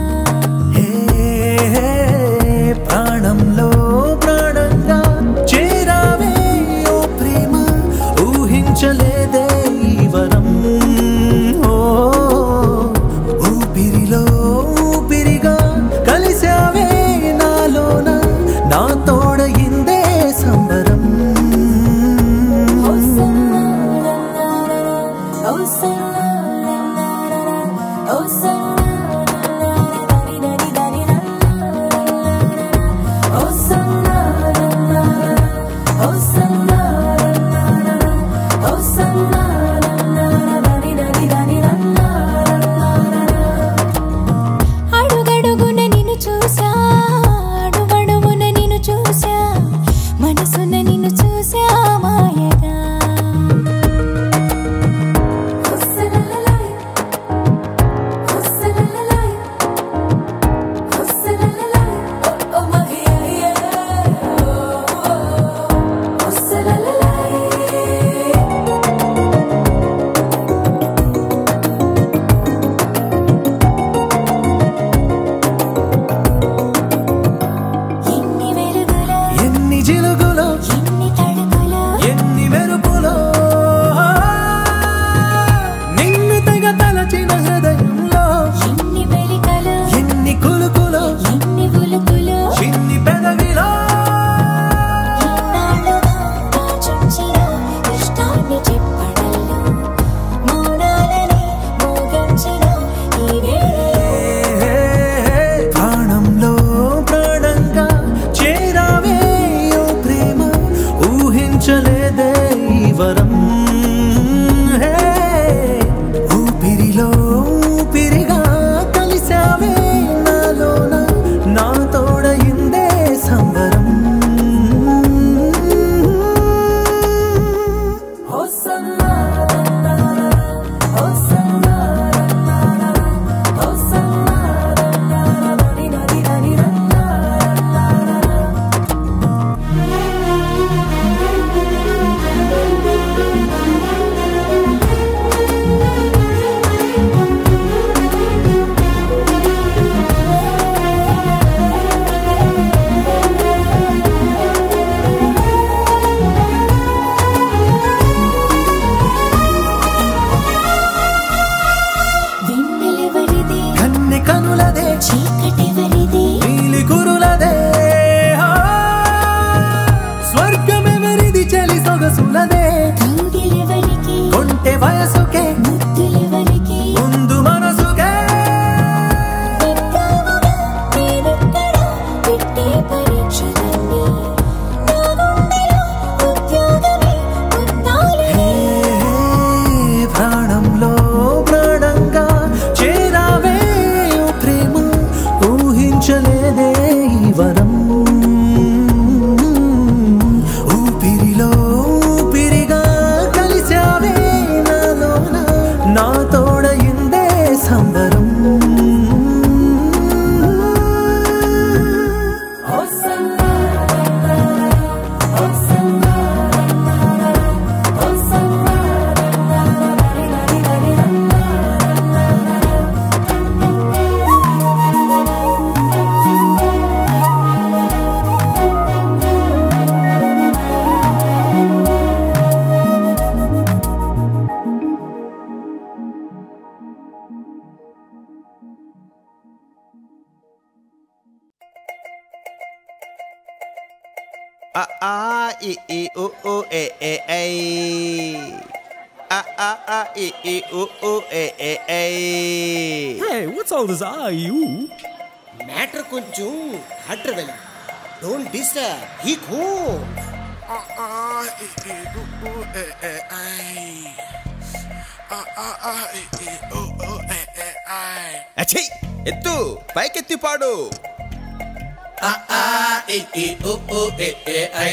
ప్రాణంలో ప్రాణంగా చేరావే ఓ ప్రేమ ఊహించలేదే ఈ వరం ఓ ఊపిరిలో ఊపిరిగా కలిసావే నాలోన నా తోడయిందే సంబరం Oh, వయసుకే ముందు మనసుకే హే, ప్రాణంలో ప్రాణంగా చేరావే ఓ ప్రేమ ఊహించలేదే ఈ వరం ఊపిరిలో ఊపిరిగా కలిసావే నాలోన నా తోడయిందే సంబరం Ah ah e e o o e e e. Ah ah ah e e o o e e e. Hey, what's all this ah you? Matter కొంచెం హార్టర్ వెళ్ళి డోంట్ డిస్టర్బ్ హీ కూ అచ్చయ్ ఎత్తు పైకెత్తి పాడు ఆ ఆ ఇ ఈ ఉ ఉ ఎ ఏ ఐ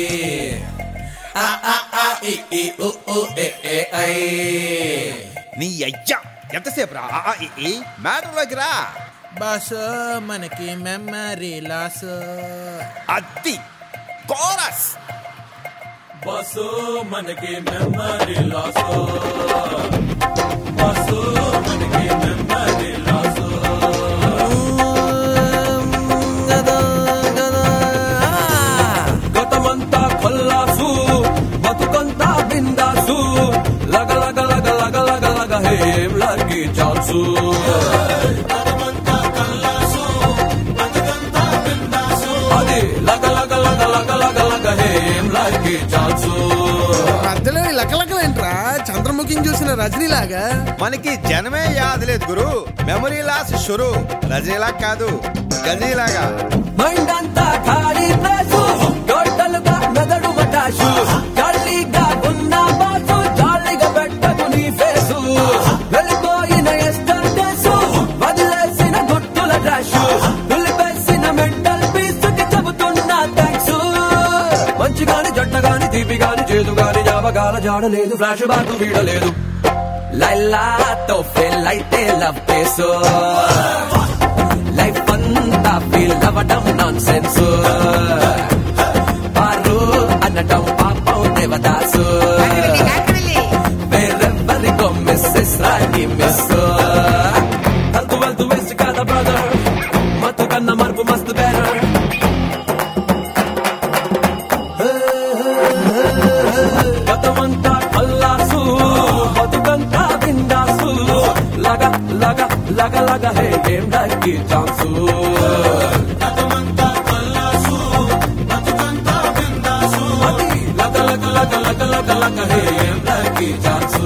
ఆ ఆ ఆ ఇ ఈ ఉ ఉ ఎ ఏ ఐ నీ అయ్యా ఎంతసేపు రా ఆ, ఈ, ఈ మ్యాటర్లోకి రా బస్ మనకి మెమరీ లాస్ అద్ది కోరస్ బస్సు మనకి మెమరీ లాస్ బస్సు మనకి మెమరీ లాస్ గతమంతా కొల్లాసు బతుకంతా బిందాసు లగ లగ లగ లగ లగ లగ హేం లగి చాల్సు అది లగ లగ లగ లగ లగ లగ హేం లగి చాల్సు మధ్యలో ఈ లకలకలేంట్రా చంద్రముఖిని చూసిన రజనీలాగా మనకి జనమే యాద లేదు గురు మెమరీ లాస్ షురు రజనీలా కాదు గజనీలాగా మైండ్ అంతా ఖాళీ ప్లేసు టోటల్గా మెదడు మటాషు ఖాళీగా ఉన్న బాసు జాలీగా పెట్టకు నీ ఫేసు వెళ్ళిపోయిన ఎస్టర్డేసు వదిలేసిన గుర్తుల డాషు దులిపేసిన మెంటల్ పీసుకి చెబుతున్నా థ్యాంక్స్ మంచి గాని జట్ట గాని తీపి గాని చేదు గాని జావగాల జాడలేదు ఫ్లాష్ బాకు వీడలేదు లైలాతో ఫెల్ అయితే లవ్ కేసు లైఫ్ అంతా ఫీల్ అవ్వడం నాన్ సెన్స్ పారు అనడం పాపం దేవదాసు వేరెవ్వరికో మిస్సెస్ రాణి మిస్ వెళ్తూ వెళ్తూ వేస్ట్ కాదా బ్రదర్ మత్తు కన్నా మార్పు మస్తు బెటర్ గతమంతా కల్లాసు బతుకంతా బిందాసు లగ లగ లగ లగ హే గేమ్ లైకి ఛాన్సు అది లగ లగ లగ లగ లగ లగ హే గేమ్ లైకి ఛాన్సు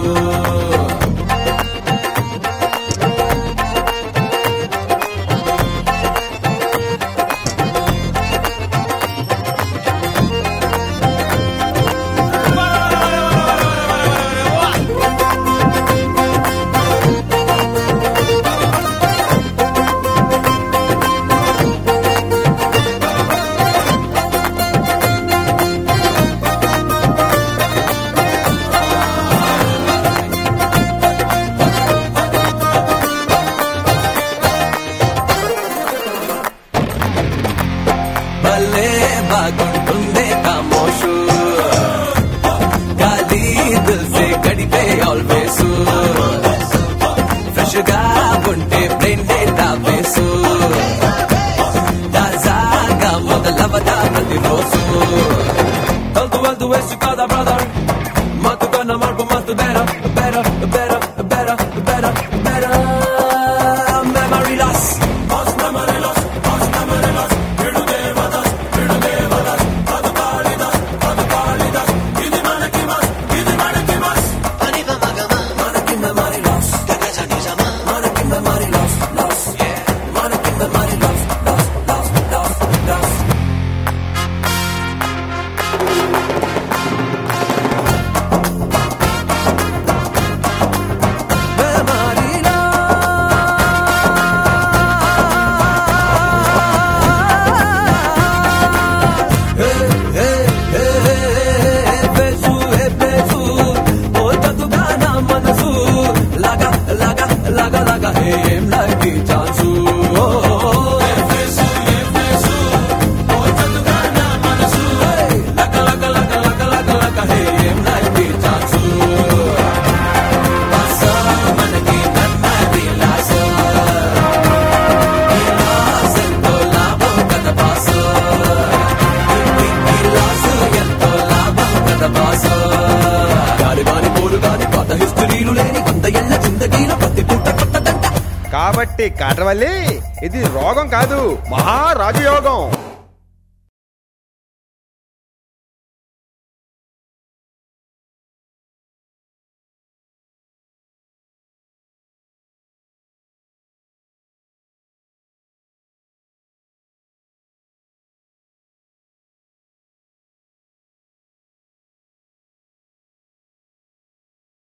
భలే బాగుంటుందే కామోషు గాలి దిల్ సే గడిపే ఆల్వేస్ ఫ్రెష్ గా ఉంటే బ్రెయిన్ డేటా బేసు తాజాగా మొదలవదా ప్రతిరోజు వెళ్తూ వెళ్తూ వేసు కాదా బ్రదర్ మత్తు కన్నా మార్పు మస్తు better better better better better better memory loss memory loss memory loss ఇది మనకి మస్ ఇది మనకి మస్ పట్టి కాటవల్లి ఇది రోగం కాదు మహారాజయోగం